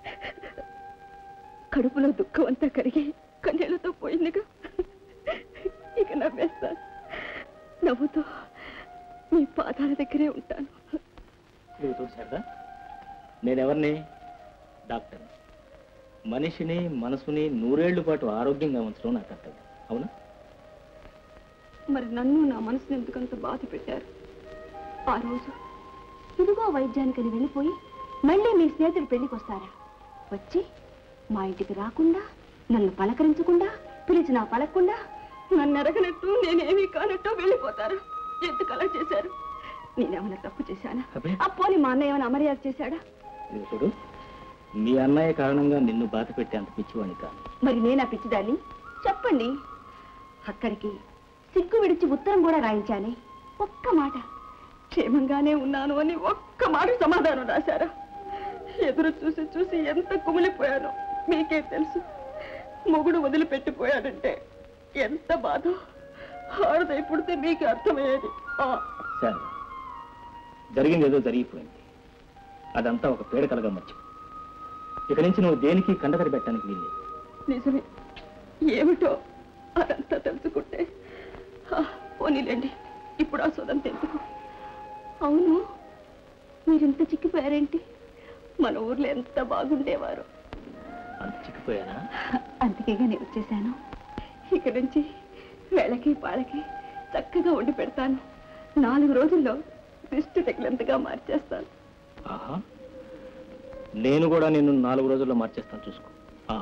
కడుపులో దుఃఖం అంతా కరిగి కన్నీళ్లతో పోయిందిగా ఇక నవ్వేస్తాను నవ్వుతూ మీ పాదాల దగ్గరే ఉంటాను ఇదిగో చూడు శారదా నేనెవరిని డాక్టర్ మనిషిని మనసుని నూరేళ్ల పాటు ఆరోగ్యంగా ఉంచడం నా కర్తవ్యం అవునా మరి నన్ను నా మనసుని ఎందుకంత బాధ పెట్టారు ఆ రోజు ఇదిగో వైద్యానికని వెళ్ళిపోయి మళ్ళీ మీ స్నేహితుడు పెళ్లికి వస్తారా వచ్చి మా ఇంటికి రాకుండా నన్ను పలకరించకుండా పిలిచినా పలకకుండా నన్ను ఎరగనట్టు నేనేమీ కానట్టు వెళ్ళిపోతారు ఎందుకు అలా చేశారు నేనేమైనా తప్పు చేశానా అప్పోని మా అన్నయ్య ఏమైనా అమర్యాద చేశాడా ఇదిగో చూడు మీ అన్నయ్య కారణంగా నిన్ను బాధ పెట్టే అంత పిచ్చివాణి కాదు మరి నేనా పిచ్చిదాన్ని చెప్పండి అక్కడికి సిగ్గు విడిచి ఉత్తరం కూడా రాయించానే ఒక్క మాట క్షేమంగానే ఉన్నాను అని ఒక్క మాట సమాధానం రాశారా ఎదురు చూసి చూసి ఎంత కుమిలిపోయానో మీకే తెలుసు మొగుడు వదిలిపెట్టిపోయాడంటే ఎంత బాధ ఆడదై పుడితే మీకు అర్థమయ్యేది ఆ, సరే జరిగింది ఏదో జరిగిపోయింది అదంతా ఒక పీడకలగా మర్చిపో ఇక నుంచి నువ్వు దేనికి కండతడి పెట్టడానికి వీల్లేదు నిజమే ఏమిటో అదంతా తెలుసుకుంటే ఆ, పోనీలేండి ఇప్పుడు ఆ సోదం తెలుసుకో అవును మీరింత చిక్కిపోయారేంటి మన ఊర్లో ఎంత బాగుండేవారు అంత చిక్కిపోయానా అందుకేగా నేను వచ్చేసాను ఇక నుంచి వేళకి పాళకి చక్కగా వండి పెడతాను నాలుగు రోజుల్లో దిష్టి తగిలంతగా మార్చేస్తాను ఆహా నేను కూడా నిన్ను నాలుగు రోజుల్లో మార్చేస్తాను చూసుకో ఆ,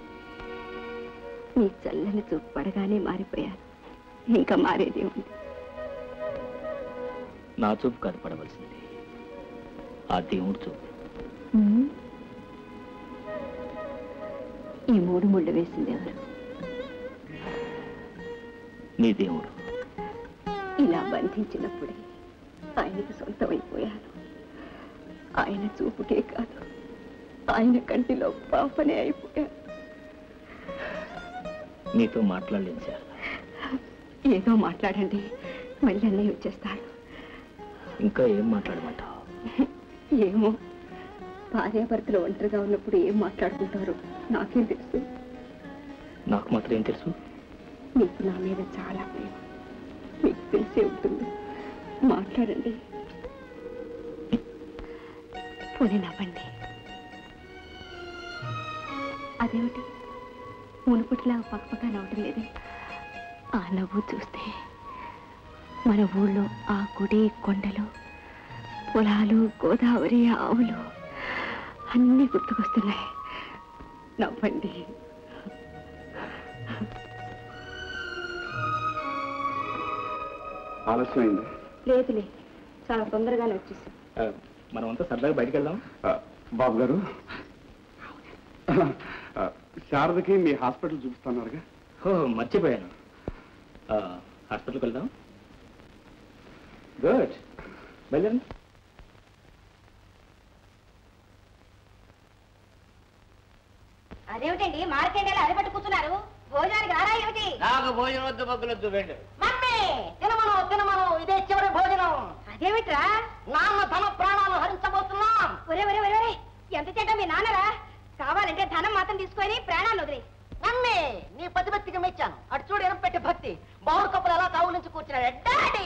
మీ చల్లని చూపు పడగానే మారిపోయాను ఇంకా మారేదే ఉంది నా చూపు కాదు పడవలసింది ఆ దేవుడు చూపు ఉమ్. ఈ మూడు ముళ్ళు వేసింది ఎవరు నీ దేవుడు ఇలా బంధించినప్పుడే ఆయనకు సొంతమైపోయాను ఆయన చూపుకే కాదు ఆయన కంటిలో పాపనే అయిపోయాను నీతో మాట్లాడలేను సార్ ఏదో మాట్లాడండి మళ్ళీ అన్నయ్య వచ్చేస్తాడు ఇంకా ఏం మాట్లాడమంటావు ఏమో భార్యాభర్తలు ఒంటరిగా ఉన్నప్పుడు ఏం మాట్లాడుకుంటారో నాకేం తెలుసు నాకు మాత్రం ఏం తెలుసు మీకు నా మీద చాలా ప్రేమ మీకు తెలిసే ఉంటుంది మాట్లాడండి పోనీ నవ్వండి అదేమిటి మునుపట్లా పక్కపక్క నవ్వటం లేదే ఆ నవ్వు చూస్తే మన ఊళ్ళో ఆ గుడి కొండలు పొలాలు గోదావరి ఆవులు అన్నీ గుర్తుకొస్తున్నాయి నవ్వండి ఆలస్యమైంది లేదులే చాలా తొందరగానే వచ్చేసి మనం అంతా సరదాగా బయటికి వెళ్దాం బాబు గారు ఆ, శారదకి మీ హాస్పిటల్ చూపిస్తున్నారుగా ఓ మర్చిపోయాను ఆ, హాస్పిటల్కి వెళ్దాం గుడ్ బయలుదేరండి అదేమిటండి మార్కెండేలా అరపట్టు కూర్చున్నారు భోజనానికి రారా ఏమిటి నాకు భోజనం వద్దు బగ్గులొద్దు వెళ్ళు మమ్మీ తినమను తినమను ఇదే చివరి భోజనం ఈయన మీ నాన్నరా కావాలంటే ధనం మాత్రం తీసుకొని ప్రాణాలు వదిలే నమ్మే నీ పతిభక్తికి మెచ్చాను అటు చూడు ఎనం పెట్టి భక్తి బావుడు కప్పులు అలా కావు నుంచి కూర్చున్నాడు డాడీ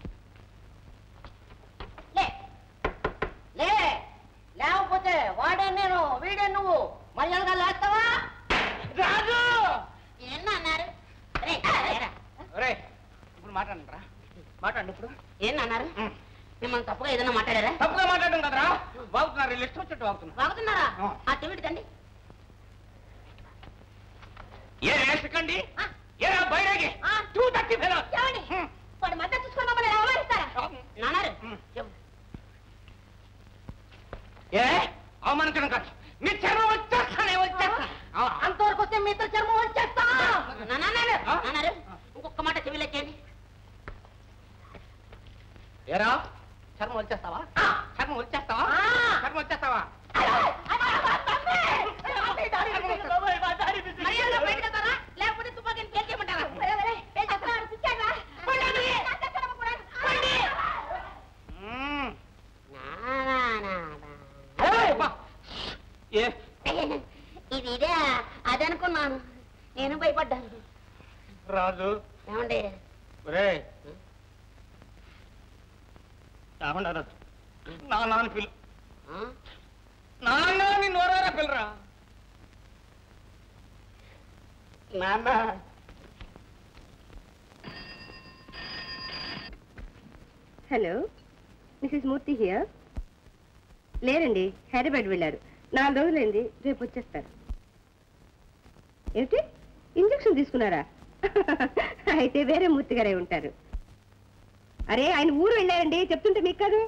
లే లే లేకపోతే వాడే నేను వీడే నువ్వు మర్యాదగా లేస్తావా రాజు ఎన్న అన్నారు రేయ్, లేరా. ఒరే ఇప్పుడు మాట్లాడండి రా మాట్లాడండి ఇప్పుడు ఏం అన్నారు మిమ్మల్ని తప్పుగా ఏదైనా మాట్లాడారా తప్పుగా మాట్లాడడం కదరా వాగుతున్నారు వీళ్ళు ఇష్టం వచ్చినట్టు వాగుతున్నారు వాగుతున్నారా ఆ టీవీ తండి ఏ రేసకండి ఏ బైరాగి టూ థర్టీ ఫెలో వాడు మద్దతు చూసుకొని మమ్మల్ని అవమానిస్తారా నాన్నారు ఏ అవమానించడం కాదు మీ చర్మం వచ్చేస్తానే వచ్చేస్తా అంతవరకు వస్తే మీ ఇద్దరు చర్మం వచ్చేస్తా నాన్నారు నాన్నారు ఇంకొక మాట చెవిలెక్కేయండి ఏరా చర్మం వచ్చేస్తావా చర్మం వచ్చేస్తావా చర్మం వచ్చేస్తావా మర్యాదగా బయటకు వస్తారా? లేకపోతే తుపాకీని పేల్చేయమంటారా? ఏం చేస్తున్నారు? పిచ్చారా? పండి! పండి! ఏ ఇది ఇదే అదనుకున్నాను నేను భయపడ్డాను రాజు ఏమండి ఒరే ఏమన్నా రాజు నా నాన్న పిల్లు నాన్న నీ నోరారా పిల్లరా నాన్న హలో మిసెస్ మూర్తి హియర్ లేరండి హైదరాబాద్ వెళ్ళారు నాలుగు రోజులైంది రేపు వచ్చేస్తారు ఏమిటి ఇంజక్షన్ తీసుకున్నారా అయితే వేరే మూర్తి గారే ఉంటారు అరే ఆయన ఊరు వెళ్ళారండి చెప్తుంటే మీకు కాదు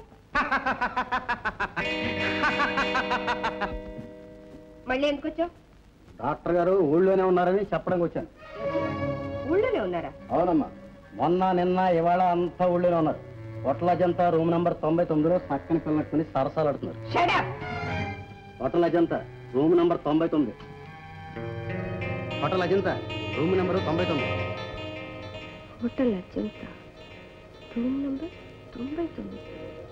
మళ్ళీ ఎందుకు వచ్చావు డాక్టర్ గారు ఊళ్ళోనే ఉన్నారని చెప్పడానికి వచ్చాను ఊళ్ళోనే ఉన్నారా అవునమ్మా మొన్న నిన్న ఇవాళ అంతా ఊళ్ళోనే ఉన్నారు హోటల్ అజంతా రూమ్ నంబర్ తొంభై తొమ్మిదిలో చక్కని పిల్లట్టుకుని సరసాలాడుతున్నారు హోటల్ అజంతా రూమ్ నంబర్ తొంభై తొమ్మిది హోటల్ అజంతా రూమ్ నెంబరు తొంభై తొమ్మిది హోటల్ అత్యంత రూమ్ నంబర్ తొంభై తొమ్మిది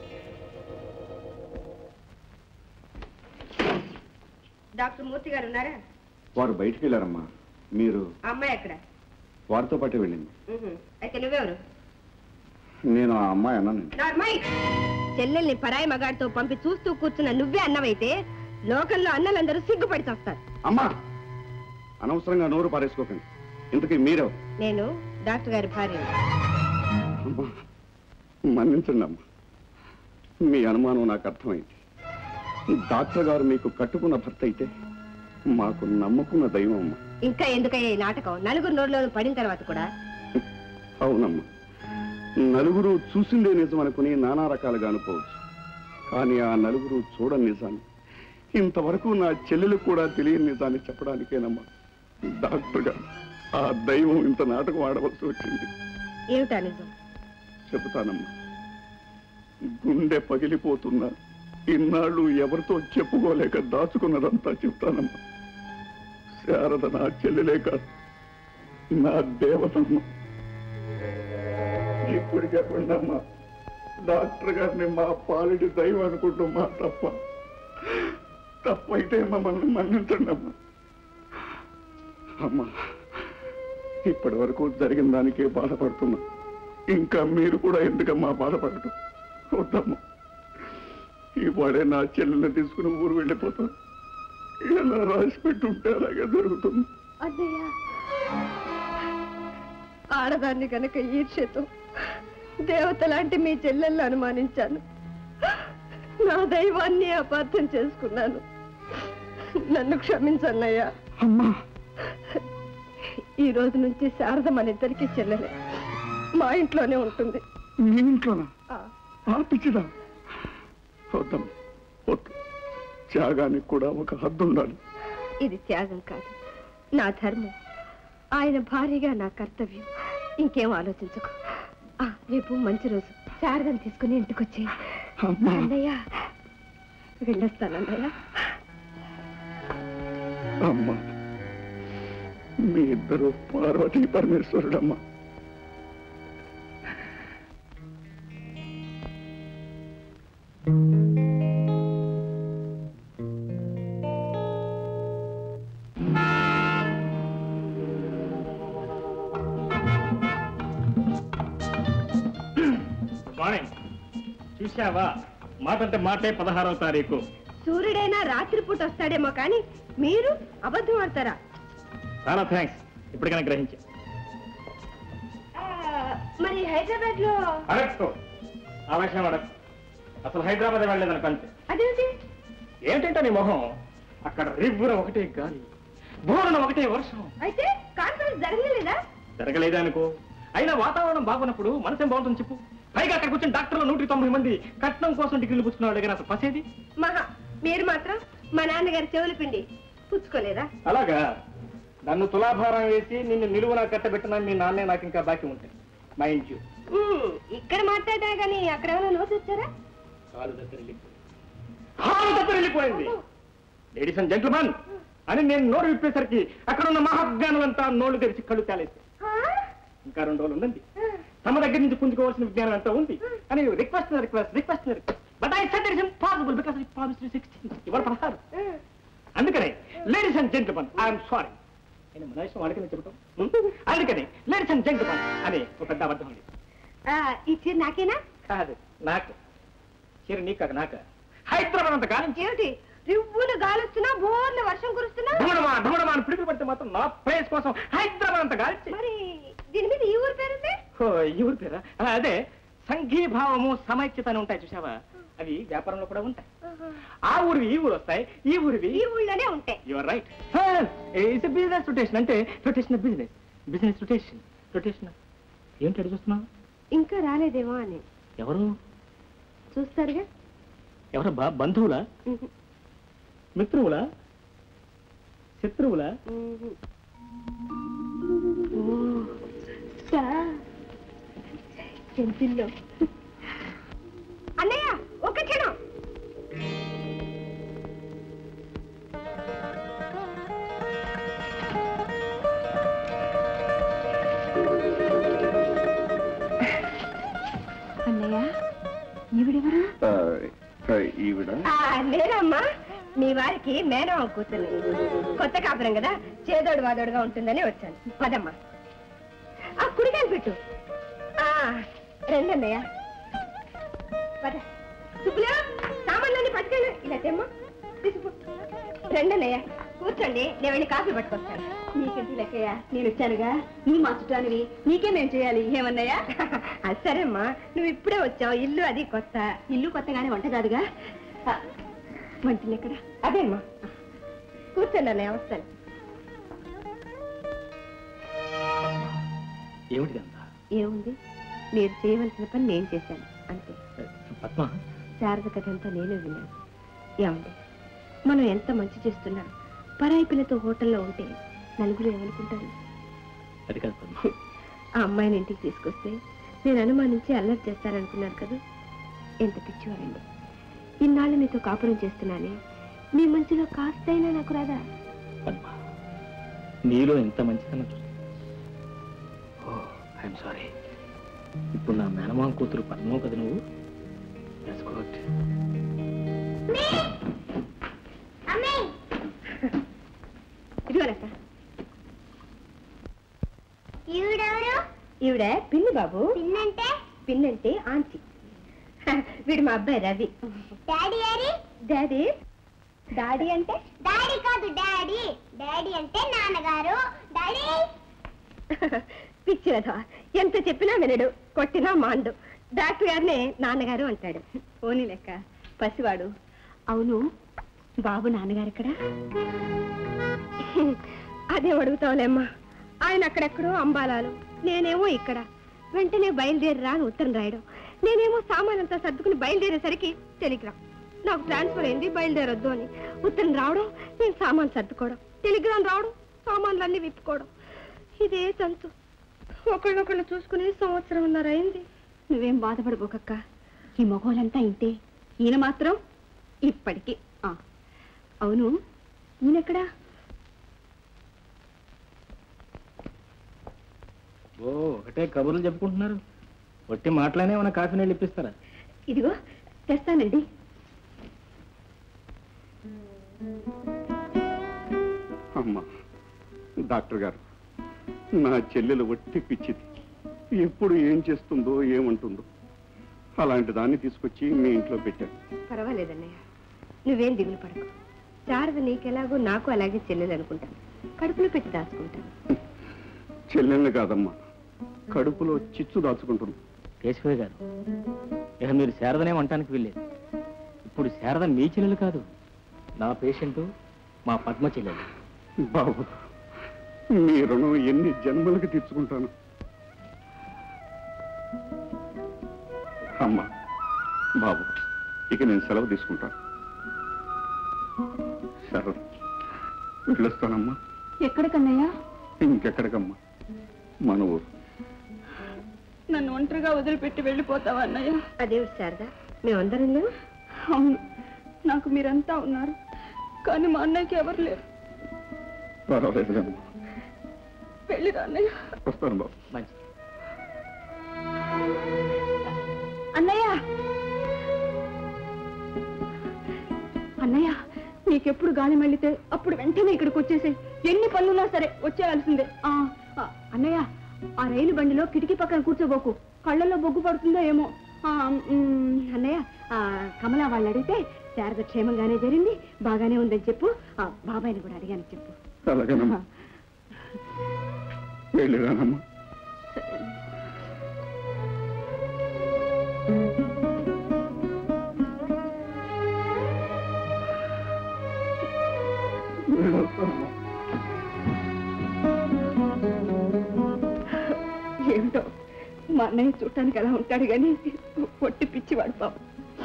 డాక్టర్ మూర్తి గారు ఉన్నారా వారు బయటికి వెళ్ళారమ్మా మీరు ఆ అమ్మాయి అక్కడ వారితో పాటే వెళ్ళింది ఉహు. అయితే నువ్వెవరు నేను ఆ అమ్మాయి అన్నాను నార్మల్ చెల్లెల్ని పరాయి మగాడితో పంపి చూస్తూ కూర్చున్న నువ్వే అన్నవైతే లోకంలో అన్నలందరూ సిగ్గుపడి చేస్తారు అమ్మా అనవసరంగా నోరు పారేసుకోకండి ఇంతకీ మీరే నేను డాక్టర్ గారి భార్య అమ్మా మన్నించండి అమ్మా మీ అనుమానం నాకు అర్థమైంది డాక్టర్ గారు మీకు కట్టుకున్న భర్త అయితే మాకు నమ్ముకున్న దైవం అమ్మా ఇంకా ఎందుకయ్యా ఈ నాటకం నలుగురు నోరులో పడిన తర్వాత కూడా అవునమ్మా నలుగురు చూసిందే నిజం అనుకుని నానా రకాలుగా అనుకోవచ్చు కానీ ఆ నలుగురు చూడని నిజాన్ని ఇంతవరకు నా చెల్లెలు కూడా తెలియని నిజాన్ని చెప్పడానికేనమ్మా డాక్టర్ గారు ఆ దైవం ఇంత నాటకం ఆడవలసి వచ్చింది ఏమిటా నిజం చెబుతానమ్మా గుండె పగిలిపోతున్నా ఇన్నాళ్ళు ఎవరితో చెప్పుకోలేక దాచుకున్నదంతా చెప్తానమ్మా శారద నా చెల్లెలే కాదు నా దేవతమ్మ ఇప్పుడు చెప్పండి అమ్మా డాక్టర్ గారిని మా పాలిటి దైవం అనుకుంటాం మా తప్ప తప్పైతే మమ్మల్ని మన్నించండి అమ్మా అమ్మా ఇప్పటి వరకు జరిగిన దానికే బాధపడుతున్నా ఇంకా మీరు కూడా ఎందుకమ్మా బాధపడటం వద్దమ్మా ఇవాడే నా చెల్లెల్ని తీసుకుని ఊరు వెళ్ళిపోతాను ఎలా రాసి పెట్టుంటే అలాగే జరుగుతుంది అన్నయ్య ఆడదాన్ని కనుక ఈర్ష్యతో దేవత లాంటి మీ చెల్లెల్ని అనుమానించాను నా దైవాన్ని అపార్థం చేసుకున్నాను నన్ను క్షమించన్నయ్యా అమ్మా ఈ రోజు నుంచి శారద మన ఇద్దరికి చెల్లెలే మా ఇంట్లోనే ఉంటుంది మీ ఇంట్లోనా ఆ. ఆ పిచ్చిదా వద్దమ్మా వద్దు త్యాగానికి కూడా ఒక హద్దు ఉండాలి ఇది త్యాగం కాదు నా ధర్మం ఆయన భార్యగా నా కర్తవ్యం ఇంకేం ఆలోచించకు ఆ, రేపు మంచి రోజు శారదను తీసుకుని ఇంటికొచ్చి అమ్మా. అన్నయ్య వెళ్ళొస్తానన్నయ్య అమ్మా మీ ఇద్దరు పార్వతీ పరమేశ్వరుడమ్మా గుడ్ మార్నింగ్ చూసావా మాట అంటే మాటే పదహారవ తారీఖు సూర్యుడైనా రాత్రిపూట వస్తాడేమో కానీ మీరు అబద్ధం ఆడతారా చాలా థ్యాంక్స్ ఇప్పటికైనా గ్రహించా ఆ, మరి హైదరాబాద్ లో అడక్కు ఆ విషయం అడక్కు అసలు హైదరాబాద్ వెళ్ళలేదని అంతే అదేంటి ఏమిటంటే నీ మొహం అక్కడ రివ్వున ఒకటే గాలి బోరున ఒకటే వర్షం అయితే కాన్ఫరెన్స్ జరగలేదా జరగలేదా అనుకో అయినా వాతావరణం బాగున్నప్పుడు మనసేం బాగుంటుంది చెప్పు పైగా అక్కడికి వచ్చిన డాక్టర్లు నూట తొంభై మంది కట్నం కోసం డిగ్రీలు పుచ్చుకున్న వాళ్ళ దగ్గర అసలు పసేది మహా మీరు మాత్రం మా నాన్నగారి చెవులు పిండి పుచ్చుకోలేదా అలాగా నన్ను తులాభారం వేసి నిన్ను నిలువున కట్టబెట్టిన మీ నాన్నే నాకు ఇంకా బాకీ ఉంటాయి మైండ్ యూ ఉమ్, ఇక్కడ మాట్లాడా గానీ అక్కడ ఏమైనా నోసి వచ్చారా కాలు దగ్గర వెళ్ళిపోయింది కాలు దగ్గర వెళ్ళిపోయింది లేడీస్ అండ్ జెంట్లమన్ అని నేను నోరు విప్పేసరికి అక్కడ ఉన్న మహాజ్ఞానులంతా నోళ్లు తెరిచి కళ్ళు తేలేసి ఇంకా రెండు రోజులు ఉందండి తమ దగ్గర నుంచి పుంజుకోవాల్సిన విజ్ఞానం అంతా ఉంది అని request request request but I set it impossible because it promise sixteen ఇవాళ పదహారు అందుకనే ladies and gentleman I'm sorry నేను మన విషయం వాడికి చెబుతాం అందుకని లేడీస్ అండ్ జెంట్లమన్ అని ఒక పెద్ద అబద్ధం ఉంది ఆ, ఈ చీర నాకేనా కాదు నాకు చీర నీకు కాదు నాకు హైదరాబాద్ అంత కాలం ఏమిటి రివ్వులు గాలొస్తున్నా బోర్లు వర్షం కురుస్తున్నా ఢమడమా ఢమడమా అని పిడుగులు పడితే మాత్రం నా ప్లేస్ కోసం హైదరాబాద్ అంత గాల్చి మరి దీని మీద ఈ ఊరు పేరుంది ఓ, ఈ ఊరి పేరా ఆ, అదే సంఘీభావము సమైక్యత అని ఉంటాయి చూసావా అవి వ్యాపారంలో కూడా ఉంటాయి ఆ ఊరివి ఈ ఊరు వస్తాయి ఈ ఊరివి ఈ ఊళ్ళోనే ఉంటాయి your right it's business rotation అంటే rotation business business rotation rotation ఏంటి అడిగి చూస్తున్నావు ఇంకా రాలేదేమో అని ఎవరు చూస్తారుగా ఎవరు బా బంధువులా ఉహు. మిత్రువులా శత్రువులా ఉహు. ఓ, సా. చెంపిల్లో అన్నయ్య ఒక్క క్షణం అన్నయ్య ఈవిడెవరు ఈవిడ ఆ, నేనమ్మా మీ వారికి మేనమామ కూతుర్ని కొత్త కాపురం కదా చేదోడు వాదోడుగా ఉంటుందని వచ్చాను పదమ్మా ఆ కుడికాయలు పెట్టు ఆ, రండి అన్నయ్య పద సుబ్బులు సామాన్లన్నీ పట్టుకెళ్ళు ఇలా తెమ్మా తీసుకో రండి అన్నయ్య కూర్చోండి నేను వెళ్ళి కాఫీ పట్టుకొస్తాను నీకెందుకు లెక్కయ్యా నేను వచ్చానుగా నీ మా చుట్టానివి నీకే మేము చేయాలి ఏమన్నాయా అది సరేమ్మా నువ్వు ఇప్పుడే వచ్చావు ఇల్లు అది కొత్త ఇల్లు కొత్తగానే వంట కాదుగా ఆ, వంటిల్లు ఎక్కడ అదేమ్మా కూర్చోండి అన్నయ్య వస్తాను ఏమిటిదంతా ఏముంది మీరు చేయవలసిన పని నేను చేశాను అంతే పద్మ శారద కథ అంతా నేనే విన్నాను ఏమండి మనం ఎంత మంచి చేస్తున్నా పరాయి పిల్లతో హోటల్లో ఉంటే నలుగురు ఏమనుకుంటారు అది కాదు పద్మ ఆ అమ్మాయిని ఇంటికి తీసుకొస్తే నేను అనుమానించి అల్లరి చేస్తారనుకున్నారు కదా ఎంత పిచ్చివారండి ఇన్నాళ్ళు మీతో కాపురం చేస్తున్నానే మీ మంచిలో కాస్తైనా నాకు రాదా పద్మ నీలో ఇంత మంచితనం చూసి ఓ ఐఎమ్ సారీ ఇప్పుడు నా మేనమామ కూతురు పద్మో కదా నువ్వు That's good. ఇదిగోనక్క ఈవిడెవరు ఈవిడ పిన్ని బాబు పిన్నంటే పిన్నంటే ఆంటీ వీడు మా అబ్బాయి రవి డాడీ అని డాడీ డాడీ అంటే డాడీ కాదు డాడీ డాడీ అంటే నాన్నగారు డాడీ పిచ్చిరథ ఎంత చెప్పినా వినడు కొట్టినా మాండు డాక్టర్ గారినే నాన్నగారు అంటాడు ఓని లెక్క పసివాడు అవును బాబు నాన్నగారు ఎక్కడ అదే అడుగుతావులేమ్మా ఆయన అక్కడెక్కడో అంబాలాలు నేనేమో ఇక్కడ వెంటనే బయలుదేరిరా అని ఉత్తరం రాయడం నేనేమో సామానంతా సర్దుకుని బయలుదేరేసరికి టెలిగ్రామ్ నాకు ట్రాన్స్ఫర్ అయింది బయలుదేరొద్దు అని ఉత్తరం రావడం నేను సామాన్ సర్దుకోవడం టెలిగ్రామ్ రావడం సామాన్లన్నీ విప్పుకోవడం ఇదే తంతు ఒకళ్ళొకళ్ళు చూసుకుని సంవత్సరం అయింది నువ్వేం బాధపడబోకక్క ఈ మగవాళ్ళంతా ఇంతే ఈయన మాత్రం ఇప్పటికి ఆ. అవును ఈయనెక్కడా ఓ ఒకటే కబుర్లు చెప్పుకుంటున్నారు వట్టి మాటలనే ఉన్న కాఫీ నీళ్ళు ఇప్పిస్తారా ఇదిగో తెస్తానండి అమ్మా డాక్టర్ గారు నా చెల్లెలు ఒట్టి పిచ్చిది ఎప్పుడు ఏం చేస్తుందో ఏమంటుందో అలాంటి దాన్ని తీసుకొచ్చి మీ ఇంట్లో పెట్టాను పర్వాలేదన్నయ్య నువ్వేం దిగులు పడకు శారద నీకెలాగో నాకు అలాగే చెల్లెలు అనుకుంటాను కడుపులో పెట్టి దాచుకుంటాను చెల్లెల్ని కాదమ్మా కడుపులో చిచ్చు దాచుకుంటుంది కేశవయ్య గారు ఇక మీరు శారదనే వంటానికి వెళ్ళేది ఇప్పుడు శారద మీ చెల్లెలు కాదు నా పేషెంట్ మా పద్మ చెల్లెలు బాబు మీ రుణం ఎన్ని జన్మలకి తీర్చుకుంటాను అమ్మా బాబు ఇక నేను సెలవు తీసుకుంటాను సరే వెళ్ళొస్తానమ్మా ఎక్కడికన్నయ్యా ఇంకెక్కడికమ్మా మన ఊరు నన్ను ఒంటరిగా వదిలిపెట్టి వెళ్ళిపోతావా అన్నయ్య అదేమిటి శారద మేమందరం లేవు అవును నాకు మీరంతా ఉన్నారు కానీ మా అన్నయ్యకి ఎవరు లేరు పర్వాలేదులేమ్మా వెళ్ళిరా అన్నయ్య వస్తాను బాబు మంచి అన్నయ్య అన్నయ్య నీకెప్పుడు గాలి మళ్ళితే అప్పుడు వెంటనే ఇక్కడికి వచ్చేసి ఎన్ని పనులున్నా సరే వచ్చేయాల్సిందే ఆ, ఆ, అన్నయ్య ఆ రైలు బండిలో కిటికీ పక్కన కూర్చోబోకు కళ్ళల్లో బొగ్గు పడుతుందో ఏమో ఆ, మ్, అన్నయ్య ఆ, కమలా వాళ్ళు అడిగితే శారద క్షేమంగానే జరిగింది బాగానే ఉందని చెప్పు ఆ, బాబాయ్ని కూడా అడిగాను చెప్పు అలాగేనమ్మా వెళ్ళిరానమ్మా వెళ్ళొస్తానమ్మా ఏమిటో మా అన్నయ్య చూడటానికి అలా ఉంటాడు కానీ పొట్టి పిచ్చివాడు పాపం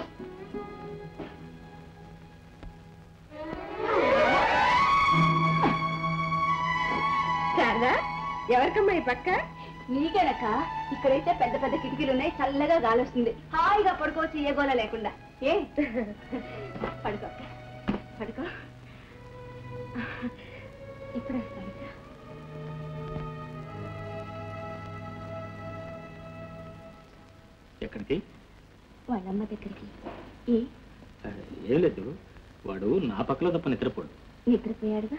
శారదా ఎవరికమ్మా ఈ పక్క నీకేనక్క ఇక్కడైతే పెద్ద పెద్ద కిటికీలు ఉన్నాయి చల్లగా గాలి వస్తుంది హాయిగా పడుకోవచ్చు ఏ గోల లేకుండా ఏ పడుకో అక్క. పడుకో ఇప్పుడు వస్తాను ఎక్కడికి వాళ్ళమ్మ దగ్గరికి ఏ ఆ, ఏం లేదు వాడు నా పక్కలో తప్ప నిద్రపోడు నిద్రపోయాడుగా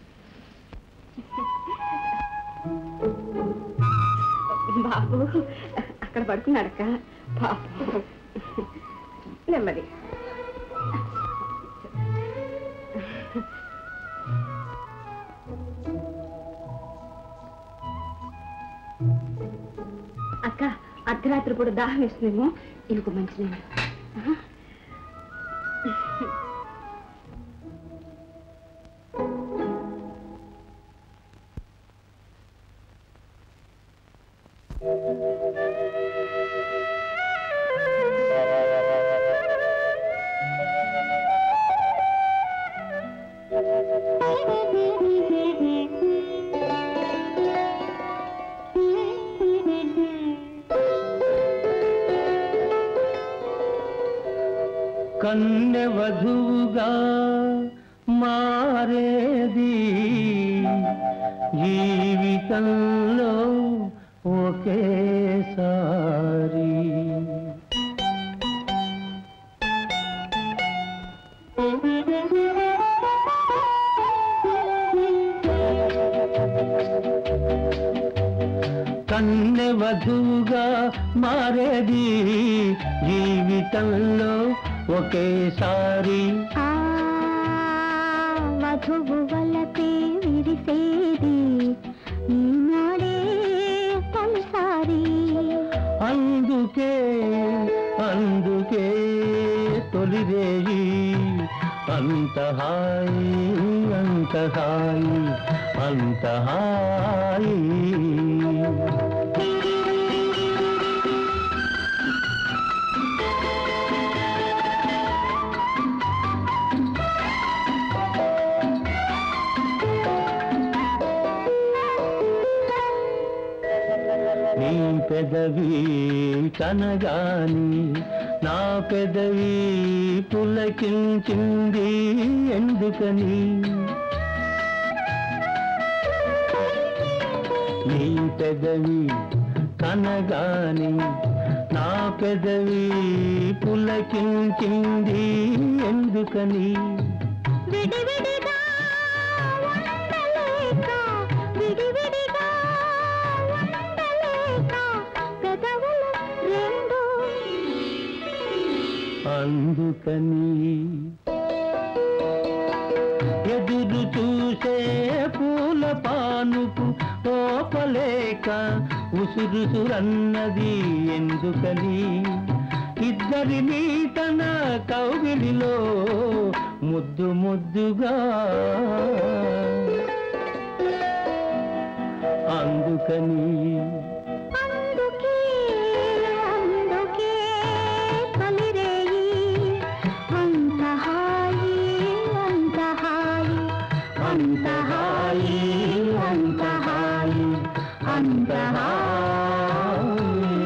బాబు అక్కడ పడుకున్నాడక్క పాపం నెమ్మది అక్క అర్ధరాత్రి కూడా దాహం వేస్తుందేమో ఇంకో మంచి కన్నె వధువుగా మారేది జీవితంలో ఒకేసారి కన్నె వధువుగా మారేది జీవితంలో ఒకేసారి వధువు వలపే విరిసేది ఈనాడే తొలిసారి అందుకే అందుకే తొలిరేయి అంత హాయి అంత హాయి అంత హాయి నీ పెదవి కనగాని నా పెదవి పులకించింది ఎందుకని నీ పెదవి కనగాని నా పెదవి పులకించింది ఎందుకని విడివిడిగా ఉండలేక విడివిడిగా ఉండలేక పెదవులు రెండు అందుకని ఎదురు చూసే పూల పానుపు ఓపలేక ఉసురుసురన్నది ఎందుకని ఇద్దరిని తన కౌగిలిలో ముద్దు ముద్దుగా అందుకని అందుకే అందుకే కలిరేయి అంత హాయి అంత హాయి అంత హాయి అంత హాయి అంత హాయి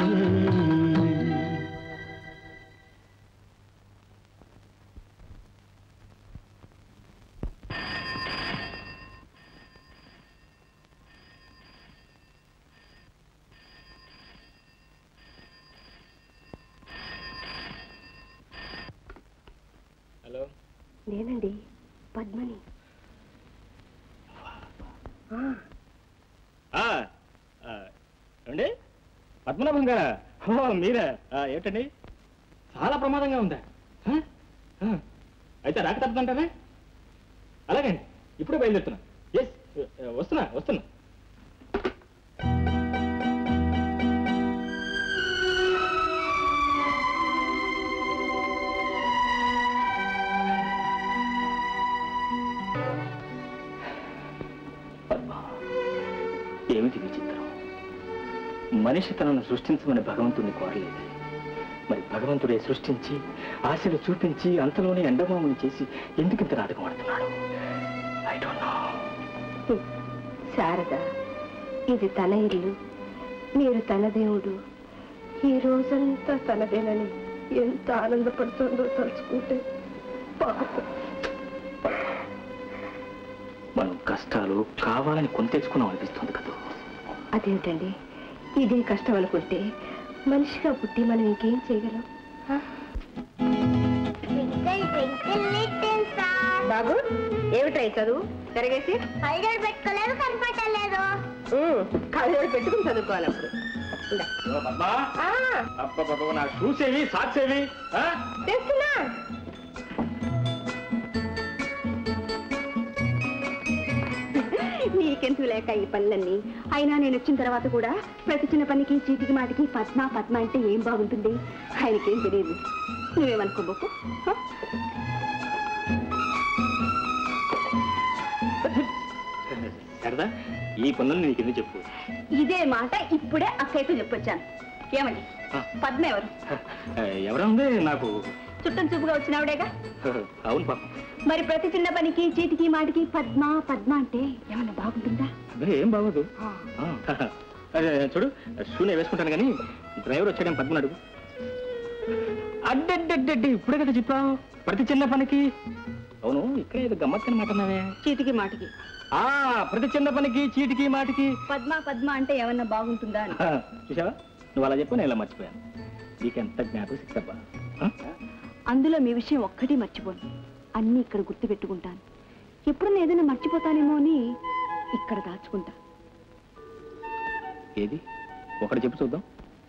హలో నేనండి పద్మని ఆ, ఏమండి పద్మనాభం గారా ఓ మీరా ఆ, ఏమిటండి చాలా ప్రమాదంగా ఉందా ఆ? ఆ. అయితే రాక తప్పదంటారా అలాగండి ఇప్పుడే బయలుదేరుతున్నా ఎస్ వస్తున్నా వస్తున్నా పద్మ ఏమిటి విచిత్రం మనిషి తనను సృష్టించమని భగవంతుడిని కోరలేదు మరి భగవంతుడే సృష్టించి ఆశలు చూపించి అంతలోనే ఎండమాముని చేసి ఎందుకు ఇంత నాటకం ఆడుతున్నాడు ఐ డోంట్ నో శారద ఇది తన ఇల్లు మీరు తన దేవుడు ఈ రోజంతా తనదేనని ఎంత ఆనందపడుతుందో తలుచుకుంటే పాపం మనం కష్టాలు కావాలని కొని తెచ్చుకున్నాం అనిపిస్తుంది కదా అదేమిటండి ఇదే కష్టం అనుకుంటే మనిషిగా పుట్టి మనం ఇంకేం చేయగలం బాబు ఏమిటా ఈ చదువు తిరగేసి పైడలు పెట్టుకోలేదు కనపడలేదు కళ్ళజోడు పెట్టుకుని చదువుకోవాలి అప్పుడు ఇందా. పద్మా ఆ, అబ్బబ్బబ్బ, నా షూస్ ఏవి సాక్స్ ఏవి ఆ? తెస్తున్నా నీకెందుకు లేక ఈ పనులన్నీ అయినా నేను వచ్చిన తర్వాత కూడా ప్రతి చిన్న పనికి చీటికి మాటికి పద్మ పద్మ అంటే ఏం బాగుంటుంది ఆయనకేం తెలియదు నువ్వేమనుకోబోకు హ? సరదా ఈ పనులు నీకు ఎందుకు చెప్పు ఇదే మాట ఇప్పుడే అక్కయ్యతో చెప్పొచ్చాను ఏమండి పద్మ ఎవరు ఎవరా ఉంది నాకు చుట్టం చూపుగా వచ్చినావిడేగా అవును పాపం మరి ప్రతి చిన్న పనికి చీటికి మాటికి పద్మ పద్మ అంటే ఏమన్నా బాగుంటుందా అదే ఏం బాగోదు ఆ. అదే చూడు షూనే వేసుకుంటాను కానీ డ్రైవర్ వచ్చాడేం పద్మని అడుగు అడ్డడ్డడ్డడ్డి ఇప్పుడే కదా చెప్పావు ప్రతి చిన్న పనికి అవును ఇక్కడ ఏదో గమ్మత్తని మాట అన్నావే చీటికి మాటికి ఆ ప్రతి చిన్న పనికి చీటికి మాటికి పద్మ పద్మ అంటే ఏమన్నా బాగుంటుందా అని ఆ, చూసావా నువ్వు అలా చెప్పు నేను ఇలా మర్చిపోయాను నీకెంత జ్ఞాపకం శక్తబ్బా అందులో మీ విషయం ఒక్కటి మర్చిపోను అన్నీ ఇక్కడ గుర్తు పెట్టుకుంటాను ఎప్పుడన్నా ఏదైనా మర్చిపోతానేమో అని ఇక్కడ దాచుకుంటా ఏది ఒకటి చెప్పు చూద్దాం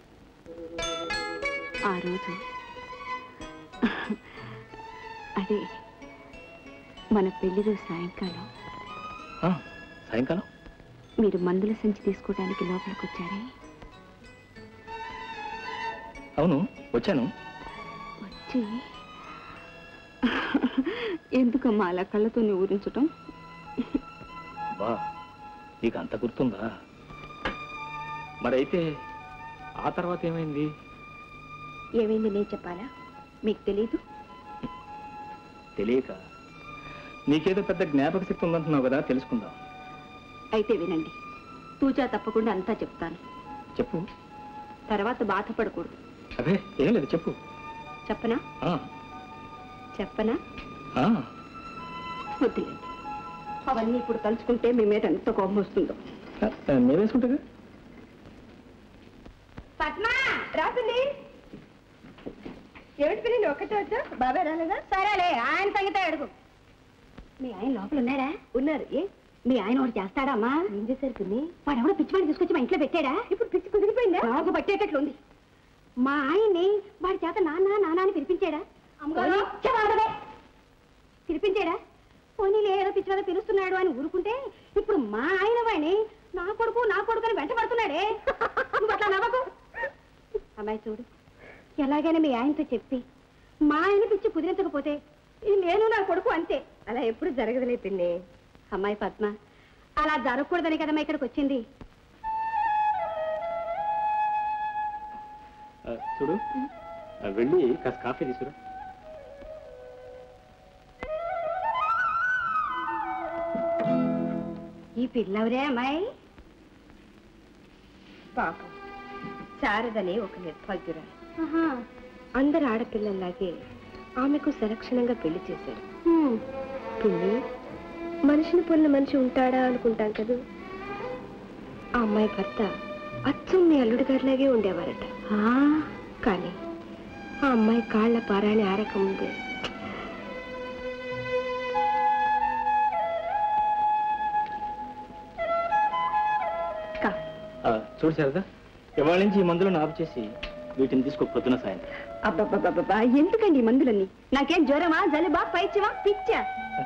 ఆ రోజు అదే మన పెళ్లి రోజు సాయంకాలం ఆ, సాయంకాలం మీరు మందుల సంచి తీసుకోవడానికి లోపలికి వచ్చారే అవును వచ్చాను వచ్చి ఎందుకమ్మా అలా కళ్ళతో ఊరించటం బా నీకు అంత గుర్తుందా మరైతే ఆ తర్వాత ఏమైంది ఏమైంది నేను చెప్పాలా మీకు తెలీదు తెలియక నీకేదో పెద్ద జ్ఞాపక శక్తి ఉందంటున్నావు కదా తెలుసుకుందాం అయితే వినండి తూచా తప్పకుండా అంతా చెప్తాను చెప్పు తర్వాత బాధపడకూడదు అదే ఏం లేదు చెప్పు చెప్పనా ఆ, చెప్పనా ఆ, వద్దులేండి అవన్నీ ఇప్పుడు తలుచుకుంటే మీ మీద ఎంత కోపం వస్తుందో ఆ, మేమేసుకుంటా పద్మా రాసింది ఏమిటి పిల్లి ఒక్కటే వచ్చా బాబాయ్ రాలేదా సరేలే ఆయన సంగతే అడుగు మీ ఆయన లోపల ఉన్నారా ఉన్నారు ఏ మీ ఆయన ఒకటి చేస్తాడా అమ్మా ఏం చేశారు పిన్ని వాడు ఎవడో పిచ్చివాడిని తీసుకొచ్చి మా ఇంట్లో పెట్టాడా ఇప్పుడు పిచ్చి కుదిరిపోయిందా నాకు పట్టేటట్లుంది మా ఆయన్ని వాడి చేత నాన్న నాన్న అని పిలిపించాడా అమ్మగారు పిలిపించాడా పోనీ ఏదో పిచ్చిగా పిలుస్తున్నాడు అని ఊరుకుంటే ఇప్పుడు మా ఆయన వాడిని నా కొడుకు నా కొడుకు అని వెంట పడుతున్నాడే నువ్వు అట్లా నవ్వకు అమ్మాయి చూడు ఎలాగైనా మీ ఆయనతో చెప్పి మా ఆయన పిచ్చి కుదిరించకపోతే ఈ నేను నా కొడుకు అంతే అలా ఎప్పుడు జరగదులే పిన్ని అమ్మాయి పద్మ అలా జరగకూడదని కదమ్మా ఇక్కడికి వచ్చింది ఆ, చూడు ఆ, వెళ్ళి కాస్త కాఫీ తీసుకురా ఈ పిల్లవరే అమ్మాయి పాపం శారదని ఒక నిర్భాగ్యురాలు అందరు ఆడపిల్లల్లాగే ఆమెకు సలక్షణంగా పెళ్లి చేశారు పిల్లి మనిషిని పొన్న మనిషి ఉంటాడా అనుకుంటాం కదా ఆ అమ్మాయి భర్త అచ్చం మీ అల్లుడి గారిలాగే ఉండేవారట కానీ ఆ అమ్మాయి కాళ్ళ పారాని ఆరకముందే ఆ, చూడు శారదా ఇవాళ నుంచి ఈ మందులను ఆపు చేసి వీటిని తీసుకో పొద్దున సాయంత్రం అబ్బబ్బబ్బబ్బా ఎందుకండి ఈ మందులన్నీ నాకేం జ్వరమా జలుబా పైచ్యమా పిచ్చా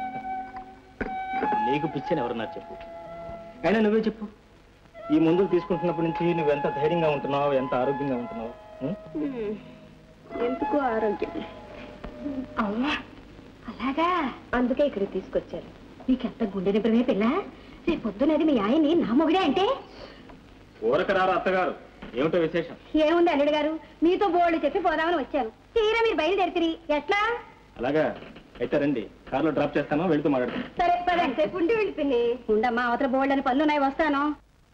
నీకు పిచ్చని ఎవరన్నారు చెప్పు అయినా నువ్వే చెప్పు ఈ మందులు తీసుకుంటున్నప్పటి నుంచి నువ్వు ఎంత ధైర్యంగా ఉంటున్నావు ఎంత ఆరోగ్యంగా ఉంటున్నావు ఉం? ఎందుకు ఆరోగ్యం అవ్వా అలాగా అందుకే ఇక్కడ తీసుకొచ్చారు నీకెంత గుండె నిబ్బరమే పిల్ల రేపు పొద్దునది మీ ఆయన్ని నా మొగుడే అంటే ఊరకరారు అత్తగారు ఏమిటో విశేషం ఏముంది అల్లుడు గారు మీతో బోల్డ్ చెప్పి పోదామని వచ్చాను తీరా మీరు బయలుదేరితిరి ఎట్లా అలాగా అయితే రండి కార్లో డ్రాప్ చేస్తాను వెళుతూ మాట్లాడతాను సరే పదండి రేపు ఉండి వెళ్ళిపోయింది ఉండమ్మా అవతల బోల్డ్ అని పనులు ఉన్నాయి వస్తాను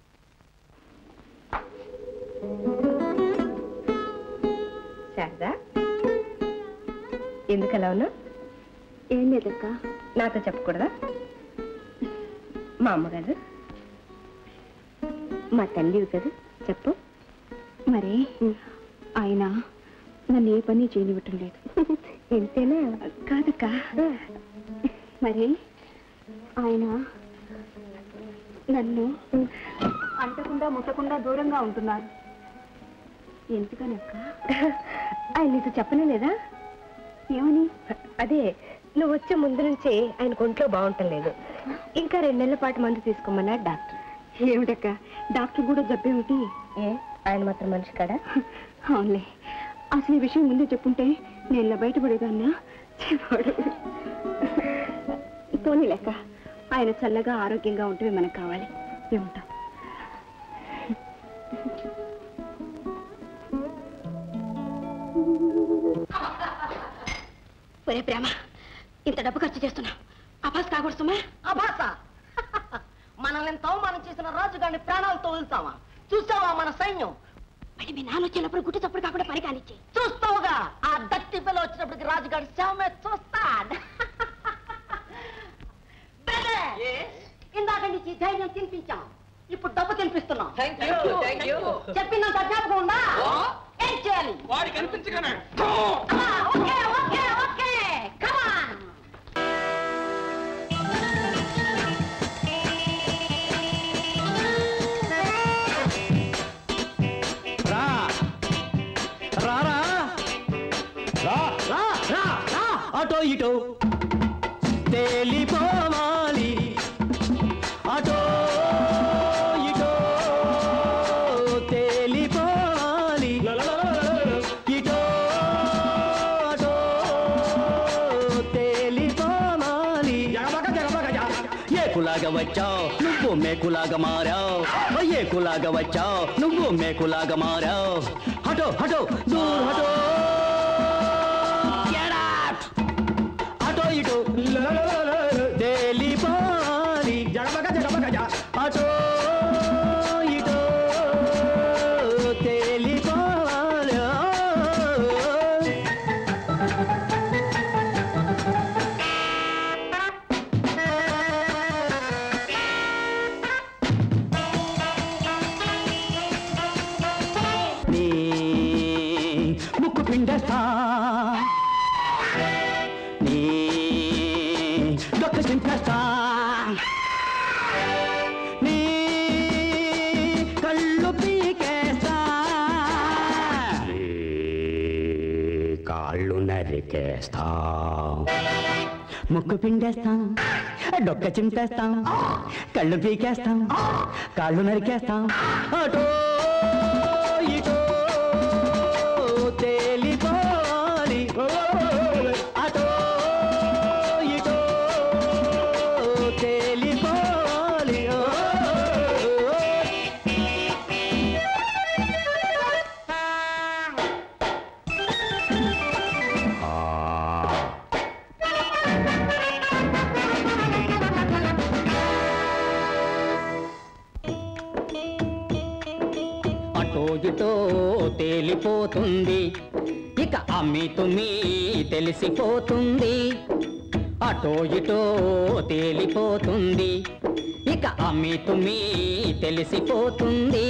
శారదా ఎందుకు అలా ఉన్నా ఏం లేదక్క నాతో చెప్పకూడదా మా అమ్మగారు మా తల్లివి కదా చెప్పు మరి ఆయన నన్ను ఏ పని చేయనివ్వటం లేదు ఎంతేనా కాదక్క మరి ఆయన నన్ను అంటకుండా ముట్టకుండా దూరంగా ఉంటున్నారు ఎందుకనక్క ఆయన నీతో చెప్పనే లేదా ఏమని అదే నువ్వు వచ్చే ముందు నుంచే ఆయన ఒంట్లో బాగుంటం లేదు ఇంకా రెండు నెలల పాటు మందు తీసుకోమన్నాడు డాక్టర్ ఏమిటక్క డాక్టర్ కూడా జబ్బేమిటి ఏ ఆయన మాత్రం మనిషి కాడా అవునులే అసలు ఈ విషయం ముందే చెప్పుంటే నేను ఇలా బయటపడేదాన్నా చెప్పాడు పోనీ లెక్క ఆయన చల్లగా ఆరోగ్యంగా ఉంటే మనకు కావాలి ఏముంటాం ఒరే ప్రేమ ఇంత డబ్బు ఖర్చు చేస్తున్నా అపాస్ కాకూడదు సుమా అభాస మనల్ని ఎంత అవమానం చేసిన రాజుగారిని ప్రాణాలతో వదులుతావా చూసావా మన సైన్యం మరి మీ నాన్న వచ్చినప్పుడు గుట్టు చప్పుడు కాకుండా పని కానిచ్చే చూస్తావుగా ఆ దట్టి పిల్ల వచ్చినప్పటికి రాజుగారి శవమే చూస్తాడు బెదే! ఇందాక నుంచి ధైర్యం తినిపించాం ఇప్పుడు డబ్బు తినిపిస్తున్నాం చెప్పినంత జ్ఞాపకం ఉందా ఏం చేయాలి వాడికి అనిపించగానే ఓకే ఓకే ఓకే కమాన్ రా రారా రా రా రా రా అటో ఇటో తేలిపోవాలి అటో ఇటో తేలిపోవాలి ఇటో అటో తేలిపోవాలి ఏకులాగా వచ్చావు నువ్వు మేకులాగా మారావు ఏకులాగా వచ్చావు నువ్వు మేకులాగా మారావు హటో హటో దూర్ హటో Get out! అటో ఇటో తేలిపోవాలి అటో ఇటో తేలిపోవాలి నీ ముక్కు పిండేస్తా నీ డొక్క చింపేస్తా నీ కళ్ళు పీకేస్తా కాళ్ళు నరికేస్తాం ముక్కు పిండేస్తాం డొక్క చింపేస్తాం కళ్ళు పీకేస్తాం కాళ్ళు నరికేస్తాం అటో ఇటో తేలిపోవాలి అటో ఇటో తేలిపోవాలి అటో ఇటో తేలిపోతుంది ఇక అమ్మి తుమ్మి తెలిసిపోతుంది అటో ఇటో తేలిపోతుంది ఇక అమ్మి తుమ్మి తెలిసిపోతుంది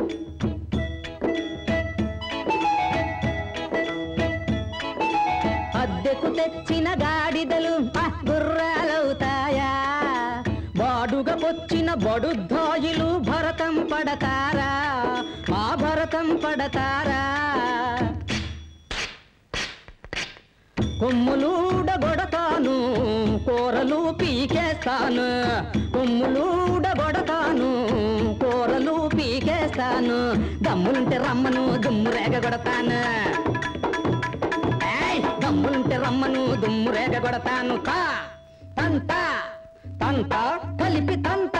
అద్దెకు తెచ్చిన గాడిదలు ఆ, గుర్రాలవుతాయా బాడుగ పొచ్చిన బడుద్దాయిలు భరతం పడతారా మా భరతం పడతారా కొమ్ములూడగొడతాను కూరలు పీకేస్తాను కొమ్ములూడగొడతాను కూరలు పీకేస్తాను దమ్ములుంటే రమ్మను దుమ్ము రేగగొడతాను ఏయ్, దమ్ములుంటే రమ్మను దుమ్ము రేగగొడతాను తా తంత తంత కలిపి తంత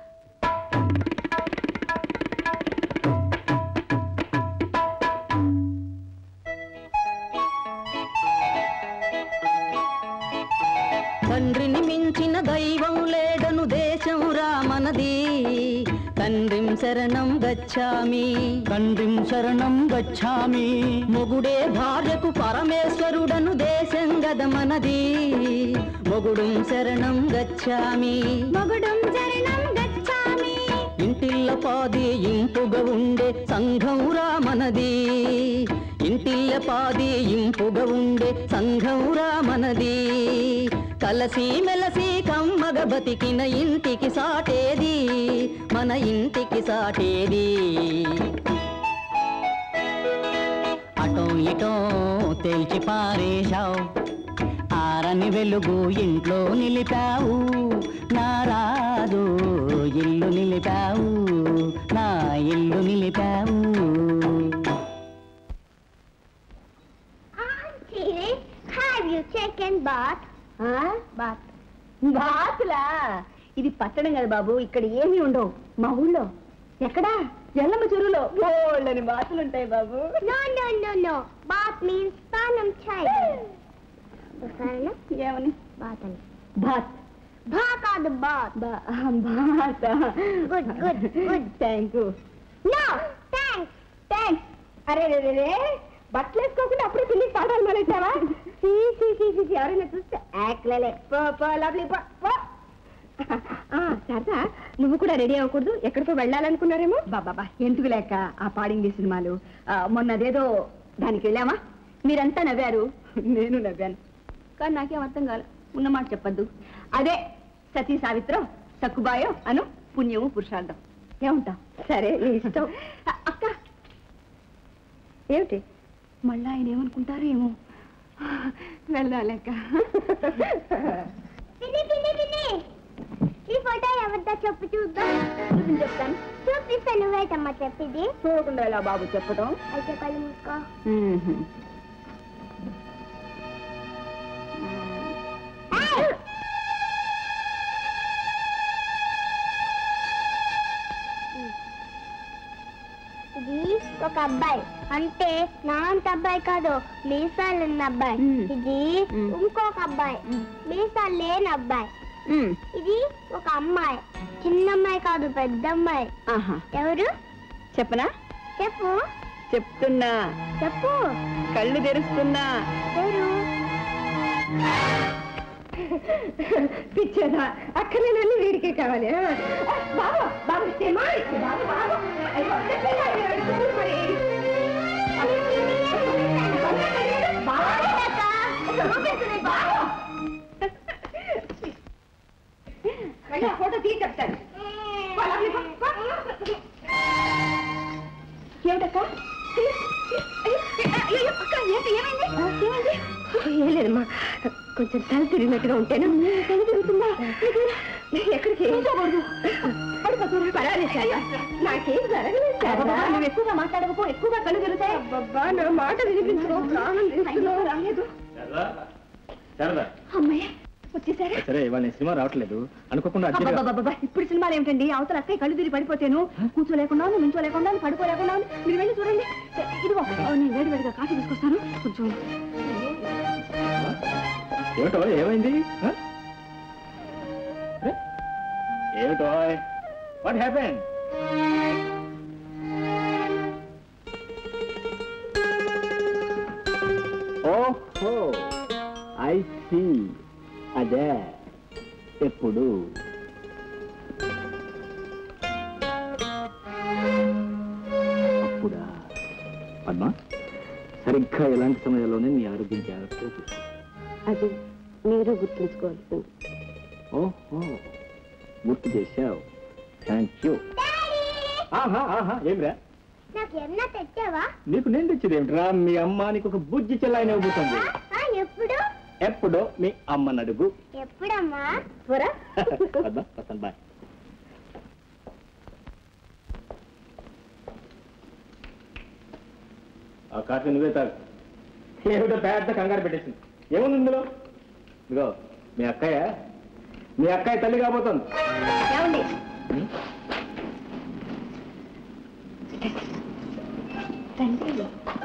తండ్రిని మించిన దైవం లేడను దేశం రామనది తండ్రిం శరణం గచ్చామి తండ్రిం శరణం గచ్చామి మొగుడే భార్యకు పరమేశ్వరుడను దేశం గదమనది మొగుడుం శరణం గచ్చామి మొగుడుం శరణం గచ్చామి ఇంటిల్ల పాది ఇంపుగా ఉండే సంఘం రామనది ఇంటిల్ల పాది ఇంపుగా ఉండే సంఘం రామనది కలసి మెలసి కమ్మగ బతికిన ఇంటికి సాటేది మన ఇంటికి సాటేది అటో ఇటో తేల్చి పారేశావు ఆరని వెలుగు ఇంట్లో నిలిపావు నారాదు ఇల్లు నిలిపావు నా ఇల్లు నిలిపావు Auntie, have you taken bath? Bath బాతులా ఇది పట్టణం కదా బాబు ఇక్కడ ఏమీ ఉండవు మా ఊళ్ళో ఎక్కడా ఎల్లమ్మ చెరువులో బోళ్ళని బాతులు ఉంటాయి బాబు No, no, no, no. Bath means స్నానం చేయడం. సరేనా? ఏమని బాత్ అని. బాత్ భా కాదు bath. Bath Good, good, good. Thank you No, thanks. Thanks అరే రే రే, రే బట్టలు వేసుకోకుండా అప్పుడే పిల్లికి పాఠాలు మొదలెట్టావా సీ సీ సీ సీ సీ, ఎవరైనా చూస్తే యాక్లలే పో పో లవ్లీ పో పో ఆ, శారదా నువ్వు కూడా రెడీ అవ్వకూడదు ఎక్కడికో వెళ్ళాలనుకున్నారేమో బాబా ఎందుకు లేక ఆ పాడింగి సినిమాలు ఆ, మొన్న అదేదో దానికి వెళ్ళామా మీరంతా నవ్వారు నేను నవ్వాను కానీ నాకేం అర్థం కాదు ఉన్నమాట చెప్పద్దు అదే సతీ సావిత్రం సక్కుబాయో అను పుణ్యము పురుషార్థం ఏమంటావు సరే నీ ఇష్టం అ- అక్క ఏమిటి మళ్ళా ఆయన ఏమనుకుంటారు ఏమో వెళ్దాం లెక్క పిన్ని పిన్ని పిన్ని ఈ ఫోటో ఎవరిదో చెప్పు చూద్దాం చెప్తాను చూపిస్తా నువ్వేటమ్మా చెప్పింది చూడకుండా ఎలా బాబు చెప్పడం అయితే కళ్ళు మూసుకో ఇది ఒక అబ్బాయి అంటే నా అంత అబ్బాయి కాదు మీసాలు ఉన్న అబ్బాయి ఇది ఇంకొక అబ్బాయి మీసాలు లేని అబ్బాయి ఇది ఒక అమ్మాయి చిన్న అమ్మాయి కాదు పెద్ద అమ్మాయి ఆహా ఎవరు చెప్పనా చెప్పు చెప్తున్నా చెప్పు కళ్ళు తెరుస్తున్నా ఎవరు పిచ్చేదా అక్కర్లేనని వీడికే కావాలి ఆ, ఆ, బాబు బాబు ఇస్తేమా? బాబు బాబు అయ్యో, చెప్పేయాలి, అడుగుతున్నారు మరి. బాబు, చూపిస్తుంది, బాబు. మళ్ళీ ఆ ఫోటో తీసి చెప్తాను పో, లోపలికి పో, పో. ఏమిటక్క అయ్యో, అయ్యో, అక్క ఏంటి ఏమైంది ఏమైంది ఏం లేదమ్మా కొంచెం తల తిరిగినట్టుగా ఉంటేను తల తిరుగుతుందా ఎక్కడికి పర్వాలేదు శారదా. నాకేం జరగలేదు శారదా. నువ్వు ఎక్కువగా మాట్లాడకపో ఎక్కువగా కళ్ళు తిరుగుతాయి అబ్బా నా మాట వినిపించుకో ప్రాణం తీస్తున్నావు. రాలేదు శారదా అమ్మయ్య వచ్చేసారా సరే ఇవాళ నేను సినిమా రావట్లేదు అనుకోకుండా అర్జెంటుగా- అబ్బబ్బబ్బబ్బా, ఇప్పుడు సినిమాలు ఏమిటండి అవతల అక్కయ్య కళ్ళు తిరిగి పడిపోతేను కూర్చోలేకుండా నుంచోలేకుండా పడుకోలేకుండా మీరు వెళ్ళి చూడండి ఇదిగో ఓ, నేను వేడి వేడిగా కాఫీ తీసుకొస్తాను కొంచెం ఏమిటో ఏమైంది ఆ? అరే, ఏమిటో వాట్ హ్యాపెన్ ఓహో ఐ సీ అదే ఎప్పుడు అప్పుడా పద్మ సరిగ్గా ఎలాంటి సమయాల్లోనే మీ ఆరోగ్యం జాగ్రత్తగా చూసుకో అది మీరు గుర్తుంచుకోవాల్సింది ఓహో గుర్తు చేశావు థ్యాంక్ యూ ఆహా ఆహా ఏమిరా నాకు ఎన్న తెచ్చావా నీకు నేను తెచ్చేది ఏమిట్రా మీ అమ్మ నీకు ఒక బుజ్జి చెల్లాయిన ఇవ్వబోతుంది ఆ, ఎప్పుడు ఎప్పుడో మీ అమ్మని అడుగు ఎప్పుడమ్మా త్వర పద్మ వస్తాను బాయ్ ఆ కాఫీ నువ్వే తాగు ఏమిటో పెద్ద కంగారు పెట్టేసింది ఏముంది ఇందులో ఇదిగో మీ అక్కయ్య మీ అక్కయ్య తల్లి కాబోతుంది ఏమండి రండి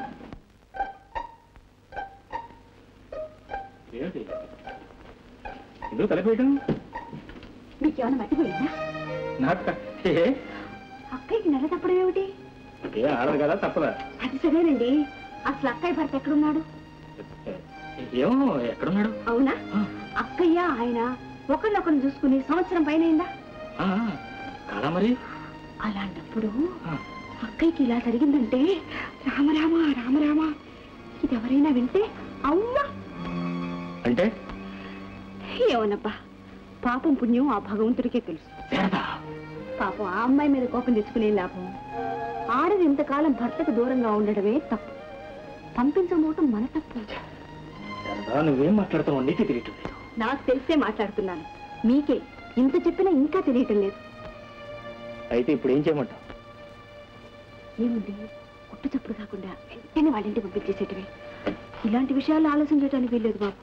ఏమిటి ఎందుకు కలిపేయటం మీకు ఏమైనా మర్చిపోయిందా నాకు ఏ అక్కయ్యకి నెల తప్పడం ఏమిటి ఏ ఆడదు కదా తప్పదా అది సరేనండి అసలు అక్కయ్య భర్త ఎక్కడున్నాడు ఏమో ఎక్కడున్నాడు అవునా అక్కయ్య ఆయన ఒకరినొకరు చూసుకుని సంవత్సరం పైన అయిందా ఆ, కాదా మరి అలాంటప్పుడు అక్కయ్యకి ఇలా జరిగిందంటే రామరామ రామరామ ఇది ఎవరైనా వింటే అవ్వా అంటే ఏమోనబ్బా పాపం పుణ్యం ఆ భగవంతుడికే తెలుసు పాపం ఆ అమ్మాయి మీద కోపం తెచ్చుకునే లాభం ఆడది ఇంతకాలం భర్తకు దూరంగా ఉండడమే తప్పు పంపించమోటం మన తప్పు శారదా, నువ్వేం మాట్లాడుతావు నీకే తెలియటం లేదు నాకు తెలిసే మాట్లాడుతున్నాను మీకే ఇంత చెప్పినా ఇంకా తెలియటం లేదు అయితే ఇప్పుడు ఏం చేయమంటావు ఏముంది కుట్టు చప్పుడు కాకుండా వెంటనే వాళ్ళ ఇంటికి పంపించేసేటవే ఇలాంటి విషయాలు ఆలోచించడానికి వీల్లేదు బాబు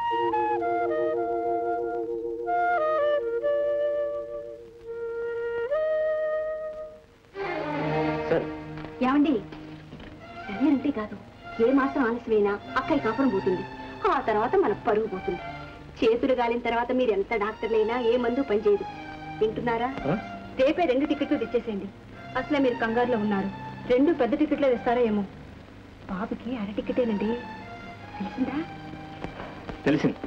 సరే ఏమండి సరేనంటే కాదు ఏ మాత్రం ఆలస్యమైనా అక్కయ్య కాపురం పోతుంది ఆ తర్వాత మన పరుగు పోతుంది చేతులు గాలిన తర్వాత మీరు ఎంత డాక్టర్లైనా ఏ మందు పనిచేయదు వింటున్నారా రేపే రెండు టికెట్లు తెచ్చేసేయండి అసలే మీరు కంగారులో ఉన్నారు రెండు పెద్ద టికెట్లు తెస్తారా ఏమో బాబుకి అర టికెటేనండి తెలిసిందా తెలిసింది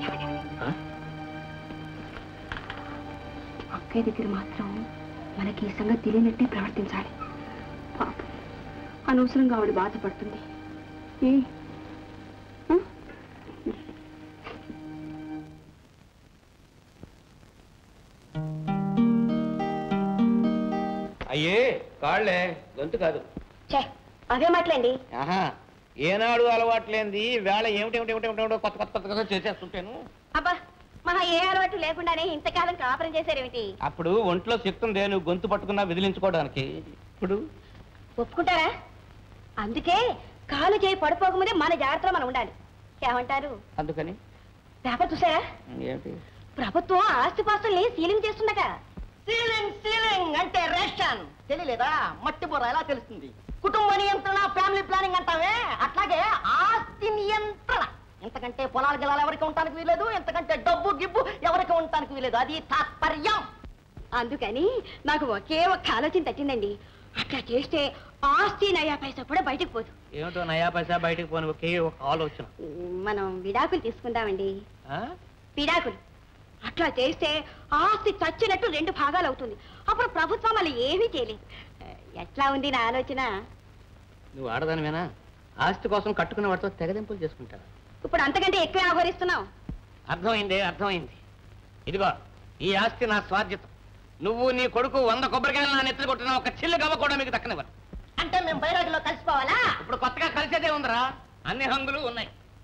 అక్కయ్య దగ్గర మాత్రం మనకి ఈ సంగతి తెలియనట్టే ప్రవర్తించాలి పాపం అనవసరంగా ఆవిడ బాధపడుతుంది ఏ ఆ? అయ్యే కాళ్ళే గొంతు కాదు ఛే, అవే మాటలండి ఆహా ఏనాడు అలవాట్లేంది వేళ ఏమిటి ఏమిటి ఏమిటి ఏమిటి కొత్త కొత్త కొత్త కొత్త చేసేస్తుంటాను అబ్బా మహా ఏ అలవాటు లేకుండానే ఇంతకాలం కాపురం చేశారేమిటి అప్పుడు ఒంట్లో శక్తి ఉంది నువ్వు గొంతు పట్టుకున్నా విదిలించుకోవడానికి ఇప్పుడు ఒప్పుకుంటారా అందుకే కాలు చేయి పడిపోకముందే మన జాగ్రత్తలో మనం ఉండాలి ఏమంటారు అందుకని పేపర్ చూసారా ఏంటి ప్రభుత్వం ఆస్తిపాస్తుల్ని సీలింగ్ చేస్తుందట సీలింగ్ సీలింగ్ అంటే రేషన్ తెలియలేదా మట్టి బుర్ర ఎలా తెలుస్తుంది కుటుంబ నియంత్రణ ఫ్యామిలీ ప్లానింగ్ అంటావే అట్లాగే ఆస్తి నియంత్రణ ఎంతకంటే పొలాల గిలాలు ఎవరికి ఉండటానికి వీలేదు ఎంతకంటే డబ్బు గిబ్బు ఎవరికి ఉండటానికి వీలేదు అది తాత్పర్యం అందుకని నాకు ఒకే ఒక్క ఆలోచన తట్టిందండి అట్లా చేస్తే ఆస్తి నయా పైసా కూడా బయటకు పోదు ఏమిటో నయా పైసా బయటకు పోని ఒకే ఒక ఆలోచన మనం విడాకులు తీసుకుందామండి ఆ? విడాకులు అట్లా చేస్తే ఆస్తి చచ్చినట్టు రెండు భాగాలు అవుతుంది అప్పుడు ప్రభుత్వం మళ్ళీ ఏమీ చేయలేదు ఎట్లా ఉంది నా ఆలోచన నువ్వు ఆడదానివేనా ఆస్తి కోసం కట్టుకున్న వాడితో తెగదింపులు చేసుకుంటావు ఇప్పుడు అంతకంటే ఎక్కువ ఆహ్వానిస్తున్నావు అర్థమైంది అర్థమైంది ఇదిగో ఈ ఆస్తి నా స్వాధ్యతం నువ్వు నీ కొడుకు వంద కొబ్బరికాయలు నా నెత్తులు కొట్టిన ఒక చిల్లు గవ్వ కూడా మీకు దక్కనివ్వరు అంటే మేము బైరాగిలో కలిసిపోవాలా ఇప్పుడు కొత్తగా కలిసేదే ఉందిరా అన్ని హంగులు ఉన్నాయి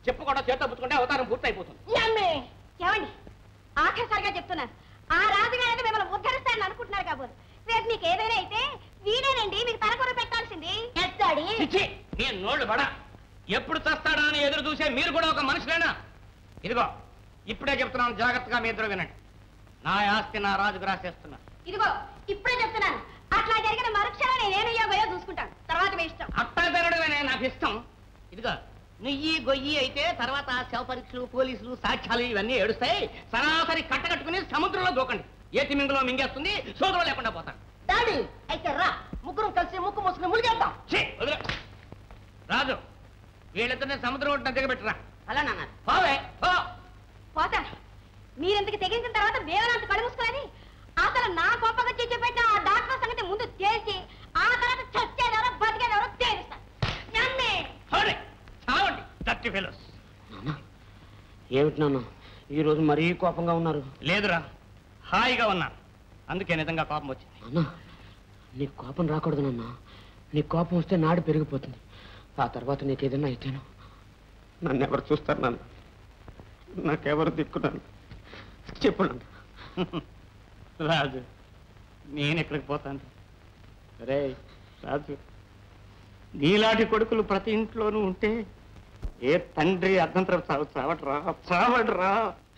చెప్పు కూడా చేత పుచ్చుకుంటే అవతారం పూర్తయిపోతుంది ఏమండి ఏమండి ఆఖరిసారిగా చెప్తున్నాను ఆ రాజుగారు అయితే మిమ్మల్ని ఉద్ధరిస్తానని అనుకుంటున్నారు కాబోదు రేపు మీకు ఏదైనా అయితే వీడేనండి మీకు తలకొర పెట్టాల్సింది ఎత్తాడి చిచ్చి నీ నోళ్ళు బడ ఎప్పుడు చస్తాడా అని ఎదురు చూసే మీరు కూడా ఒక మనుషులేనా ఇదిగో ఇప్పుడే చెప్తున్నాను జాగ్రత్తగా మీ ఇద్దరు వినండి నా ఆస్తి నా రాజుకు రాసేస్తున్నా ఇదిగో ఇప్పుడే చెప్తున్నాను అట్లా జరిగిన మరుక్షణం నేనేను యోగయో చూసుకుంటాను తర్వాత మీ ఇష్టం అట్టా పెరగడమే నాకు ఇష్టం ఇదిగో నుయ్యి గొయ్యి అయితే తర్వాత శవ పరీక్షలు పోలీసులు సాక్ష్యాలు ఇవన్నీ ఏడుస్తాయి సరాసరి కట్టకట్టుకుని సముద్రంలో దూకండి ఏ తిమింగలో మింగేస్తుంది సోదరు లేకుండా పోతాను డాడీ అయితే రా ముగ్గురం కలిసి ముక్కు మూసుకుని ములిగేద్దాం ఛీ, వదిలే. రాజు వీళ్ళిద్దరిని సముద్రం ఒడ్డున దిగబెట్టరా అలా నాన్న పోవే పో పోతాను మీరెందుకు తెగించిన తర్వాత దేవనంత కళ్ళు మూసుకొని అసలు నా గొప్పగా చెప్పిన ఆ డాక్టర్ సంగతి ముందు తేల్చి ఆ తర్వాత చచ్చేదెవరో బతికేదెవరో తేలుస్తాను నన్నే హరి, చావండి డర్టీ ఫెలోస్ ఏమిటి నాన్న ఈ రోజు మరీ కోపంగా ఉన్నారు లేదురా హాయిగా ఉన్నా అందుకే నిజంగా కోపం వచ్చింది అన్న నీకు కోపం రాకూడదు నాన్న నీకు కోపం వస్తే నాడు పెరిగిపోతుంది ఆ తర్వాత నీకు ఏదైనా అయితేను నన్ను ఎవరు చూస్తారు నాన్న నాకెవరు దిక్కున్నాను చెప్పు నాన్న రాజు నేను ఎక్కడికి పోతాను రే రాజు నీలాంటి కొడుకులు ప్రతి ఇంట్లోనూ ఉంటే ఏ తండ్రి అర్ధంతరం చావు చావట్రా చావట్రా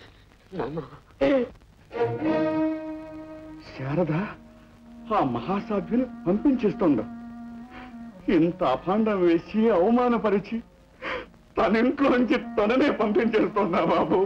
శారద ఆ మహాసాధ్యుని పంపించేస్తుండ ఇంత అభాండం వేసి అవమానపరిచి తన ఇంట్లోంచి తననే పంపించేస్తుందా బాబు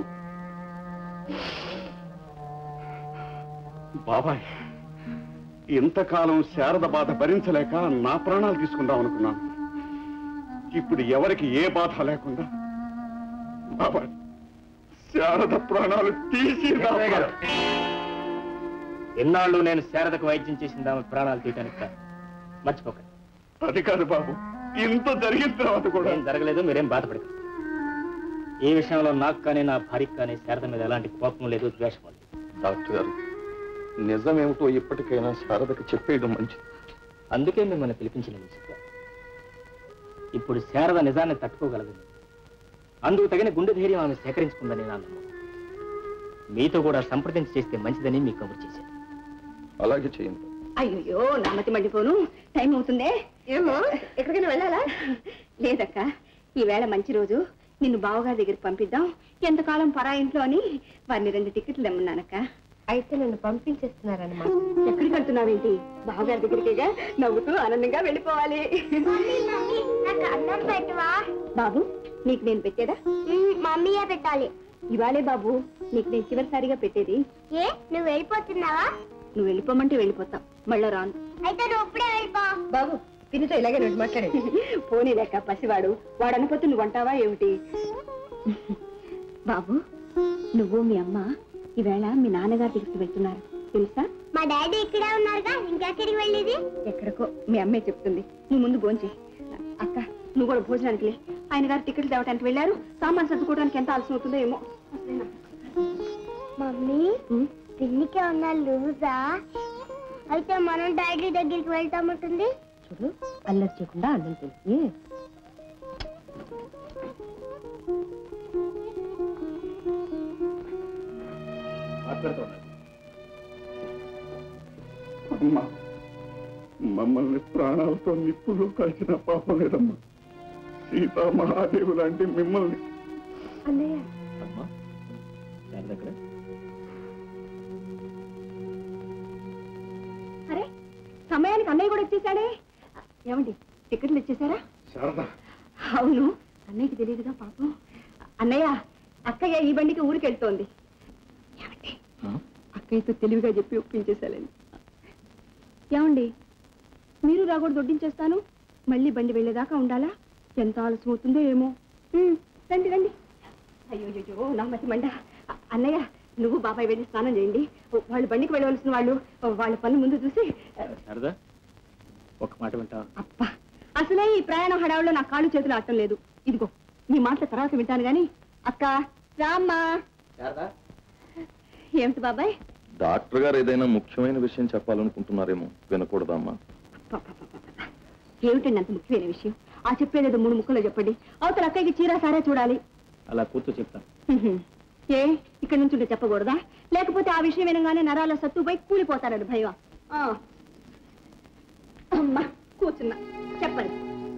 బాబాయ్ ఇంతకాలం శారద బాధ భరించలేక నా ప్రాణాలు తీసుకుందాం అనుకున్నాను ఇప్పుడు ఎవరికి ఏ బాధ లేకుండా బాబాయ్ శారద ప్రాణాలు తీసి నా- ఎన్నాళ్ళు నేను శారదకు వైద్యం చేసింది ఆమె ప్రాణాలు తీయటానికి కాదు. మర్చిపోకండి అది కాదు బాబు ఇంత జరిగిన తర్వాత కూడా ఏం జరగలేదు మీరేం బాధపడకండి ఈ విషయంలో నాకు కానీ నా భార్యకి కానీ శారద మీద ఎలాంటి కోపం లేదు ద్వేషం లేదు డాక్టర్ గారు నిజమేమిటో ఇప్పటికైనా శారదకి చెప్పేయడం మంచిది అందుకే మిమ్మల్ని పిలిపించిన నిశ్చిత ఇప్పుడు శారద నిజాన్ని తట్టుకోగలదు అందుకు తగిన గుండె ధైర్యం ఆమె సేకరించుకుందని నా నమ్మకం మీతో కూడా సంప్రదించి చేస్తే మంచిదని మీకు కబురు చేశాను అలాగే చేయండి అయ్యో నామతి మండిపోను టైం అవుతుందే ఏమో ఎక్కడికైనా వెళ్ళాలా లేదక్క ఈవేళ మంచి రోజు నిన్ను బావగారి దగ్గరికి పంపిద్దాం ఎంతకాలం పరా ఇంట్లో అని వారిని రెండు టికెట్లు ఇమ్మన్నానక్క అయితే నన్ను పంపించేస్తున్నారన్నమాట ఎక్కడికి వెళ్తున్నావేంటి బావగారి దగ్గరికేగా నవ్వుతూ ఆనందంగా వెళ్ళిపోవాలి నాకు అన్నం పెట్టవా బాబు నీకు నేను పెట్టేదా మమ్మీయే పెట్టాలి ఇవాళే బాబు నీకు నేను చివరిసారిగా పెట్టేది ఏ నువ్వు వెళ్ళిపోతున్నావా నువ్వు వెళ్ళిపోమంటే వెళ్ళిపోతాం మళ్ళా రాను అయితే నువ్వు ఇప్పుడే వెళ్ళిపో బాబు తినితో ఇలాగే నువ్వు మాట్లాడేది పోనీ లెక్క పసివాడు వాడు అనుపోతు నువ్వు అంటావా ఏమిటి బాబు నువ్వు మీ అమ్మ ఈవేళ మీ నాన్నగారి దగ్గరికి వెళ్తున్నారు తెలుసా మా డాడీ ఇక్కడే ఉన్నారుగా ఇంకెక్కడికి వెళ్ళేది ఎక్కడికో మీ అమ్మే చెప్తుంది నువ్వు ముందు భోంచే అక్క నువ్వు కూడా భోజనానికి లే ఆయన గారు టికెట్లు తేవడానికి వెళ్ళారు సామాన్ సర్దుకోవడానికి ఎంత ఆలస్యం అవుతుందో ఏమో మమ్మీ పిన్నికి ఉన్న లూజా అయితే మనం డాడీ దగ్గరికి వెళ్తామంటుంది చూడు అల్లరి చేయకుండా అన్నం తెలిసి అమ్మా మమ్మల్ని ప్రాణాలతో నిప్పులు కాల్చిన పాపం లేదమ్మా సీతా మహాదేవు లాంటి మిమ్మల్ని అన్నయ్య శారద ఎక్కడ? అరే సమయానికి అన్నయ్య కూడా వచ్చేసాడే ఏమండి టికెట్లు ఇచ్చేసారా శారద అవును అన్నయ్యకి తెలియదుగా పాపం అన్నయ్య అక్కయ్య ఈ బండికి ఊరికి వెళ్తోంది ఏమండి అక్కయ్యతో తెలివిగా చెప్పి ఒప్పించేసాలండి ఏమండి మీరు రాకూడదు దొడ్డించేస్తాను మళ్ళీ బండి వెళ్ళేదాకా ఉండాలా ఎంత ఆలస్యం అవుతుందో ఏమో ఉమ్, రండి రండి అయ్యో అయ్యో నా మతి మండ అ- అన్నయ్య నువ్వు బాబాయ్ వెళ్ళి స్నానం చేయండి వాళ్ళు బండికి వెళ్ళవలసిన వాళ్ళు వాళ్ళ పని ముందు చూసి శారద ఒక మాట వింటా అసలే ఈ ప్రయాణం హడావులో నా కాళ్ళు చేతులు ఆడటం లేదు ఇదిగో నీ మాటల తర్వాత వింటాను గాని అక్క రామ్మా ఏమిటి బాబాయ్ డాక్టర్ గారు ఏదైనా ముఖ్యమైన విషయం చెప్పాలనుకుంటున్నారేమో వినకూడదమ్మా ఏమిటండి అంత ముఖ్యమైన విషయం ఆ చెప్పేదేదో మూడు ముక్కలో చెప్పండి అవతల అక్కయ్యకి చీర సారే చూడాలి అలా కూర్చో చెప్తాను హ్మ్. ఏ ఇక్కడ నుంచి ఉంటే చెప్పకూడదా లేకపోతే ఆ విషయం వినగానే నరాల సత్తుపై కూలిపోతారని భయం ఆ. అమ్మా కూర్చున్నా చెప్పండి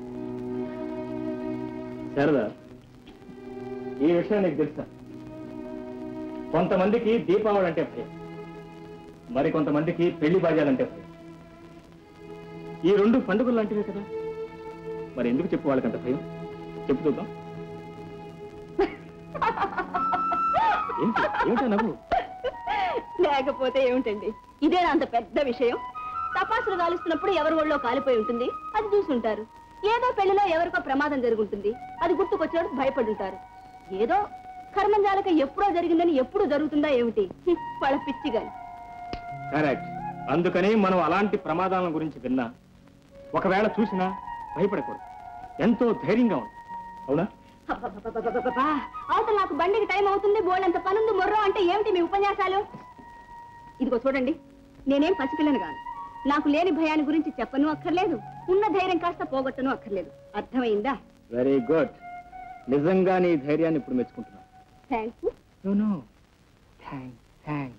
శారదా ఈ విషయం నీకు తెలుసా కొంతమందికి దీపావళి అంటే భయం మరి కొంతమందికి పెళ్లి బాజాలంటే భయం ఈ రెండు పండుగలు లాంటివే కదా మరి ఎందుకు చెప్పు వాళ్ళకంత భయం చెప్పు చూద్దాం ఏంటి ఏమిటా నవ్వు లేకపోతే ఏమిటండి ఇదే అంత పెద్ద విషయం తపాసులు కాలుస్తున్నప్పుడు ఎవరి ఒళ్ళో కాలిపోయి ఉంటుంది అది చూసుంటారు ఏదో పెళ్లిలో ఎవరికో ప్రమాదం జరుగుంటుంది అది గుర్తుకొచ్చినప్పుడు భయపడి ఉంటారు ఏదో కర్మంజాలక ఎప్పుడో జరిగిందని ఎప్పుడు జరుగుతుందా ఏమిటి హ్మ్, వాళ్ళ పిచ్చిగా కరెక్ట్ అందుకని మనం అలాంటి ప్రమాదాల గురించి విన్నా ఒకవేళ చూసినా భయపడకూడదు ఎంతో ధైర్యంగా ఉంది అవునా అబ్బబ్బబ్బబ్బబ్బబ్బా! అవతల నాకు బండికి టైం అవుతుంది బోళ్ళంత పనుంది మొర్రో అంటే ఏమిటి మీ ఉపన్యాసాలు ఇదిగో చూడండి నేనేం పసిపిల్లను కాదు నాకు లేని భయాన్ని గురించి చెప్పను అక్కర్లేదు ఉన్న ధైర్యం కాస్త పోగొట్టను అక్కర్లేదు అర్థమైందా వెరీ గుడ్ నిజంగా నీ ధైర్యాన్ని ఇప్పుడు మెచ్చుకుంటున్నా thank you no thank thank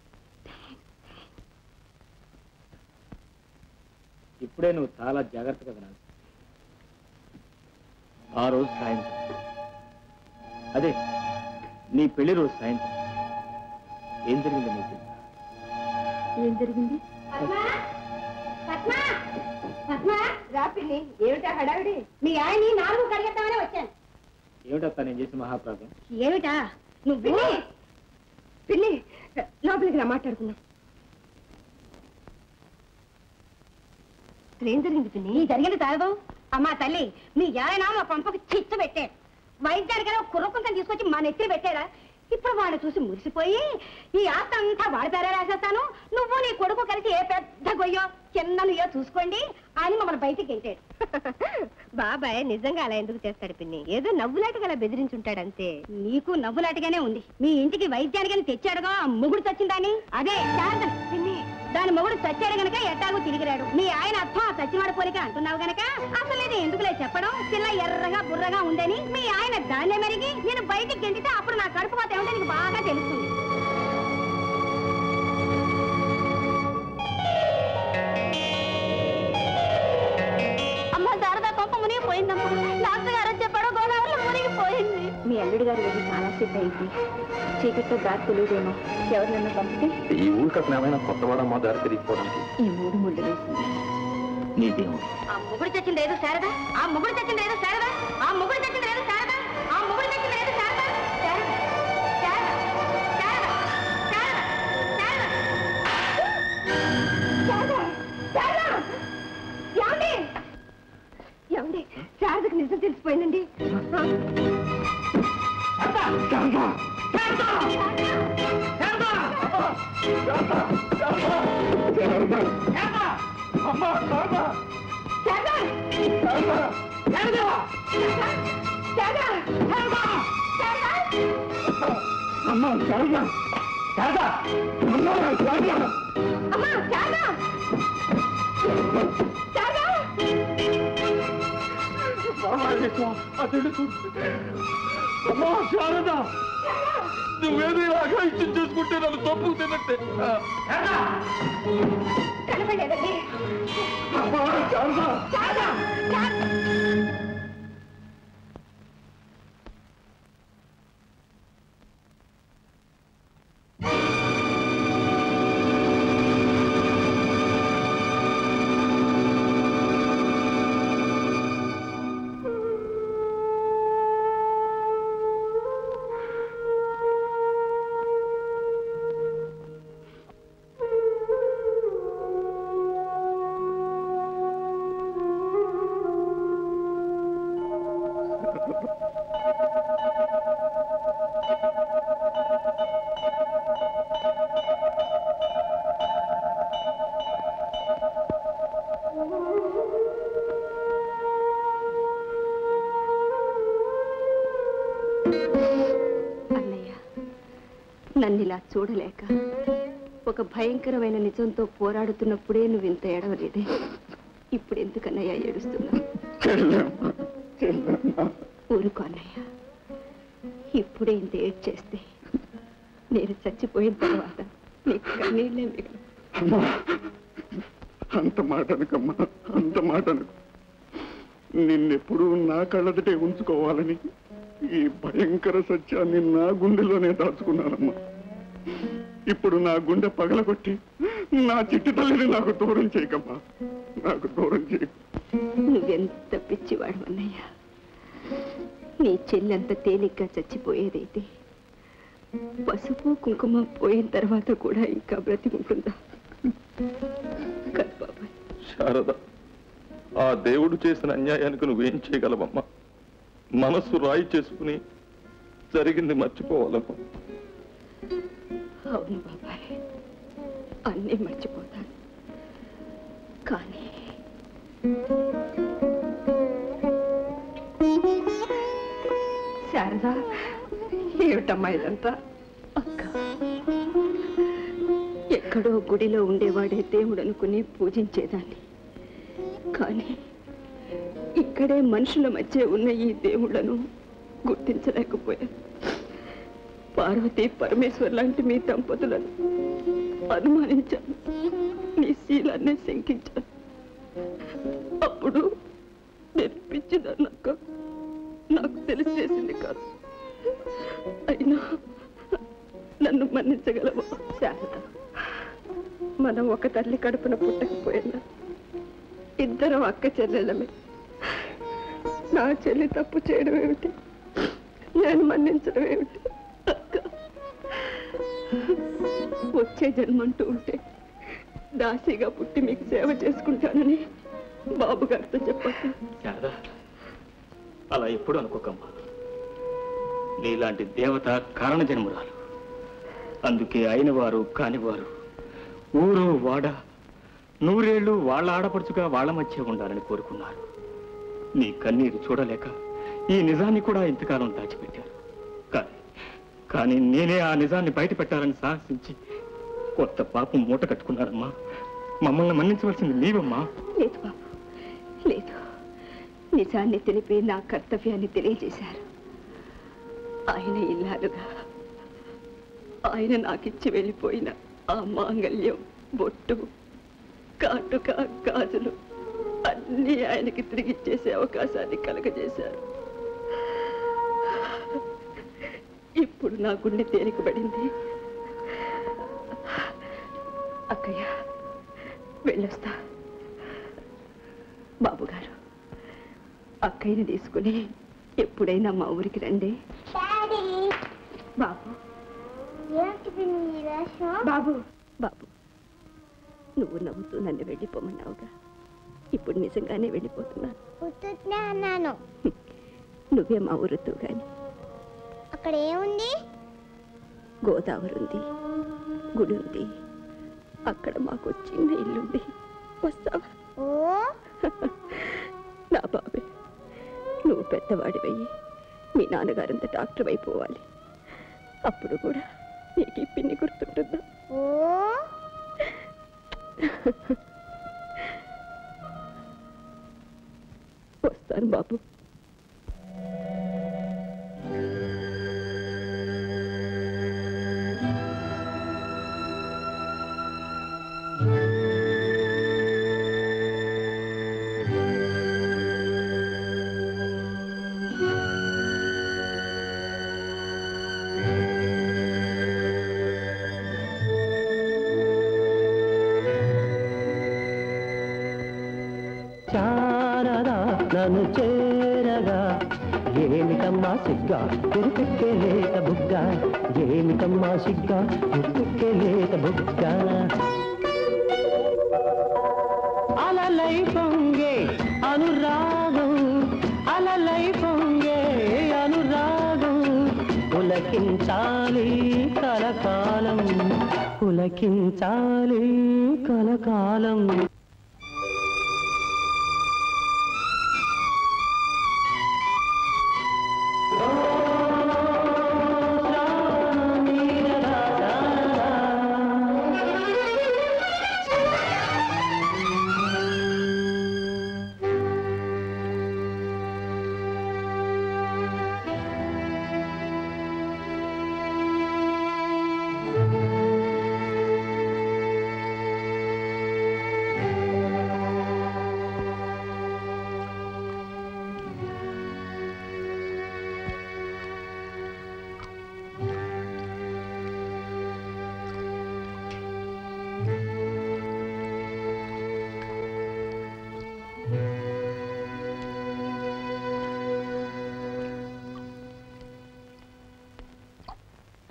ఇప్పుడే నువ్వు చాలా జాగ్రత్తగా వినాలి ఆ రోజు సాయంత్రం అదే నీ పెళ్లి రోజు సాయంత్రం ఏం జరిగింది నీకు తెలుసా? ఏం జరిగింది రాపిల్లి ఏమిటా హడావిడి మీ ఆయన్ని నాలుగు కడిగేద్దామనే వచ్చాను ఏమిటత్తా నేను చేసిన మహాప్రాధం ఏమిటా నువ్వు పిల్లి లోపలికి రా మాట్లాడుకుందాం ఏం జరిగింది పిల్లి ఈ జరిగింది తాగదు అమ్మా తల్లి మీ ఆయన మా పంపకు చిచ్చు పెట్టాడు వైద్యానికైనా కుర్రకుంతం తీసుకొచ్చి మా నెత్తిని పెట్టాడా ఇప్పుడు వాడు చూసి మురిసిపోయి ఈ ఆస్తి అంతా వాడి పేరే రాసేస్తాను నువ్వు నీ కొడుకు కలిసి ఏ పెద్ద గొయ్యో చిన్నయ్యో చూసుకోండి అని మమ్మల్ని బయటికి గెంటాడు బాబాయ్ నిజంగా అలా ఎందుకు చేస్తాడు పిన్ని ఏదో నవ్వులాటగా అలా బెదిరించుంటాడు అంతే నీకు నవ్వులాటగానే ఉంది మీ ఇంటికి వైద్యానికని తెచ్చాడుగా ఆ మొగుడు చచ్చిందాని అదే శారదన్ పిన్ని దాని మొగుడు చచ్చాడు గనక ఎట్టాగో తిరిగిరాడు మీ ఆయన అర్థం ఆ చచ్చివాడు పోలిక అంటున్నావు గనక అసలు ఇది ఎందుకులే చెప్పడం పిల్ల ఎర్రగా బుర్రగా ఉందని మీ ఆయన దాన్నే మెరిగి నేను బయటికి గెంటితే అప్పుడు నా కడుపు పోతే ఏమిటో నీకు బాగా తెలుస్తుంది అమ్మ శారదా కొంప మునిగిపోయిందమ్మా డాక్టర్ గారు చెప్పాడు గోదావరిలో మునిగిపోయింది మీ అల్లుడి గారు వెళ్ళి చాలా సేపు అయింది చీకట్లో దారి తెలియదేమో ఎవరినన్నా పంపితే ఈ ఊరికి ఏమైనా కొత్తవాడమ్మా దారి తిరిగిపోవడానికి ఈ మూడు ముళ్ళు వేసింది నీ దేవుడు ఆ ముగ్గురు చచ్చింది ఏదో శారదా ఆ ముగ్గురు చచ్చింది ఏదో శారదా ఆ ముగ్గురు చచ్చింది ఏదో శారదా ఆ ముగ్గురు చచ్చింది ఏదో శారదా శారదా శారదా శారదా శారదా శారదా శారదా ఏమండి ఏమండి శారదకు నిజం తెలిసిపోయిందండి అమ్మా శారదా శారదా అమ్మా శారదా అమ్మా శారదా శారదా అతడు అమ్మా శారదా నువ్వేదో ఇలాగా ఇచ్చి చేసుకుంటే నన్ను తప్పు తిన్నట్టే కనపడేదండి అమ్మా శారదా శారదా శారదా అన్నయ్య నన్ను ఇలా చూడలేక ఒక భయంకరమైన నిజంతో పోరాడుతున్నప్పుడే నువ్వు ఇంత ఏడవలేదే ఇప్పుడు ఎందుకన్నయ్య ఏడుస్తున్నావు ఊరుకో అన్నయ్య ఇప్పుడే ఇంత ఏడ్ చేస్తే నేను చచ్చిపోయిన తర్వాత నీకు కన్నీళ్ళే మిగలవు అమ్మా అంత మాట అనకమ్మా అంత మాట అనకు నిన్నెప్పుడు నా కళ్ళదటే ఉంచుకోవాలని ఈ భయంకర సత్యాన్ని నా గుండెలోనే దాచుకున్నానమ్మా ఇప్పుడు నా గుండె పగలగొట్టి నా చిట్టి తల్లిని నాకు దూరం చేయకమ్మా నాకు దూరం చేయకు నువ్వెంత పిచ్చివాడు అన్నయ్య నీ చెల్లంత తేలిగ్గా చచ్చిపోయేదైతే పసుపు కుంకుమ పోయిన తర్వాత కూడా ఇంకా బ్రతికుంటుందా కాదు బాబాయ్ శారద ఆ దేవుడు చేసిన అన్యాయానికి నువ్వేం చేయగలవమ్మా మనస్సు రాయి చేసుకుని జరిగింది మర్చిపోవాలమ్మా అవును బాబాయ్ అన్నీ మర్చిపోతాను కానీ శారదా ఏమిటమ్మా ఇదంతా అక్క ఎక్కడో గుడిలో ఉండేవాడే దేవుడు అనుకుని పూజించేదాన్ని కానీ ఇక్కడే మనుషుల మధ్య ఉన్న ఈ దేవుళ్ళను గుర్తించలేకపోయాను పార్వతి పరమేశ్వర్ లాంటి మీ దంపతులను అనుమానించాను నీ శీలాన్ని శంకించాను అప్పుడు నేను పిచ్చిదన్నాక నాకు తెలిసి చేసింది కాదు అయినా నన్ను మన్నించగలవా శారద మనం ఒక తల్లి కడుపున పుట్టకపోయినా ఇద్దరం అక్క చెల్లెలమే నా చెల్లి తప్పు చేయడం ఏమిటి నేను మన్నించడం ఏమిటి అక్క వచ్చే జన్మంటూ ఉంటే దాసిగా పుట్టి మీకు సేవ చేసుకుంటానని బాబు గారితో చెప్పాను శారదా అలా ఎప్పుడు అనుకోకమ్మా నీలాంటి దేవత కారణ జన్మురాలు అందుకే అయిన వారు కానివారు ఊరు వాడ నూరేళ్లు వాళ్ళ ఆడపడుచుగా వాళ్ళ మధ్య ఉండాలని కోరుకున్నారు నీ కన్నీరు చూడలేక ఈ నిజాన్ని కూడా ఇంతకాలం దాచిపెట్టారు కానీ కానీ నేనే ఆ నిజాన్ని బయట పెట్టాలని సాహసించి కొత్త పాపం మూట కట్టుకున్నారమ్మా మమ్మల్ని మన్నించవలసింది నీవమ్మా లేదు బాబు లేదు నిజాన్ని తెలిపి నా కర్తవ్యాన్ని తెలియజేశారు ఆయన ఇల్లాలుగా ఆయన నాకిచ్చి వెళ్ళిపోయిన ఆ మాంగల్యం బొట్టు కాటుక గాజులు అన్నీ ఆయనకి తిరిగిచ్చేసే అవకాశాన్ని కలగజేశారు ఇప్పుడు నా గుండె తేలికబడింది అక్కయ్య వెళ్ళొస్తా బాబు గారు అక్కయ్యని తీసుకుని ఎప్పుడైనా మా ఊరికి రండి బాబు బాబు బాబు నువ్వు నవ్వుతూ నన్ను వెళ్ళిపోమన్నావుగా ఇప్పుడు నిజంగానే వెళ్ళిపోతున్నాను అన్నాను నువ్వే మా ఊరుతూ గాని అక్కడ ఏముంది గోదావరి ఉంది గుడి ఉంది అక్కడ మాకు చిన్న ఇల్లుంది వస్తావా ఓ నా బాబే నువ్వు పెద్దవాడి వెయ్యి మీ నాన్నగారంత డాక్టర్ అయిపోవాలి అప్పుడు కూడా నీకు ఈ పిన్ని గుర్తుంటుందా ఓ వస్తాను బాబు చారదా నన్ను చేరగా ఏమిటమ్మా సిగ్గా తిరుపెక్కే లేత బుగ్గ ఏమిటమ్మా సిగ్గా తిరుపెక్కే లేత బుగ్గ అలలై పొంగే అనురాగం అలలై పొంగే అనురాగం పులకించాలి కలకాలం పులకించాలి కలకాలం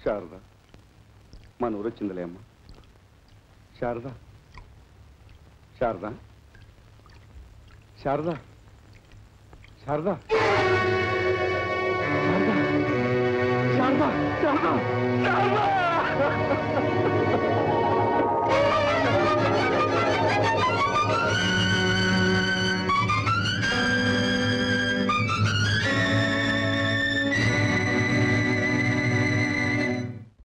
శారద మన ఊరొచ్చిందిలే అమ్మా శారద శారద శారద శారద శారద శారద శారద శారద